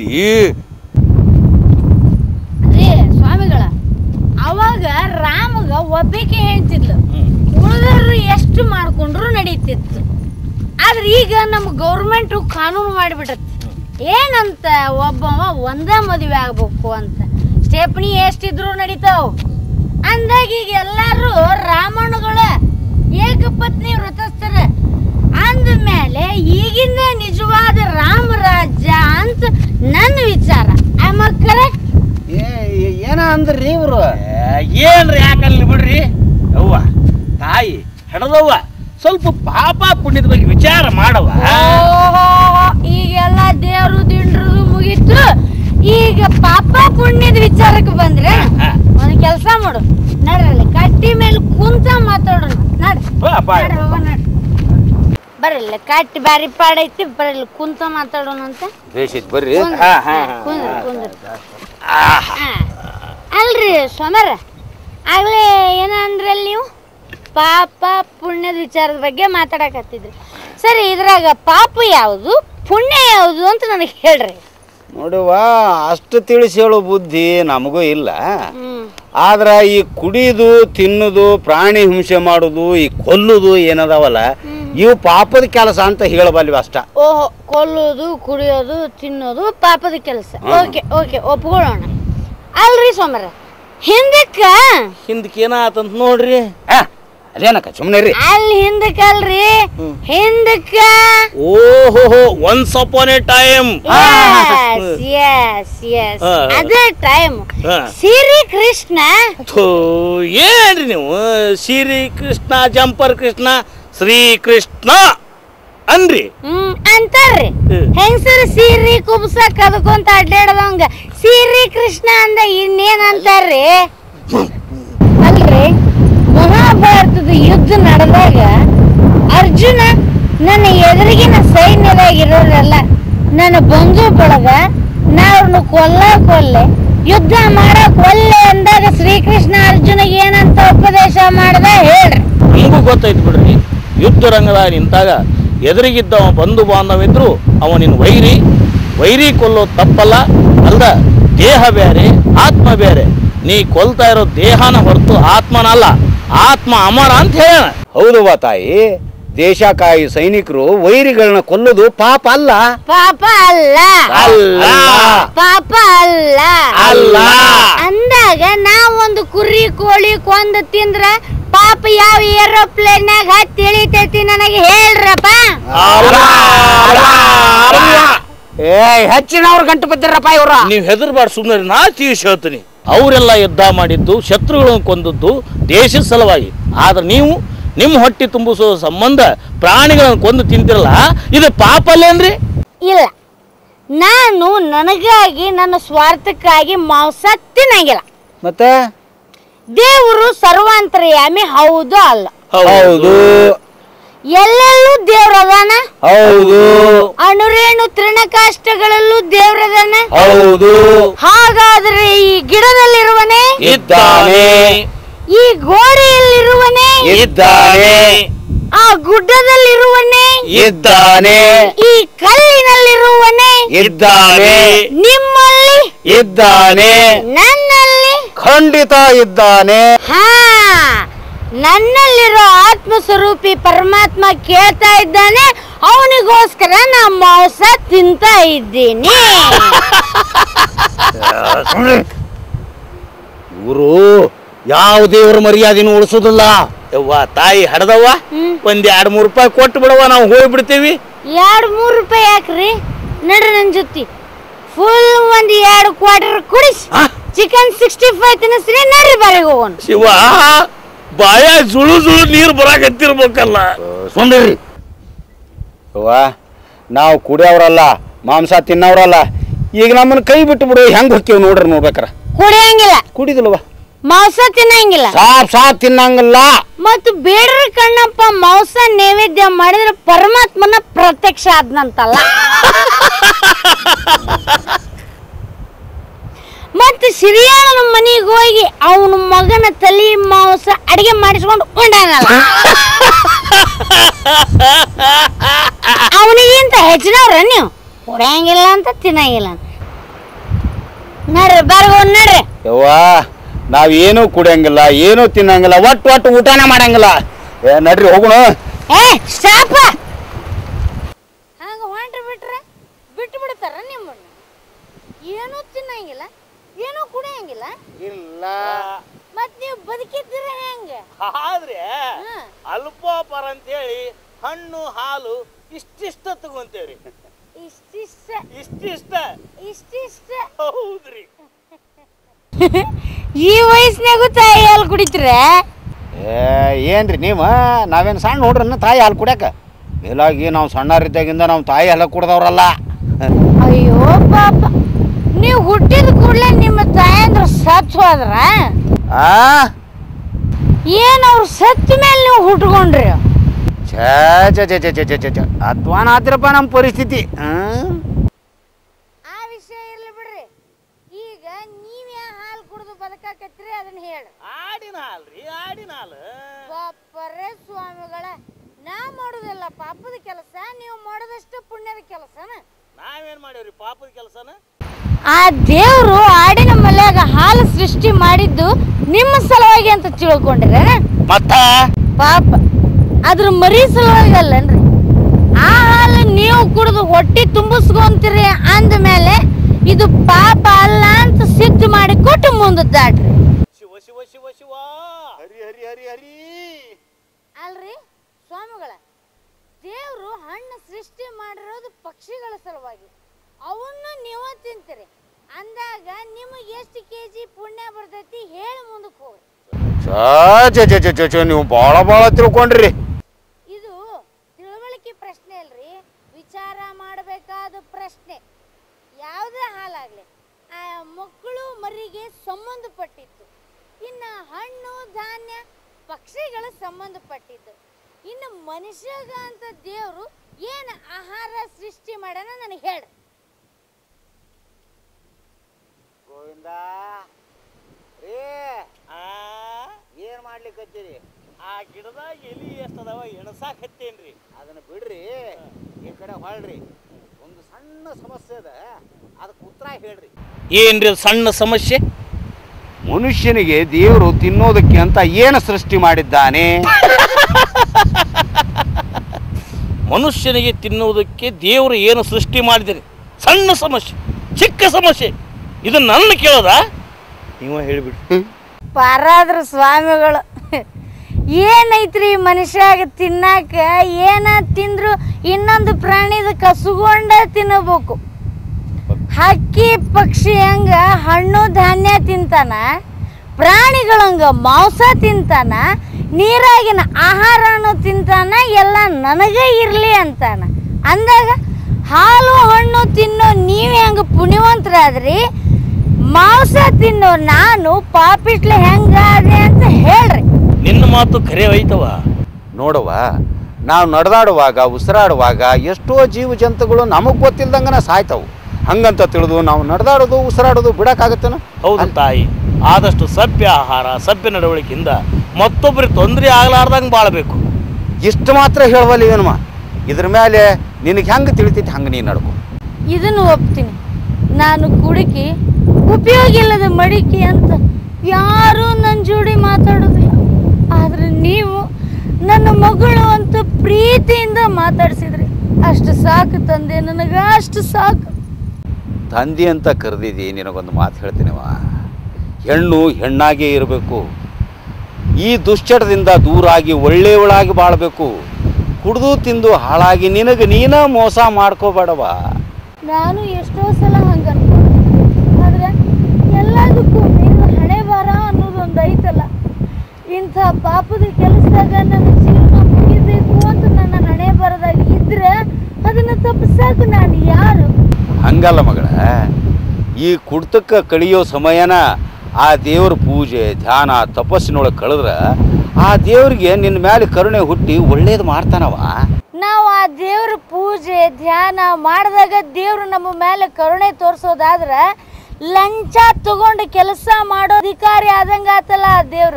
ರೀ ಸ್ವಾಮಿಗಳ ಅವಾಗ ರಾಮಗ ಒಬ್ಬೇಕೆ ಹೇಳ್ತಿದ್ಲು ಉಳಿದವರು ಎಷ್ಟು ಮಾಡ್ಕೊಂಡ್ರು ನಡೀತಿತ್ತು ಆದ್ರೆ ಈಗ ನಮ್ಮ ಗೌರ್ಮೆಂಟ್ ಕಾನೂನು ಮಾಡಿಬಿಟ್ಟತ್ ಏನಂತ ಒಬ್ಬವ ಒಂದ ಮದುವೆ ಆಗ್ಬೇಕು ಅಂತ ಸ್ಟೆಪ್ನಿ ಎಷ್ಟಿದ್ರು ನಡೀತಾವ್ ಅಂದಾಗ ಈಗ ಎಲ್ಲಾರು ರಾಮಣ್ಣಗಳ ಏಕಪತ್ನಿ ವ್ರತಸ್ಥರ ಅಂದ್ಮೇಲೆ ಈಗಿನ ನಿಜವಾದ ರಾಮರಾಜ್ಯ ಅಂತ ನನ್ನ ವಿಚಾರ ಆಮ ಕರೆಕ್ಟ್ ಏನ ಅಂದ್ರಿ ಇವ್ರು ಏನ್ರಿ ಯಾಕಲ್ಲಿ ಬಿಡ್ರಿ ಅವ್ವ ತಾಯಿ ಹೆಣದವ್ವ ಸ್ವಲ್ಪ ಪಾಪ ಪುಣ್ಯದ ಬಗ್ಗೆ ವಿಚಾರ ಮಾಡವ ಓಹೋ ಈಗೆಲ್ಲ ದೇವ್ರು ದಿಂಡ್ರದು ಮುಗೀತು ಈಗ ಪಾಪ ಪುಣ್ಯದ ವಿಚಾರಕ್ಕೆ ಬಂದ್ರೆ ಒಂದ್ ಕೆಲಸ ಮಾಡು ನಡ್ರಲ್ಲಿ ಕಟ್ಟಿ ಮೇಲೆ ಕುಂತ ಮಾತಾಡೋಣ ನಡ್ ನಡ್ ಹೋಗೋಣ ನಡ್. ಬರಲ್ಲ ಕಟ್ಟಿ ಬಾರಿ ಪಾಡೈತಿ ಬರಲ್ಲ ಕುಂತ ಮಾತಾಡೋಣ ಅಂತ ಬೇಷ್ ಐತ್ ಬರ್ರಿ ಕುಂದ್ರಿ, ಕುಂದ್ರಿ ಕುಂದ್ರಿ ಹಾ. ಅಲ್ರಿ ಸೋಮರ ಆಗ್ಲೇ ಏನ ಅಂದ್ರಲ್ಲಿ ನೀವು ಪಾಪ ಪುಣ್ಯದ ವಿಚಾರದ ಬಗ್ಗೆ ಮಾತಾಡಕತ್ತಿದ್ರಿ ಸರಿ ಇದ್ರಾಗ ಪಾಪ ಯಾವುದು ಪುಣ್ಯ ಯಾವುದು ಅಂತ ನನಗೆ ಹೇಳ್ರಿ ನೋಡುವ ಅಷ್ಟು ತಿಳಿಸಿ ಹೇಳೋ ಬುದ್ಧಿ ನಮಗೂ ಇಲ್ಲ ಹ್ಮ್ ಆದ್ರೆ ಈ ಕುಡಿಯೋದು ತಿನ್ನೋದು ಪ್ರಾಣಿ ಹಿಂಸೆ ಮಾಡೋದು ಈ ಕೊಲ್ಲುದು ಏನದಾವಲ್ಲ ಇವು ಪಾಪದ ಕೆಲಸ ಅಂತ ಹೇಳಬಲ್ವಿ ಅಷ್ಟ ಓಹೋ ಕೊಲ್ಲೋದು ಕುಡಿಯೋದು ತಿನ್ನೋದು ಪಾಪದ ಕೆಲಸ ಓಕೆ ಓಕೆ ಒಪ್ಕೊಳ್ಳೋಣ ಅಲ್ರಿ ಸೋಮರ ಹಿಂದಕ್ಕ ಹಿಂದಕ್ಕೆ ಏನಾತಂತ ನೋಡ್ರಿ ಅದೇನಕ್ಕ ಸುಮ್ಮನೆ ರೀ ಅಲ್ಲಿ ಹಿಂದಕ್ಕ ಅಲ್ರಿ ಹಿಂದಕ್ಕ ಓಹೋ once upon a time yes yes ಹಾ. ಅದೇ ಟೈಮ್ ಹಾ. ಸಿರಿ ಕೃಷ್ಣ ಥೂ ಏನ್ರಿ ನೀವು ಶ್ರೀ ಕೃಷ್ಣ ಜಂಪರ್ ಕೃಷ್ಣ ಶ್ರೀ ಕೃಷ್ಣ ಅನ್ರಿ ಹ್ಮ್ ಅಂತಾರ್ರಿ ಹ್ಮ್. ಹೆಂಗಸರು ಸೀರಿ ಕುಬ್ಸ ಕದ್ಕೊಂತ ಅಡ್ಡಾಡದಂಗ ಸೀರಿ ಕೃಷ್ಣ ಅಂದ ಇನ್ನೇನ್ ಅಂತಾರ್ರಿ ಅಲ್ರಿ ಮಹಾಭಾರತದ ಯುದ್ಧ ನಡೆದಾಗ ಅರ್ಜುನ ನನ್ನ ಎದುರಿಗಿನ ಸೈನ್ಯದಾಗ ಇರೋರೆಲ್ಲ ನನ್ನ ಬಂಧು ಬಳಗ ನಾವ್ರನ್ನ ಕೊಲ್ಲ ಕೊಲ್ಲೆ ಯುದ್ಧ ಮಾಡಕ್ ಒಲ್ಲೆ ಅಂದಾಗ ಶ್ರೀಕೃಷ್ಣ ಅರ್ಜುನಿಗೆ ಏನಂತ ಉಪದೇಶ ಮಾಡ್ದ ಹೇಳ್ರಿ ನಮಗೂ ಗೊತ್ತೈತಿ ಬಿಡ್ರಿ ಯುದ್ಧ ರಂಗದಾಗ ನಿಂತಾಗ ಎದುರಿಗಿದ್ದವ ಬಂಧು ಬಾಂಧವಿದ್ರು ಅವ ನಿನ್ನ ವೈರಿ ವೈರಿ ಕೊಲ್ಲೋ ತಪ್ಪಲ್ಲ ಅಲ್ದ ದೇಹ ಬೇರೆ ಆತ್ಮ ಬೇರೆ ನೀ ಕೊಲ್ತಾ ಇರೋ ದೇಹನ ಹೊರತು ಆತ್ಮನಲ್ಲ ಆತ್ಮ ಅಮರ ಅಂತ ಹೇಳ ಹೌದವ್ವ ತಾಯಿ ದೇಶಕಾಯಿ ಸೈನಿಕರು ವೈರಿಗಳನ್ನ ಕೊಲ್ಲೋದು ಪಾಪ ಅಲ್ಲ ಪಾಪ ಅಲ್ಲ ಅಲ್ಲ ಪಾಪ ಅಲ್ಲ ಅಲ್ಲ. ಅಂದಾಗ ನಾವೊಂದು ಕುರಿ ಕೋಳಿ ಕೊಂದು ತಿಂದ್ರ ಪಾಪ ಯಾವ ಏರೋಪ್ಲೇನ್ಯಾಗ ಹತ್ತಿ ಇಳಿತೈತಿ ನನಗೆ ಹೇಳ್ರಪ್ಪ ಏ ಹೆಚ್ಚಿನವ್ರ ಗಂಟು ಬಿದ್ದಿರಪ್ಪ ಇವ್ರ ನೀವು ಹೆದರ್ಬಾರ್ದು ಸುಮ್ಮನೆ ನಾ ತೀರ್ಸಿ ಹೇಳ್ತೀನಿ ಅವರೆಲ್ಲ ಯುದ್ಧ ಮಾಡಿದ್ದು ಶತ್ರುಗಳನ್ನು ಕೊಂದದ್ದು ದೇಶದ ಸಲುವಾಗಿ ಆದ್ರೆ ನೀವು ನಿಮ್ಮ ಹೊಟ್ಟೆ ತುಂಬಿಸೋ ಸಂಬಂಧ ಪ್ರಾಣಿಗಳನ್ನು ಕೊಂದು ತಿಂತಿರಲ್ಲ ಇದು ಪಾಪ ಅಲ್ಲೇನ್ರಿ ಇಲ್ಲ ನಾನು ನನಗಾಗಿ ನನ್ನ ಸ್ವಾರ್ಥಕ್ಕಾಗಿ ಮಾಂಸ ತಿನ್ನಂಗಿಲ್ಲ ಮತ್ತೆ ದೇವರು ಸರ್ವಾಂತರ್ಯಾಮಿ ಹೌದು ಅಲ್ಲ ಹೌದು ಎಲ್ಲೆಲ್ಲೂ ದೇವ್ರದಾನ ಹೌದು ಅಣುರೇಣು ತೃಣಕಾಷ್ಟಗಳಲ್ಲೂ ದೇವ್ರದಾನ ಹೌದು ಹಾಗಾದ್ರೆ ಈ ಗಿಡದಲ್ಲಿರುವನೇ ಇದ್ದಾನೆ ಈ ಗೋಡೆಯಲ್ಲಿರುವನೇ ಇದ್ದಾನೆ ಆ ಗುಡ್ಡದಲ್ಲಿರುವನೇ ಇದ್ದಾನೆ ಈ ಕಲ್ಲಿನಲ್ಲಿರುವನೇ ಇದ್ದಾನೆ ನಿಮ್ಮಲ್ಲಿ ಇದ್ದಾನೆ ನನ್ನಲ್ಲಿ ಖಂಡಿತ ಇದ್ದಾನೆ ಹಾ ನನ್ನಲ್ಲಿರೋ ಆತ್ಮ ಸ್ವರೂಪಿ ಪರಮಾತ್ಮ ಕೇಳ್ತಾ ಇದ್ದಾನೆ ಅವನಿಗೋಸ್ಕರ ನಾ ಮಾಂಸ ತಿಂತ ಇದ್ದೀನಿ ಇವರು ಯಾವ ದೇವರ ಮರ್ಯಾದೆನೂ ಉಳಿಸೋದಿಲ್ಲ ಯವ್ವ ತಾಯಿ ಹಡದವ್ವ ಒಂದ್ ಎರಡ್ ಮೂರು ರೂಪಾಯಿ ಕೊಟ್ಟು ಬಿಡವ್ವ ನಾವು ಹೋಗ್ಬಿಡ್ತೀವಿ ಎರಡು ಮೂರು ರೂಪಾಯಿ ಯಾಕ್ರಿ ನಡ್ರಿ ನನ್ನ ಜೊತೆ ಫುಲ್ ಒಂದು ಎರಡು ಕ್ವಾರ್ಟರ್ ಕುಡಿಸಿ ಚಿಕನ್ ಸಿಕ್ಸ್ಟಿ ಫೈವ್ ತಿನ್ನಿಸ್ರಿ ನಡ್ರಿ ಬರೆಗೆ ಹೋಗೋಣ ಶಿವ ಬಾಯ ಜುಳು ಜುಳು ನೀರು ಬರಾಕತ್ತಿರ್ಬೇಕಲ್ಲ ಸುಂದರಿ ಅವ್ವ ನಾವು ಕುಡಿಯೋರಲ್ಲ ಮಾಂಸ ತಿನ್ನೋರಲ್ಲ ಈಗ ನಮ್ಮನ್ನ ಕೈ ಬಿಟ್ಟು ಬಿಡು ಹೆಂಗ್ ಹೊಕ್ಕೇವ್ ನೋಡ್ರಿ ನೋಡ್ಬೇಕಾರ ಕುಡಿಯಂಗಿಲ್ಲ ಕುಡಿದಿಲ್ವ ಮಾಂಸ ತಿನ್ನಂಗಿಲ್ಲ ಸಾಪ್ ಸಾಪ್ ತಿನ್ನಂಗಿಲ್ಲ ಮತ್ತು ಬೇಡ್ರ ಕಣ್ಣಪ್ಪ ಮಾಂಸ ನೈವೇದ್ಯ ಮಾಡಿದ್ರೆ ಪರಮಾತ್ಮನ ಪ್ರತ್ಯಕ್ಷ ಆದ್ನಂತಲ್ಲ ಮತ್ತೆ ಸಿರಿಯಾಳನ ಮನೆಗೆ ಹೋಗಿ ಅವನ ಮಗನ ತಲಿ ಮಾಂಸ ಅಡಿಗೆ ಮಾಡಿಸ್ಕೊಂಡು ಉಂಡಾನಲ್ಲ ಅವನಿಗಿಂತ ಹೆಚ್ಚಿನವ್ರ ನೀವು ಕುಡಿಯಂಗಿಲ್ಲ ಅಂತ ತಿನ್ನಂಗಿಲ್ಲ ಅಂತ. ನಡ್ರಿ ಬರ್ಗೋ ನಡ್ರಿ ಯವ್ವ ನಾವೇನು ಕುಡಿಯಂಗಿಲ್ಲ ಏನು ತಿನ್ನಂಗಿಲ್ಲ ಒಟ್ಟು ಒಟ್ಟು ಊಟನ ಮಾಡಂಗಿಲ್ಲ ಏ ನಡ್ರಿ ಹೋಗೋಣ ಏ ಸ್ಟಾಪ ಹಂಗ ಹೊಂಟ್ರ ಬಿಟ್ರೆ ಬಿಟ್ಟು ಬಿಡ್ತಾರ ನಿಮ್ಮನ್ನ ಏನೂ ತಿನ್ನಂಗಿಲ್ಲ ಏನೂ ಕುಡಿಯಂಗಿಲ್ಲ ಇಲ್ಲ ಮತ್ ನೀವು ಬದುಕಿದ್ದೀರ ಹೆಂಗ ಆದ್ರೆ ಅಲ್ಪೋಪರ ಅಂತೇಳಿ ಹಣ್ಣು ಹಾಲು ಇಷ್ಟಿಷ್ಟ ತಗೊಂತೇವ್ರಿ ಇಷ್ಟಿಷ್ಟ ಇಷ್ಟಿಷ್ಟ ಇಷ್ಟಿಷ್ಟ ಹೌದ್ರಿ ಈ ವಯಸ್ಸಿನಾಗೂ ತಾಯಿ ಹಾಲು ಕುಡಿತೀರ ಏ ಏನ್ರಿ ನೀವು ನಾವೇನು ಸಣ್ಣ ನೋಡ್ರನ್ನ ತಾಯಿ ಹಾಲು ಕುಡ್ಯಾಕ ಮೇಲಾಗಿ ನಾವು ಸಣ್ಣರಿದ್ದಾಗಿಂದ ನಾವು ತಾಯಿ ಹಾಲು ಕುಡ್ದವ್ರಲ್ಲ ಅಯ್ಯೋ ಪಾಪ ನೀವು ಹುಟ್ಟಿದ ಕೂಡಲೇ ನಿಮ್ಮ ತಾಯಂದ್ರ ಸತ್ತು ಹೋದ್ರ ಆ ಏನ್ ಅವ್ರು ಸತ್ತ ಮೇಲೆ ನೀವು ಹುಟ್ಕೊಂಡ್ರಿ ಛೇ ಛೇ ಛೇ ಛೇ ಛೇ ಛೇ ಛೇ ಛೇ ಅಧ್ವಾನ ಆದ್ರಪ್ಪ ನಮ್ಮ ಪರಿಸ್ಥಿತಿ ಆ? ಆ ವಿಷಯ ಇರ್ಲಿ ಬಿಡ್ರಿ ಈಗ ನೀವೇ ಹಾಲು ಕುಡಿದು ಬದುಕಾಕ ಹಾಡಾಕತ್ರಿ ಅದನ್ನ ಹೇಳು ಆಡಿನ ಅಲ್ರಿ ಆಡಿನ ಹಾಲು ಬಾಪರೇ ಸ್ವಾಮಿಗಳ ನಾ ಮಾಡೋದಿಲ್ಲ ಪಾಪದ ಕೆಲಸ ನೀವು ಮಾಡೋದಷ್ಟು ಪುಣ್ಯದ ಕೆಲಸನ ನಾವೇನ್ ಮಾಡೇವ್ರಿ ಪಾಪದ ಕೆಲಸನ ಆ ದೇವ್ರು ಆಡಿನ ಮಲ್ಯಾಗ ಹಾಲು ಸೃಷ್ಟಿ ಮಾಡಿದ್ದು ನಿಮ್ಮ ಸಲುವಾಗಿ ಅಂತ ತಿಳ್ಕೊಂಡಿರ ಮತ್ತ ಪಾಪ ಅದ್ರ ಮರಿ ಸಲುವಾಗಿ ಅಲ್ಲನ್ರಿ ಆ ಹಾಲು ನೀವು ಕುಡಿದು ಹೊಟ್ಟಿ ತುಂಬಿಸ್ಕೊಂತೀರಿ ಅಂದ್ಮೇಲೆ ಇದು ಪಾಪ ಅಲ್ಲ ಅಂತ ಸಿದ್ಧ ಮಾಡಿ ಕೊಟ್ಟು ಮುಂದೆ ದಾಟ್ರಿ ಶಿವ ಶಿವ ಶಿವ ಶಿವ ಹರಿ ಹರಿ ಹರಿ ಹರಿ ಅಲ್ರಿ ಸ್ವಾಮಿಗಳ ದೇವ್ರು ಹಣ್ಣು ಸೃಷ್ಟಿ ಮಾಡಿರೋದು ಪಕ್ಷಿಗಳ ಸಲುವಾಗಿ ಅವನ್ನ ನೀವು ತಿಂತೀರಿ ಅಂದಾಗ ನಿಮಗೆ ಎಷ್ಟು ಕೆ ಜಿ ಪುಣ್ಯ ಬರ್ತೈತಿ ಹೇಳಿ ಮುಂದಕ್ಕೆ ಹೋಗ್ರಿ ಛ ಛ ಛ ಛ ಛ ನೀವು ಭಾಳ ಭಾಳ ತಿಳ್ಕೊಂಡ್ರಿ ಇದು ತಿಳುವಳಿಕೆ ಪ್ರಶ್ನೆ ಅಲ್ರಿ ವಿಚಾರ ಮಾಡಬೇಕಾದ ಪ್ರಶ್ನೆ ಯಾವುದೇ ಹಾಲಾಗಲಿ ಆ ಮಕ್ಕಳು ಮರಿಗೆ ಸಂಬಂಧಪಟ್ಟಿತ್ತು ಇನ್ನು ಹಣ್ಣು ಧಾನ್ಯ ಪಕ್ಷಿಗಳ ಸಂಬಂಧಪಟ್ಟಿದ್ದು ಇನ್ನು ಮನುಷ್ಯಗ ಅಂತ ದೇವರು ಏನು ಆಹಾರ ಸೃಷ್ಟಿ ಮಾಡ್ಯಾನ ನನಗೆ ಹೇಳಿ ಗೋವಿಂದ ರೀ ಆ ಏನ್ ಮಾಡ್ಲಿಕ್ಕತ್ತೀರಿ ಆ ಗಿಡದಾಗ ಎಲಿ ಎಷ್ಟದವ ಎಣಸಾಕತ್ತೇನ್ರಿ ಅದನ್ನ ಬಿಡ್ರಿ ಈ ಕಡೆ ಹೊಳ್ರಿ ಒಂದು ಸಣ್ಣ ಸಮಸ್ಯೆ ಅದ ಅದಕ್ಕೆ ಉತ್ತರ ಹೇಳ್ರಿ ಏನ್ರಿ ಅದು ಸಣ್ಣ ಸಮಸ್ಯೆ ಮನುಷ್ಯನಿಗೆ ದೇವರು ತಿನ್ನೋದಕ್ಕೆ ಅಂತ ಏನು ಸೃಷ್ಟಿ ಮಾಡಿದ್ದಾನೆ ಮನುಷ್ಯನಿಗೆ ತಿನ್ನುವುದಕ್ಕೆ ದೇವರು ಏನು ಸೃಷ್ಟಿ ಮಾಡಿದಿರಿ ಸಣ್ಣ ಸಮಸ್ಯೆ ಚಿಕ್ಕ ಸಮಸ್ಯೆ ಇದನ್ನ ನನ್ನ ಕೇಳೋದ ನೀವು ಹೇಳಿಬಿಡ್ರಿ ಪಾರಾದ್ರ ಸ್ವಾಮಿಗಳು ಏನೈತ್ರಿ ಮನುಷ್ಯಾಗ ತಿನ್ನಾಕ ಏನ ತಿಂದ್ರು ಇನ್ನೊಂದು ಪ್ರಾಣಿದ ಕಸುಗೊಂಡ ತಿನ್ನಬೇಕು ಹಕ್ಕಿ ಪಕ್ಷಿ ಹಂಗ ಹಣ್ಣು ಧಾನ್ಯ ತಿಂತಾನ ಪ್ರಾಣಿಗಳಂಗ ಮಾಂಸ ತಿಂತಾನ ನೀರಾಗಿನ ಆಹಾರನು ತಿಂತಾನ ಎಲ್ಲ ನನಗೆ ಇರಲಿ ಅಂತಾನ ಅಂದಾಗ ಹಾಲು ಹಣ್ಣು ತಿನ್ನೋ ನೀವು ಹೆಂಗ ಪುಣ್ಯವಂತರಾದ್ರಿ ಮಾಂಸ ತಿನ್ನೋ ನಾನು ಪಾಪಿಟ್ಲೆ ಹೆಂಗಾದೆ ಅಂತ ಹೇಳ್ರಿ ನಿನ್ನ ಮಾತು ಖರೆ ಐತವ ನೋಡವ್ವ ನಾವು ನಡೆದಾಡುವಾಗ ಉಸಿರಾಡುವಾಗ ಎಷ್ಟೋ ಜೀವ ಜಂತುಗಳು ನಮಗೆ ಗೊತ್ತಿಲ್ದಂಗನ ಸಾಯ್ತಾವು ಹಂಗಂತ ತಿಳಿದು ನಾವು ನಡೆದಾಡೋದು ಉಸಿರಾಡೋದು ಬಿಡಕ್ಕಾಗತ್ತೇನ ಹೌದು ತಾಯಿ ಆದಷ್ಟು ಸಭ್ಯ ಆಹಾರ ಸಭ್ಯ ನಡವಳಿಕೆಯಿಂದ ಮತ್ತೊಬ್ಬರಿಗೆ ತೊಂದರೆ ಆಗ್ಲಾರ್ದಂಗೆ ಬಾಳ್ಬೇಕು ಇಷ್ಟು ಮಾತ್ರ ಹೇಳವಲ್ಲ ಏನಮ್ಮ ಇದ್ರ ಮೇಲೆ ನಿನಗೆ ಹೆಂಗೆ ತಿಳಿತೈತಿ ಹಂಗೆ ನೀನು ನಡ್ಕೊ ಇದನ್ನು ಒಪ್ತೀನಿ ನಾನು ಕುಡುಕಿ ಉಪಯೋಗ ಇಲ್ಲದ ಮಡಿಕೆ ಅಂತ ಯಾರೂ ನನ್ನ ಜೋಡಿ ಮಾತಾಡೋದಿಲ್ಲ ಆದ್ರೆ ನೀವು ನನ್ನ ಮಗಳು ಅಂತ ಪ್ರೀತಿಯಿಂದ ಮಾತಾಡ್ಸಿದ್ರಿ ಅಷ್ಟು ಸಾಕು ತಂದೆ ನನಗೆ ಅಷ್ಟು ಸಾಕು ತಂದೆ ಅಂತ ಕರೆದಿದ್ದಿ ನಿನಗೊಂದು ಮಾತು ಹೇಳ್ತೀನಿವ ಹೆಣ್ಣು ಹೆಣ್ಣಾಗೇ ಇರಬೇಕು ಈ ದುಶ್ಚಟದಿಂದ ದೂರಾಗಿ ಒಳ್ಳೆಯವಳಾಗಿ ಬಾಳಬೇಕು ಕುಡ್ದು ತಿಂದು ಹಾಳಾಗಿ ನಿನಗೆ ನೀನ ಮೋಸ ಮಾಡ್ಕೋಬೇಡವ ನಾನು ಎಷ್ಟೋ ಸಲ ಹಂಗೆ ಅನ್ಕೊಂಡೆ ಆದ್ರೆ ಎಲ್ಲದಕ್ಕೂ ನೀನು ಹಣೆ ಬಾರ ಅನ್ನೋದೊಂದು ಐತಲ್ಲ ಇಂಥ ಪಾಪದ ಕೆಲಸದಾಗ ನನ್ನ ಜೀವನ ಮುಗಿಬೇಕು ಅಂತ ನನ್ನ ಹಣೆ ಬರದಾಗ ಇದ್ರೆ ಅದನ್ನ ತಪ್ಪಿಸಾಕ ನಾನು ಯಾರು ಹಂಗಲ್ಲ ಮಗಳ ಈ ಕುಡ್ತಕ್ಕೆ ಕಳಿಯೋ ಸಮಯನ ಆ ದೇವ್ರ ಪೂಜೆ ಧ್ಯಾನ ತಪಸ್ಸಿನೊಳಗೆ ಕಳೆದ್ರೆ ಆ ದೇವ್ರಿಗೆ ನಿನ್ನ ಮೇಲೆ ಕರುಣೆ ಹುಟ್ಟಿ ಒಳ್ಳೇದು ಮಾಡ್ತಾನವ ನಾವು ಆ ದೇವ್ರ ಪೂಜೆ ಧ್ಯಾನ ಮಾಡಿದಾಗ ದೇವ್ರು ನಮ್ಮ ಮೇಲೆ ಕರುಣೆ ತೋರಿಸೋದಾದ್ರೆ ಲಂಚ ತಗೊಂಡು ಕೆಲಸ ಮಾಡೋ ಅಧಿಕಾರಿ ಆದಂಗೆ ಆತಲ್ಲ ಆ ದೇವ್ರು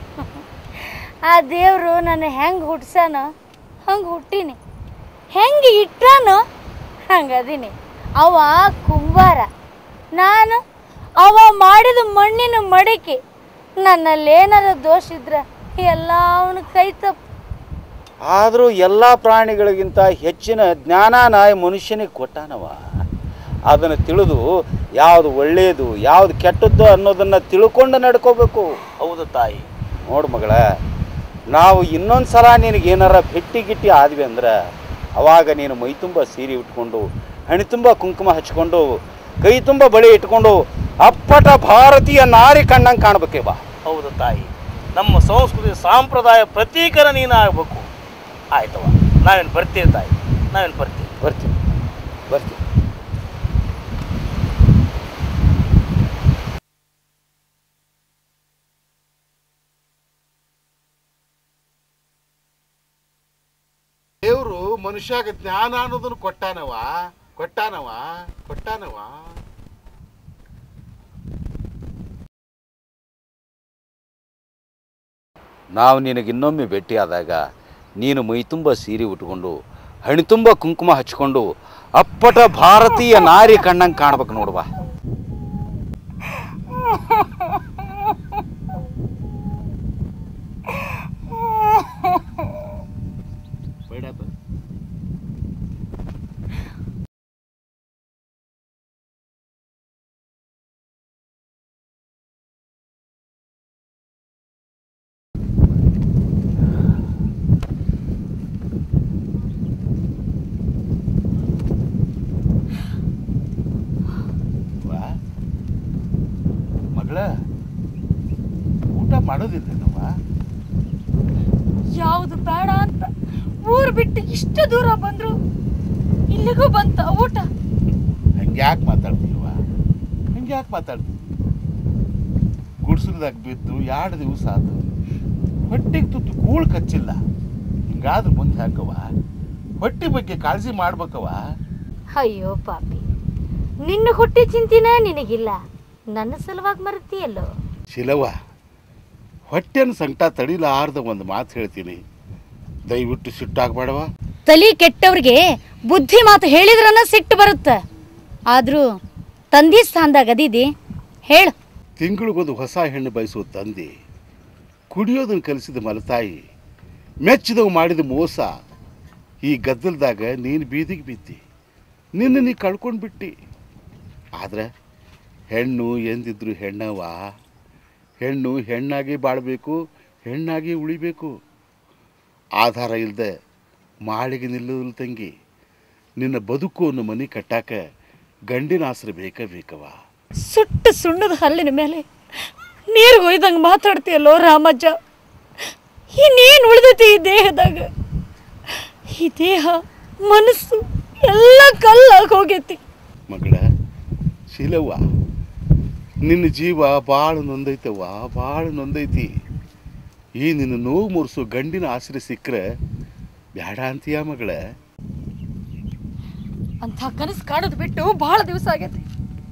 ಆ ದೇವ್ರು ನನ್ನ ಹೆಂಗೆ ಹುಟ್ಸಾನೋ ಹಂಗೆ ಹುಟ್ಟೀನಿ ಹೆಂಗೆ ಇಟ್ಟಾನೋ ಹಂಗೆ ಅದೀನಿ ಅವ ಕುಂಬಾರ ನಾನು ಅವ ಮಾಡಿದ ಮಣ್ಣಿನ ಮಡಿಕೆ ನನ್ನಲ್ಲೇನಾರ ದೋಷ ಇದ್ರೆ ಎಲ್ಲ ಅವನ ಕೈ ತಪ್ಪು ಆದರೂ ಎಲ್ಲ ಪ್ರಾಣಿಗಳಿಗಿಂತ ಹೆಚ್ಚಿನ ಜ್ಞಾನನ ಈ ಮನುಷ್ಯನಿಗೆ ಕೊಟ್ಟಾನವ ಅದನ್ನು ತಿಳಿದು ಯಾವುದು ಒಳ್ಳೆಯದು ಯಾವುದು ಕೆಟ್ಟದ್ದು ಅನ್ನೋದನ್ನು ತಿಳ್ಕೊಂಡು ನಡ್ಕೋಬೇಕು ಹೌದು ತಾಯಿ ನೋಡು ಮಗಳ ನಾವು ಇನ್ನೊಂದು ಸಲ ನಿನಗೆ ಏನಾರ ಭೆಟ್ಟಿ ಗಿಟ್ಟಿ ಆದ್ವಿ ಅಂದ್ರೆ ಅವಾಗ ನೀನು ಮೈ ತುಂಬ ಸೀರೆ ಉಟ್ಕೊಂಡು ಹಣಿ ತುಂಬ ಕುಂಕುಮ ಹಚ್ಕೊಂಡು ಕೈ ತುಂಬ ಬಳೆ ಇಟ್ಕೊಂಡು ಅಪ್ಪಟ ಭಾರತೀಯ ನಾರಿ ಕಣ್ಣಂಗೆ ಕಾಣ್ಬೇಕೇ ಬಾ ಹೌದು ತಾಯಿ ನಮ್ಮ ಸಂಸ್ಕೃತಿ ಸಾಂಪ್ರದಾಯ ಪ್ರತೀಕರ ನೀನು ಆಗ್ಬೇಕು ಆಯ್ತವ ನಾವೇನು ಬರ್ತೀವಿ ತಾಯಿ ನಾವೇನು ಬರ್ತೀವಿ ಬರ್ತೀವಿ ಬರ್ತೀವಿ ದೇವ್ರು ಮನುಷ್ಯಾಗ ಜ್ಞಾನ ಅನ್ನೋದನ್ನ ಕೊಟ್ಟಾನವ ಕೊಟ್ಟಾನವ ಕೊಟ್ಟಾನವ ನಾವು ನಿನಗೆ ಇನ್ನೊಮ್ಮೆ ಭೇಟಿಯಾದಾಗ ನೀನು ಮೈ ತುಂಬ ಸೀರೆ ಉಟ್ಕೊಂಡು ಹಣಿ ತುಂಬ ಕುಂಕುಮ ಹಚ್ಕೊಂಡು ಅಪ್ಪಟ ಭಾರತೀಯ ನಾರಿ ಕಣ್ಣಂಗೆ ಕಾಣ್ಬೇಕು ನೋಡುವ ಮಗಳ ಊಟ ಮಾಡೋದಿಲ್ಲೇನವ್ವ ಯಾವುದು ಬೇಡ ಅಂತ ಊರು ಬಿಟ್ಟು ಇಷ್ಟು ದೂರ ಬಂದ್ರು ಇಲ್ಲಿಗೂ ಬಂತ ಊಟ ಹಂಗೆ ಯಾಕೆ ಮಾತಾಡ್ತೀವ ಹಂಗೆ ಯಾಕೆ ಮಾತಾಡ್ತೀವಿ ಗುಡ್ಸಲ್ದಾಗ ಬಿದ್ದು ಎರಡು ದಿವಸ ಆತು ಹೊಟ್ಟೆಗೆ ತುತ್ತು ಕೂಳ್ ಕಚ್ಚಿಲ್ಲ ಹಿಂಗಾದ್ರೆ ಮುಂದೆ ಹಾಕವ ಹೊಟ್ಟೆ ಬಗ್ಗೆ ಕಾಳಜಿ ಮಾಡ್ಬೇಕವ ಅಯ್ಯೋ ಪಾಪಿ ನಿನ್ನ ಹುಟ್ಟಿ ಚಿಂತಿನ ನಿನಗಿಲ್ಲ ನನ್ನ ಸಲುವಾಗಿ ಮರತೀಯಲ್ಲೋ ಶಿಲವ ಹೊಟ್ಟೆನ ಸಂಕಟ ತಡಿಲಾರ್ದ ಒಂದು ಮಾತು ಹೇಳ್ತೀನಿ ದಯವಿಟ್ಟು ಸಿಟ್ಟಾಗಬೇಡವ ತಲಿ ಕೆಟ್ಟವ್ರಿಗೆ ಬುದ್ಧಿ ಮಾತು ಹೇಳಿದ್ರನ ಸಿಟ್ಟು ಬರುತ್ತ ಆದ್ರೂ ತಂದಿ ಸ್ಥಾನದಾಗ ಅದಿದಿ ಹೇಳು ತಿಂಗಳಿಗೊಂದು ಹೊಸ ಹೆಣ್ಣು ಬಯಸುವ ತಂದೆ ಕುಡಿಯೋದನ್ನು ಕಲಿಸಿದ ಮಲತಾಯಿ ಮೆಚ್ಚಿದವು ಮಾಡಿದ ಮೋಸ ಈ ಗದ್ದಲದಾಗ ನೀನು ಬೀದಿಗೆ ಬಿದ್ದಿ ನಿನ್ನ ನೀ ಕಳ್ಕೊಂಡು ಬಿಟ್ಟಿ ಆದ್ರೆ ಹೆಣ್ಣು ಎಂದಿದ್ರು ಹೆಣ್ಣವ ಹೆಣ್ಣು ಹೆಣ್ಣಾಗಿ ಬಾಳಬೇಕು ಹೆಣ್ಣಾಗಿ ಉಳಿಬೇಕು ಆಧಾರ ಇಲ್ಲದೆ ಮಾಳಿಗೆ ನಿಲ್ಲೋದಿಲ್ಲ ತಂಗಿ ನಿನ್ನ ಬದುಕು ಅನ್ನೋ ಮನೆ ಕಟ್ಟಾಕ ಗಂಡಿನ ಆಸರೆ ಬೇಕೇ ಬೇಕವ ಸುಟ್ಟು ಸುಣ್ಣದ ಹಲ್ಲಿನ ಮೇಲೆ ನೀರು ಒಯ್ದಂಗೆ ಮಾತಾಡ್ತೀಯಲ್ಲೋ ರಾಮಜ್ಜ ಇನ್ನೇನು ಉಳಿದೈತಿ ಈ ದೇಹದಾಗ ಈ ದೇಹ ಮನಸ್ಸು ಎಲ್ಲ ಕಲ್ಲಾಗಿ ಹೋಗೈತಿ ಮಗಳ ಶೀಲವ್ವ ನಿನ್ನ ಜೀವ ಭಾಳ ನೊಂದೈತವ್ವ ಭಾಳ ನೊಂದೈತಿ ಈ ನಿನ್ನ ನೋವು ಮುರಿಸು ಗಂಡಿನ ಆಸರೆ ಸಿಕ್ಕರೆ ಬ್ಯಾಡ ಅಂತೀಯ ಮಗಳ ಅಂತ ಕನಸು ಕಾಣೋದು ಬಿಟ್ಟು ಬಹಳ ದಿವಸ ಆಗೈತಿ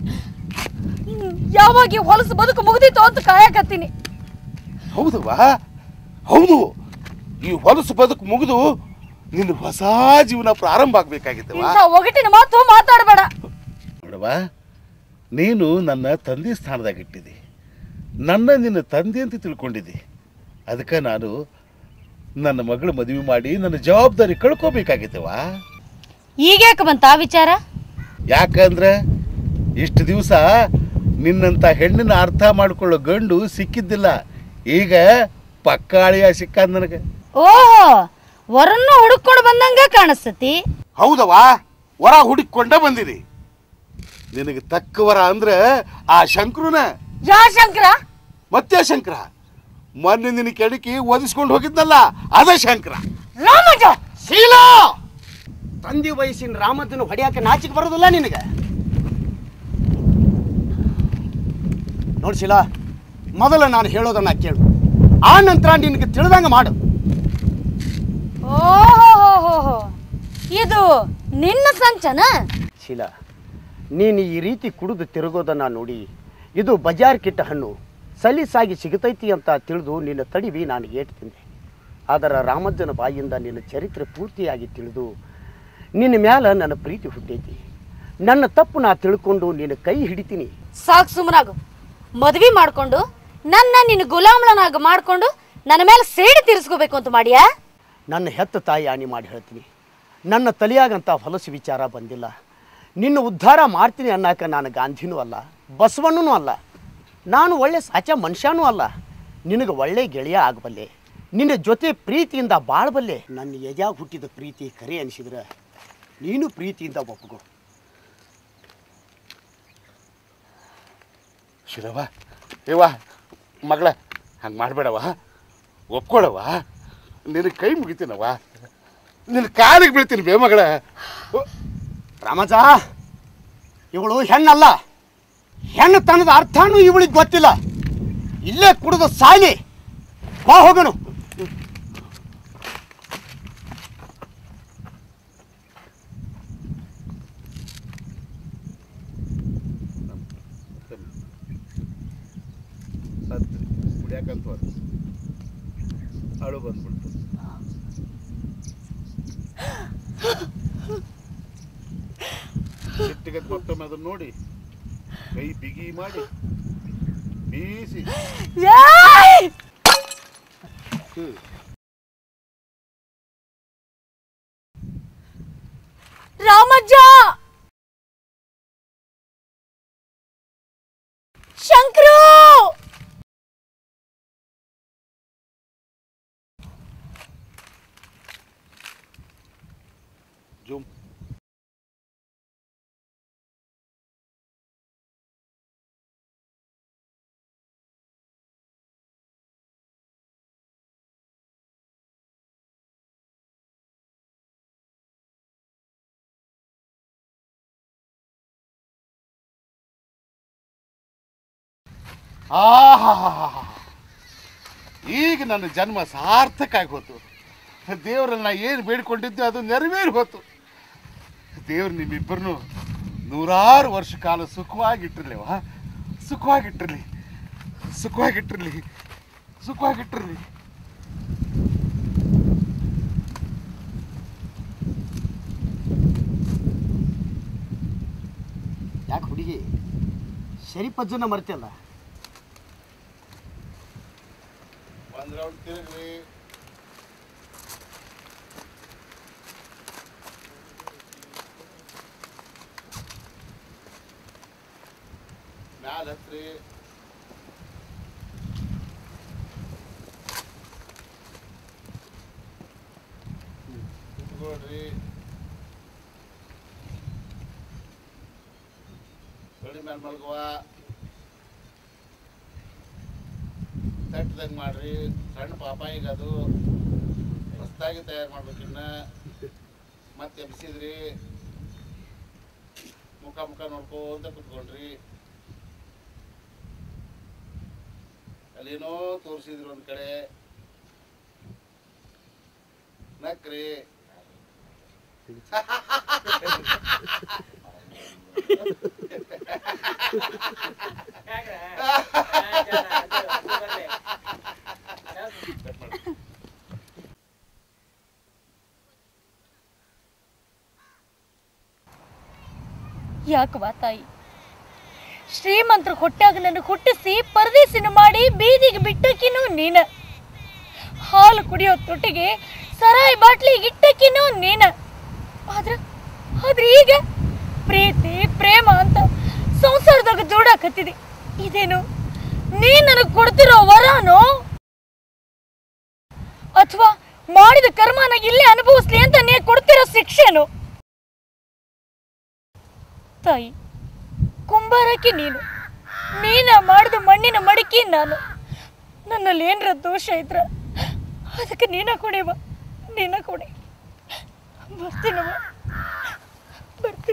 ಯಾವಾಗ ಈ ಹೊಲಸು ಬದುಕು ಮುಗ್ದಿತ್ತು ಅಂತ ಕಾಯಕತ್ತೀನಿ ಹೌದವ್ವ ಹೌದು ಈ ಹೊಲಸು ಬದುಕು ಮುಗಿದು ನಿನ್ನ ಹೊಸ ಜೀವನ ಪ್ರಾರಂಭ ಆಗ್ಬೇಕಾಗಿತ್ತವ ಇಂಥ ಒಗಟಿನ ಮಾತು ಮಾತಾಡಬೇಡ ನೋಡವ್ವ ನೀನು ನನ್ನ ತಂದೆ ಸ್ಥಾನದಾಗ ಇಟ್ಟಿದ್ದಿ ನನ್ನ ನಿನ್ನ ತಂದೆ ಅಂತ ತಿಳ್ಕೊಂಡಿದ್ದಿ ಅದಕ್ಕೆ ನಾನು ನನ್ನ ಮಗಳು ಮದುವೆ ಮಾಡಿ ನನ್ನ ಜವಾಬ್ದಾರಿ ಕಳ್ಕೋಬೇಕಾಗಿತ್ತವ ಈಗ್ಯಾಕೆ ಬಂತ ಆ ವಿಚಾರ ಯಾಕಂದ್ರೆ ಇಷ್ಟು ದಿವಸ ನಿನ್ನಂಥ ಹೆಣ್ಣಿನ ಅರ್ಥ ಮಾಡ್ಕೊಳ್ಳೋ ಗಂಡು ಸಿಕ್ಕಿದ್ದಿಲ್ಲ ಈಗ ಪಕ್ಕಾಳಿಯ ಸಿಕ್ಕ ನನಗೆ ಓಹೋ ವರನ್ನು ಹುಡುಕೊಂಡು ಬಂದಂಗ ಕಾಣಿಸ್ತತಿ ಹೌದವಾ ವರ ಹುಡುಕೊಂಡ ಬಂದಿರಿ ನಿನಗೆ ತಕ್ಕ ವರ ಅಂದ್ರೆ ಆ ಶಂಕರುನ ಯಾ ಶಂಕರ ಮತ್ತೆ ಶಂಕರ ಮೊನ್ನೆ ನಿನ್ನ ಕೆಡಕಿ ಒದಿಸ್ಕೊಂಡು ಹೋಗಿದ್ನಲ್ಲ ಅದೇ ಶಂಕರ ರಾಮಜ ಶೀಲಾ ತಂದೆ ವಯಸ್ಸಿನ ರಾಮದನ್ನು ಹೊಡಿಯಾಕ ನಾಚಿಕೆ ಬರೋದಿಲ್ಲ ನಿನಗೆ ನೋಡಿ ಶೀಲಾ ಮೊದಲ ನಾನು ಹೇಳೋದನ್ನ ಕೇಳು ಆ ನಂತರ ನಿನಗೆ ತಿಳಿದಂಗ ಮಾಡು ಓಹೋ ಇದು ನಿನ್ನ ಸಂಚನ ಶೀಲಾ ನೀನು ಈ ರೀತಿ ಕುಡಿದು ತಿರುಗೋದನ್ನ ನೋಡಿ ಇದು ಬಜಾರ್ ಕಿಟ್ಟ ಹಣ್ಣು ಸಲೀಸಾಗಿ ಸಿಗತೈತಿ ಅಂತ ತಿಳಿದು ನಿನ್ನ ತಡಿವಿ ನಾನು ಏಟು ತಿಂದೆ ಅದರ ರಾಮಜ್ಜನ ಬಾಯಿಂದ ನಿನ್ನ ಚರಿತ್ರೆ ಪೂರ್ತಿಯಾಗಿ ತಿಳಿದು ನಿನ್ನ ಮ್ಯಾಲ ನನ್ನ ಪ್ರೀತಿ ಹುಟ್ಟೈತಿ ನನ್ನ ತಪ್ಪು ನಾ ತಿಳ್ಕೊಂಡು ನಿನ್ನ ಕೈ ಹಿಡಿತೀನಿ ಸಾಕು ಸುಮ್ಮನಾಗು ಮದ್ವಿ ಮಾಡ್ಕೊಂಡು ನನ್ನ ನಿನ್ನ ಗುಲಾಮ್ಳನಾಗ ಮಾಡ್ಕೊಂಡು ನನ್ನ ಮೇಲೆ ಸೇಡಿ ತೀರಿಸ್ಕೋಬೇಕು ಅಂತ ಮಾಡಿಯಾ ನನ್ನ ಹೆತ್ತ ತಾಯಿ ಆಣಿ ಮಾಡಿ ಹೇಳ್ತೀನಿ ನನ್ನ ತಲೆಯಾಗಂತ ಹೊಲಸು ವಿಚಾರ ಬಂದಿಲ್ಲ ನಿನ್ನ ಉದ್ಧಾರ ಮಾಡ್ತೀನಿ ಅನ್ನಕ ನಾನು ಗಾಂಧಿನೂ ಅಲ್ಲ ಬಸವಣ್ಣನೂ ಅಲ್ಲ ನಾನು ಒಳ್ಳೆ ಸಾಚ ಮನುಷ್ಯನೂ ಅಲ್ಲ ನಿನಗೆ ಒಳ್ಳೆ ಗೆಳೆಯ ಆಗಬಲ್ಲೆ ನಿನ್ನ ಜೊತೆ ಪ್ರೀತಿಯಿಂದ ಬಾಳಬಲ್ಲೆ ನನ್ನ ಎದ್ಯಾಗ ಹುಟ್ಟಿದ ಪ್ರೀತಿ ಕರೆ ಅನಿಸಿದ್ರೆ ನೀನು ಪ್ರೀತಿಯಿಂದ ಒಪ್ಕೋ ಶಿರವ ಏವ ಮಗಳ ಹಂಗೆ ಮಾಡಬೇಡವ ಒಪ್ಕೊಳವ ನಿನ್ನ ಕೈ ಮುಗಿತೀನವ ನಿನ್ನ ಕಾಲಿಗೆ ಬೀಳ್ತೀನಿ ಬೇ ಮಗಳ ರಾಮಜ ಇವಳು ಹೆಣ್ಣಲ್ಲ ಹೆಣ್ಣು ತನ್ನದ ಅರ್ಥನೂ ಇವಳಿಗೆ ಗೊತ್ತಿಲ್ಲ ಇಲ್ಲೇ ಕುಡಿದು ಸಾಲಿ ಬಾ ಹೋಗನು ಕುಡಿಯಾಕಂತ ಅಳು ಬಂದ್ಬಿಡ್ತು ಸಿಟ್ಟಿಗೆ ಮತ್ತೊಮ್ಮೆ ಅದನ್ನ ನೋಡಿ ಕೈ ಬಿಗಿ ಮಾಡಿ ಬೀಸಿ ಹ್ಮ್. ರಾಮಜ್ಜ ಶಂಕರು ಜೂಮ್ ಆಹಾಹಾಹಾ. ಈಗ ನನ್ನ ಜನ್ಮ ಸಾರ್ಥಕ ಆಗಿ ಹೋತು ದೇವರನ್ನ ಏನು ಬೇಡ್ಕೊಂಡಿದ್ದು ಅದು ನೆರವೇರಿ ಹೋತು ದೇವ್ರು ನಿಮ್ಮಿಬ್ಬರನ್ನು ನೂರಾರು ವರ್ಷ ಕಾಲ ಸುಖವಾಗಿಟ್ಟಿರ್ಲಿ ವಾ ಸುಖವಾಗಿಟ್ಟಿರ್ಲಿ ಸುಖವಾಗಿಟ್ಟಿರ್ಲಿ ಸುಖವಾಗಿಟ್ಟಿರ್ಲಿ ಯಾಕೆ ಹುಡುಗಿ ಶರೀಫಜ್ಜನ ಮರ್ತಿಯಲ್ಲ ಒಂದ್ ರೌಂಡ್ ತಿರುಗ್ರಿ ಮ್ಯಾಲ ಹತ್ರಿ ಕುತ್ಕೊಳ್ರಿ ತೊಳಿ ಮ್ಯಾಲ ಮಲ್ಗುವ ತಟ್ಟದಂಗೆ ಮಾಡ್ರಿ ಸಣ್ಣ ಪಾಪ ಈಗ ಅದು ಹೊಸ್ದಾಗಿ ತಯಾರು ಮಾಡ್ಬೇಕಿನ್ನ ಮತ್ತೆ ಎಬ್ಸಿದ್ರಿ ಮುಖ ಮುಖ ನೋಡ್ಕೊಂತ ಕುತ್ಕೊಂಡ್ರಿ ಅಲ್ಲೇನೋ ತೋರಿಸಿದ್ರು ಒಂದ್ ಕಡೆ ನಕ್ರಿ ಯಾಕವ್ವ ತಾಯಿ ಶ್ರೀಮಂತರು ಹೊಟ್ಟಾಗ ನನ್ನ ಹುಟ್ಟಿಸಿ ಪರದೇಸಿನ ಮಾಡಿ ಬೀದಿಗೆ ಬಿಟ್ಟಕಿನೂ ನೀನ ಹಾಲು ಕುಡಿಯೋ ತೊಟ್ಟಿಗೆ ಸರಾಯಿ ಬಾಟ್ಲಿಗೆ ಇಟ್ಟಕಿನೂ ನೀನ ಆದ್ರ ಆದ್ರೆ ಈಗ ಪ್ರೀತಿ ಪ್ರೇಮ ಅಂತ ಸಂಸಾರದಾಗ ಜೋಡಾಕತ್ತಿದೆ ಇದೇನು ನೀ ನನಗೆ ಕೊಡ್ತಿರೋ ವರನೋ ಅಥವಾ ಮಾಡಿದ ಕರ್ಮನ ಇಲ್ಲೇ ಅನುಭವಿಸ್ಲಿ ಅಂತ ನೀ ಕೊಡ್ತಿರೋ ಶಿಕ್ಷೆನೋ ತಾಯಿ ಕುಂಬಾರಕ್ಕೆ ನೀನು ನೀನ ಮಾಡಿದ ಮಣ್ಣಿನ ಮಡಿಕೆ ನಾನು ನನ್ನಲ್ಲಿ ಏನರ ದೋಷ ಇದ್ರ ಅದಕ್ಕೆ ನೀನ ಕೊಡಿವ ನೀನ ಕೊಡಿ ಬರ್ತೀನವ ಬರ್ತೀನಿ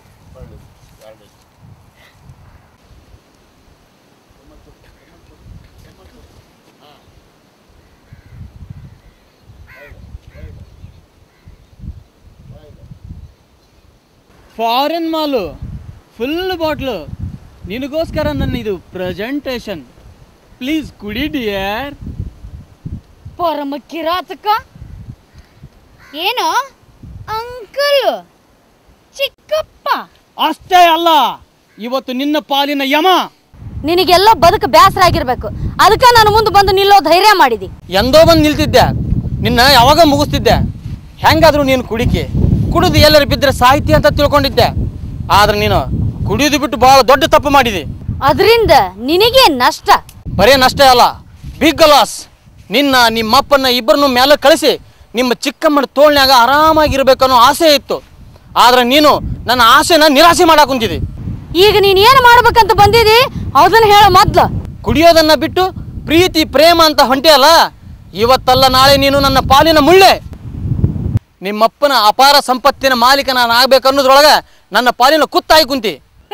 ಫಾರಿನ್ ಮಾಲು ಫುಲ್ ಬಾಟ್ಲು ನಿನಗೋಸ್ಕರ ನನ್ನ ಇದು ಪ್ರೆಸೆಂಟೇಷನ್ ಪ್ಲೀಸ್ ಕುಡಿ ಡಿಯರ್ ಪರಮ ಕಿರಾತಕ ಏನೋ ಅಂಕಲ್ ಚಿಕ್ಕಪ್ಪ ಅಷ್ಟೇ ಅಲ್ಲ ಇವತ್ತು ನಿನ್ನ ಪಾಲಿನ ಯಮ ನಿನಗೆಲ್ಲ ಬದುಕು ಬೇಸರ ಆಗಿರ್ಬೇಕು ಅದಕ್ಕೆ ನಾನು ಮುಂದೆ ಬಂದು ನಿಲ್ಲೋ ಧೈರ್ಯ ಮಾಡಿದಿ ಎಂದೋ ಬಂದು ನಿಲ್ತಿದ್ದೆ ನಿನ್ನ ಯಾವಾಗ ಮುಗಿಸ್ತಿದ್ದೆ ಹೆಂಗಾದ್ರೂ ನೀನು ಕುಡಿಕೆ ಕುಡಿದು ಎಲ್ಲರೂ ಬಿದ್ದರೆ ಸಾಹಿತ್ಯ ಅಂತ ತಿಳ್ಕೊಂಡಿದ್ದೆ ಆದ್ರೆ ನೀನು ಕುಡಿಯೋದು ಬಿಟ್ಟು ಬಹಳ ದೊಡ್ಡ ತಪ್ಪು ಮಾಡಿದಿ ಅದರಿಂದ ನಿನಗೆ ನಷ್ಟ ಬರೇ ನಷ್ಟ ಅಲ್ಲ ಬಿಗ್ ಲಾಸ್ ನಿನ್ನ ನಿಮ್ಮಪ್ಪನ ಇಬ್ಬರನ್ನು ಮೇಲೆ ಕಳಿಸಿ ನಿಮ್ಮ ಚಿಕ್ಕಮ್ಮನ ತೋಳ್ನ್ಯಾಗ ಆರಾಮಾಗಿರ್ಬೇಕನ್ನೋ ಆಸೆ ಇತ್ತು ಆದ್ರೆ ನೀನು ನನ್ನ ಆಸೆನ ನಿರಾಸೆ ಮಾಡಾಕ್ ಕುಂತಿದಿ ಈಗ ನೀನ್ ಏನ್ ಮಾಡ್ಬೇಕಂತ ಬಂದಿದಿ ಅದನ್ನ ಹೇಳ ಮೊದ್ಲು ಕುಡಿಯೋದನ್ನ ಬಿಟ್ಟು ಪ್ರೀತಿ ಪ್ರೇಮ ಅಂತ ಹೊಂಟಿಯಲ್ಲ ಇವತ್ತಲ್ಲ ನಾಳೆ ನೀನು ನನ್ನ ಪಾಲಿನ ಮುಳ್ಳೆ ನಿಮ್ಮಪ್ಪನ ಅಪಾರ ಸಂಪತ್ತಿನ ಮಾಲೀಕ ನಾನು ಆಗ್ಬೇಕನ್ನೋದ್ರೊಳಗೆ ನನ್ನ ಪಾಲಿನ ಕುತ್ತಾಗಿ ಕುಂತಿ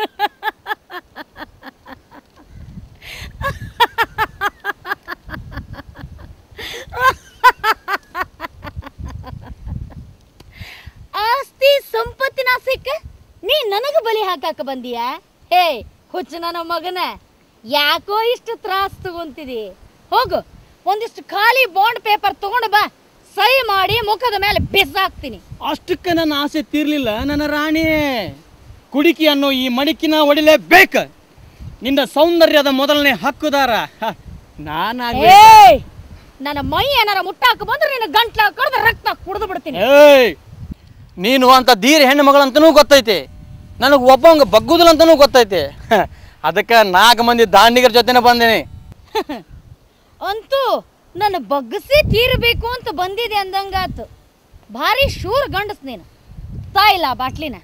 ಆಸ್ತಿ ಸಂಪತ್ತಿನ ಸಿಕ್ಕ ನೀ ನನಗ ಬಲಿ ಹಾಕಾಕ ಬಂದಿಯಾ ಹೇ ಹುಚ್ಚು ನನ್ನ ಮಗನ ಯಾಕೋ ಇಷ್ಟು ತ್ರಾಸ್ ತಗೊಂತಿದಿ ಹೋಗು ಒಂದಿಷ್ಟು ಖಾಲಿ ಬಾಂಡ್ ಪೇಪರ್ ತಗೊಂಡು ಬಾ ಸಹಿ ಮಾಡಿ ಮುಖದ ಮೇಲೆ ಬಿಸಾಕ್ತೀನಿ ಅಷ್ಟಕ್ಕೆ ನನ್ನ ಆಸೆ ತೀರ್ಲಿಲ್ಲ ನನ್ನ ರಾಣಿ ಕುಡಿಕಿ ಅನ್ನೋ ಈ ಮಡಿಕಿನ ಹೊಡಿಲೇಬೇಕು ನಿನ್ನ ಸೌಂದರ್ಯದ ಮೊದಲನೇ ಹಕ್ಕುದಾರ ಹ, ನಾನಾಗ್ಬೇಕು ಏಯ್ ನನ್ನ ಮೈ ಏನಾರ ಮುಟ್ಟಾಕ ಬಂದ್ರೆ ನಿನ್ನ ಗಂಟ್ಲ ಕಡ್ದು ರಕ್ತ ಕುಡಿದು ಬಿಡ್ತೀನಿ ಏಯ್ ನೀನು ಅಂತ ಧೀರ ಹೆಣ್ಣು ಮಗಳಂತನೂ ಗೊತ್ತೈತಿ ನನಗೆ ಒಬ್ಬಂಗ ಬಗ್ಗುದಿಲ್ಲ ಅಂತನೂ ಗೊತ್ತೈತಿ ಹ, ಅದಕ್ಕೆ ನಾಲ್ಕು ಮಂದಿ ದಾಂಡಿಗರ ಜೊತೆನೆ ಬಂದೇನೆ ಅಂತೂ ನನ್ನ ಬಗ್ಗಿಸಿ ತೀರಬೇಕು ಅಂತ ಬಂದಿದೆ ಅಂದಂಗಾತು ಭಾರಿ ಶೂರ್ ಗಂಡಸ್ ನೀನು ತಾಯಿಲ್ಲ ಬಾಟ್ಲಿನ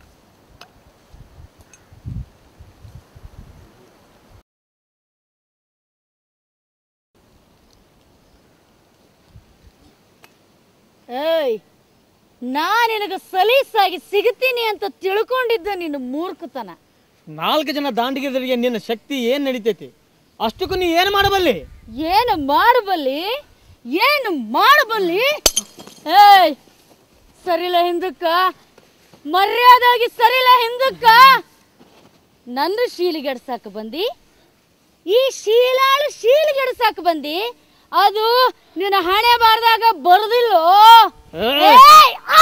ಏಯ್ ನಾ ನಿನಗೆ ಸಲೀಸಾಗಿ ಸಿಗುತ್ತೀನಿ ಅಂತ ತಿಳ್ಕೊಂಡಿದ್ದ ನಿನ್ನ ಮೂರ್ಖತನ ನಾಲ್ಕು ಜನ ದಾಂಡಿಗರಿಗೆ ನಿನ್ನ ಶಕ್ತಿ ಏನು ನಡೀತೈತಿ ಅಷ್ಟಕ್ಕೂ ನೀ ಏನು ಮಾಡಬಲ್ಲಿ ಏನು ಮಾಡಬಲ್ಲಿ ಏನು ಮಾಡಬಲ್ಲಿ ಏಯ್ ಸರಿಲ್ಲ ಹಿಂದಕ್ಕ ಮರ್ಯಾದಾಗಿ ಸರಿಲ್ಲ ಹಿಂದಕ್ಕ ನನ್ನ ಶೀಲಿಗೆಡ್ಸಾಕ ಬಂದಿ ಈ ಶೀಲಾಳು ಶೀಲಿಗೆಡ್ಸಾಕ ಬಂದಿ ಅದು ನಿನ್ನ ಹಣೆ ಬಾರ್ದಾಗ ಬರುದಿಲ್ಲೋ ಏಯ್! ಆ!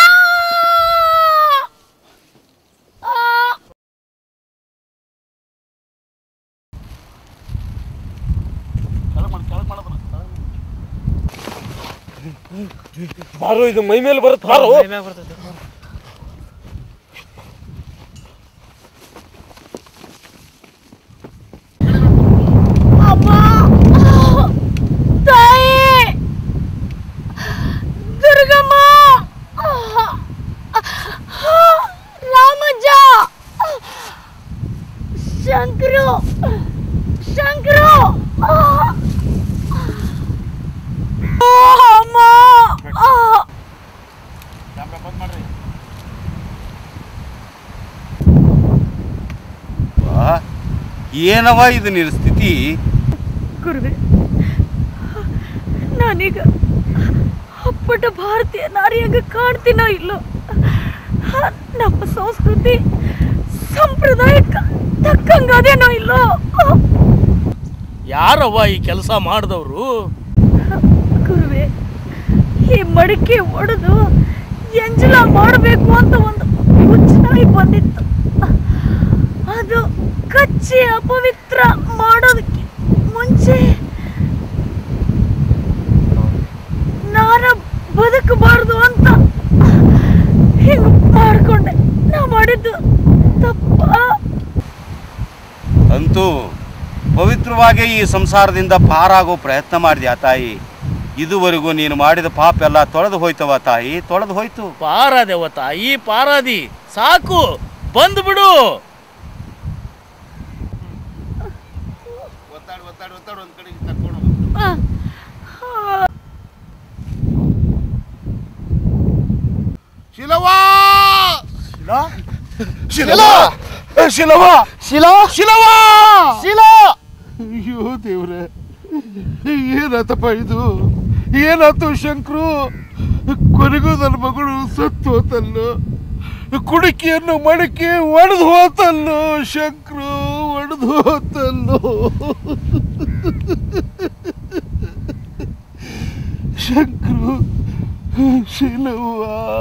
ಆ! ಬಾರೋ ಇದು ಮೈ ಮೇಲೆ ಬರುತ್ತೆ ಬಾರೋ ಅಮ್ಮ ತಾಯಿ ದುರ್ಗಮ್ಮ ರಾಮಜ್ಜ ಶಂಕರು ಶಂಕರು ಅಮ್ಮ ವಾ, ಏನವ ಇದು ನಿನ್ನ ಸ್ಥಿತಿ ಗುರುವೆ ನಾನೀಗ ಅಪ್ಪಟ ಭಾರತೀಯ ನಾರಿಯಾಗ ಕಾಣ್ತೀನೋ ಇಲ್ಲೋ ನಮ್ಮ ಸಂಸ್ಕೃತಿ ಸಂಪ್ರದಾಯಕ್ಕೆ ತಕ್ಕಂಗದೇನೋ ಇಲ್ಲೋ ಯಾರವ್ವ ಈ ಕೆಲಸ ಮಾಡಿದವರು ಗುರುವೆ ಈ ಮಡಿಕೆ ಒಡೆದು ಎಂಜಲ ಮಾಡಬೇಕು ಅಂತ ಒಂದು ಹುಚ್ಚನಾಗಿ ಬಂದಿತ್ತು ಅದು ಕಚ್ಚಿ ಅಪವಿತ್ರ ಮಾಡೋದಕ್ಕೆ ಮುಂಚೆ ನಾನು ಬದುಕಬಾರ್ದು ಅಂತ ಹಿಂಗ ಮಾಡ್ಕೊಂಡೆ ನಾ ಮಾಡಿದ್ದು ತಪ್ಪ ಅಂತೂ ಪವಿತ್ರವಾಗಿ ಈ ಸಂಸಾರದಿಂದ ಪಾರಾಗೋ ಪ್ರಯತ್ನ ಮಾಡಿದ್ಯಾ ತಾಯಿ ಇದುವರೆಗೂ ನೀನು ಮಾಡಿದ ಪಾಪ ಎಲ್ಲ ತೊಳೆದು ಹೋಯ್ತವ ತಾಯಿ ತೊಳೆದು ಹೋಯ್ತು ಪಾರಾದೆವ ತಾಯಿ ಪಾರಾದಿ ಸಾಕು ಬಂದು ಬಿಡು ಶಿಲವಾ ಶಿಲವಾ ಶಿಲವಾ ಶಿಲಾ ಶಿಲವಾ ಶಿಲಾ ಅಯ್ಯೋ ದೇವ್ರೆ ಏನಾತಪ್ಪ ಇದು ಏನಾತು ಶಂಕರು ಕೊನೆಗೂ ನನ್ನ ಮಗಳು ಸತ್ತು ಹೋತಲ್ಲೋ ಕುಡಿಕೆಯನ್ನು ಮಡಿಕೆ ಒಡೆದು ಹೋತಲ್ಲೋ ಶಂಕರು ಒಡೆದು ಹೋತಲ್ಲೋ ಶಂಕರು ಶಿಲವ್ವ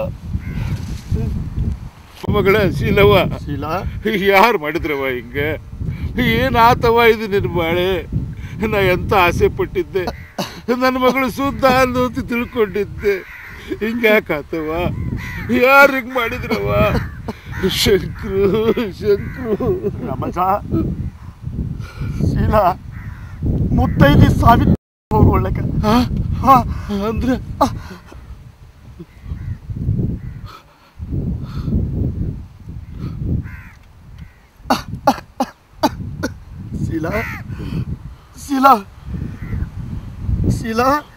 ಮಗಳ ಶೀಲವ್ವ ಶೀಲ ಯಾರು ಮಾಡಿದ್ರವ ಹಿಂಗ ಏನಾತವ ಇದು ನಿನ್ನ ಬಾಳೆ ನಾ ಎಂತ ಆಸೆ ಪಟ್ಟಿದ್ದೆ ನನ್ನ ಮಗಳು ಶುದ್ಧ ಅಲ್ಲು ಅಂತ ತಿಳ್ಕೊಂಡಿದ್ದೆ ಹಿಂಗ್ಯಾಕಾತವ ಯಾರು ಹಿಂಗ್ ಮಾಡಿದ್ರವ ಶಂಕರು ಶಂಕರು ರಮಜ ಶೀಲ ಮುತ್ತೈದಿ ಸಾವಿರ ಒಳಗ ಅಂದ್ರೆ ಶೀಲಾ ಶೀಲಾ ಶೀಲಾ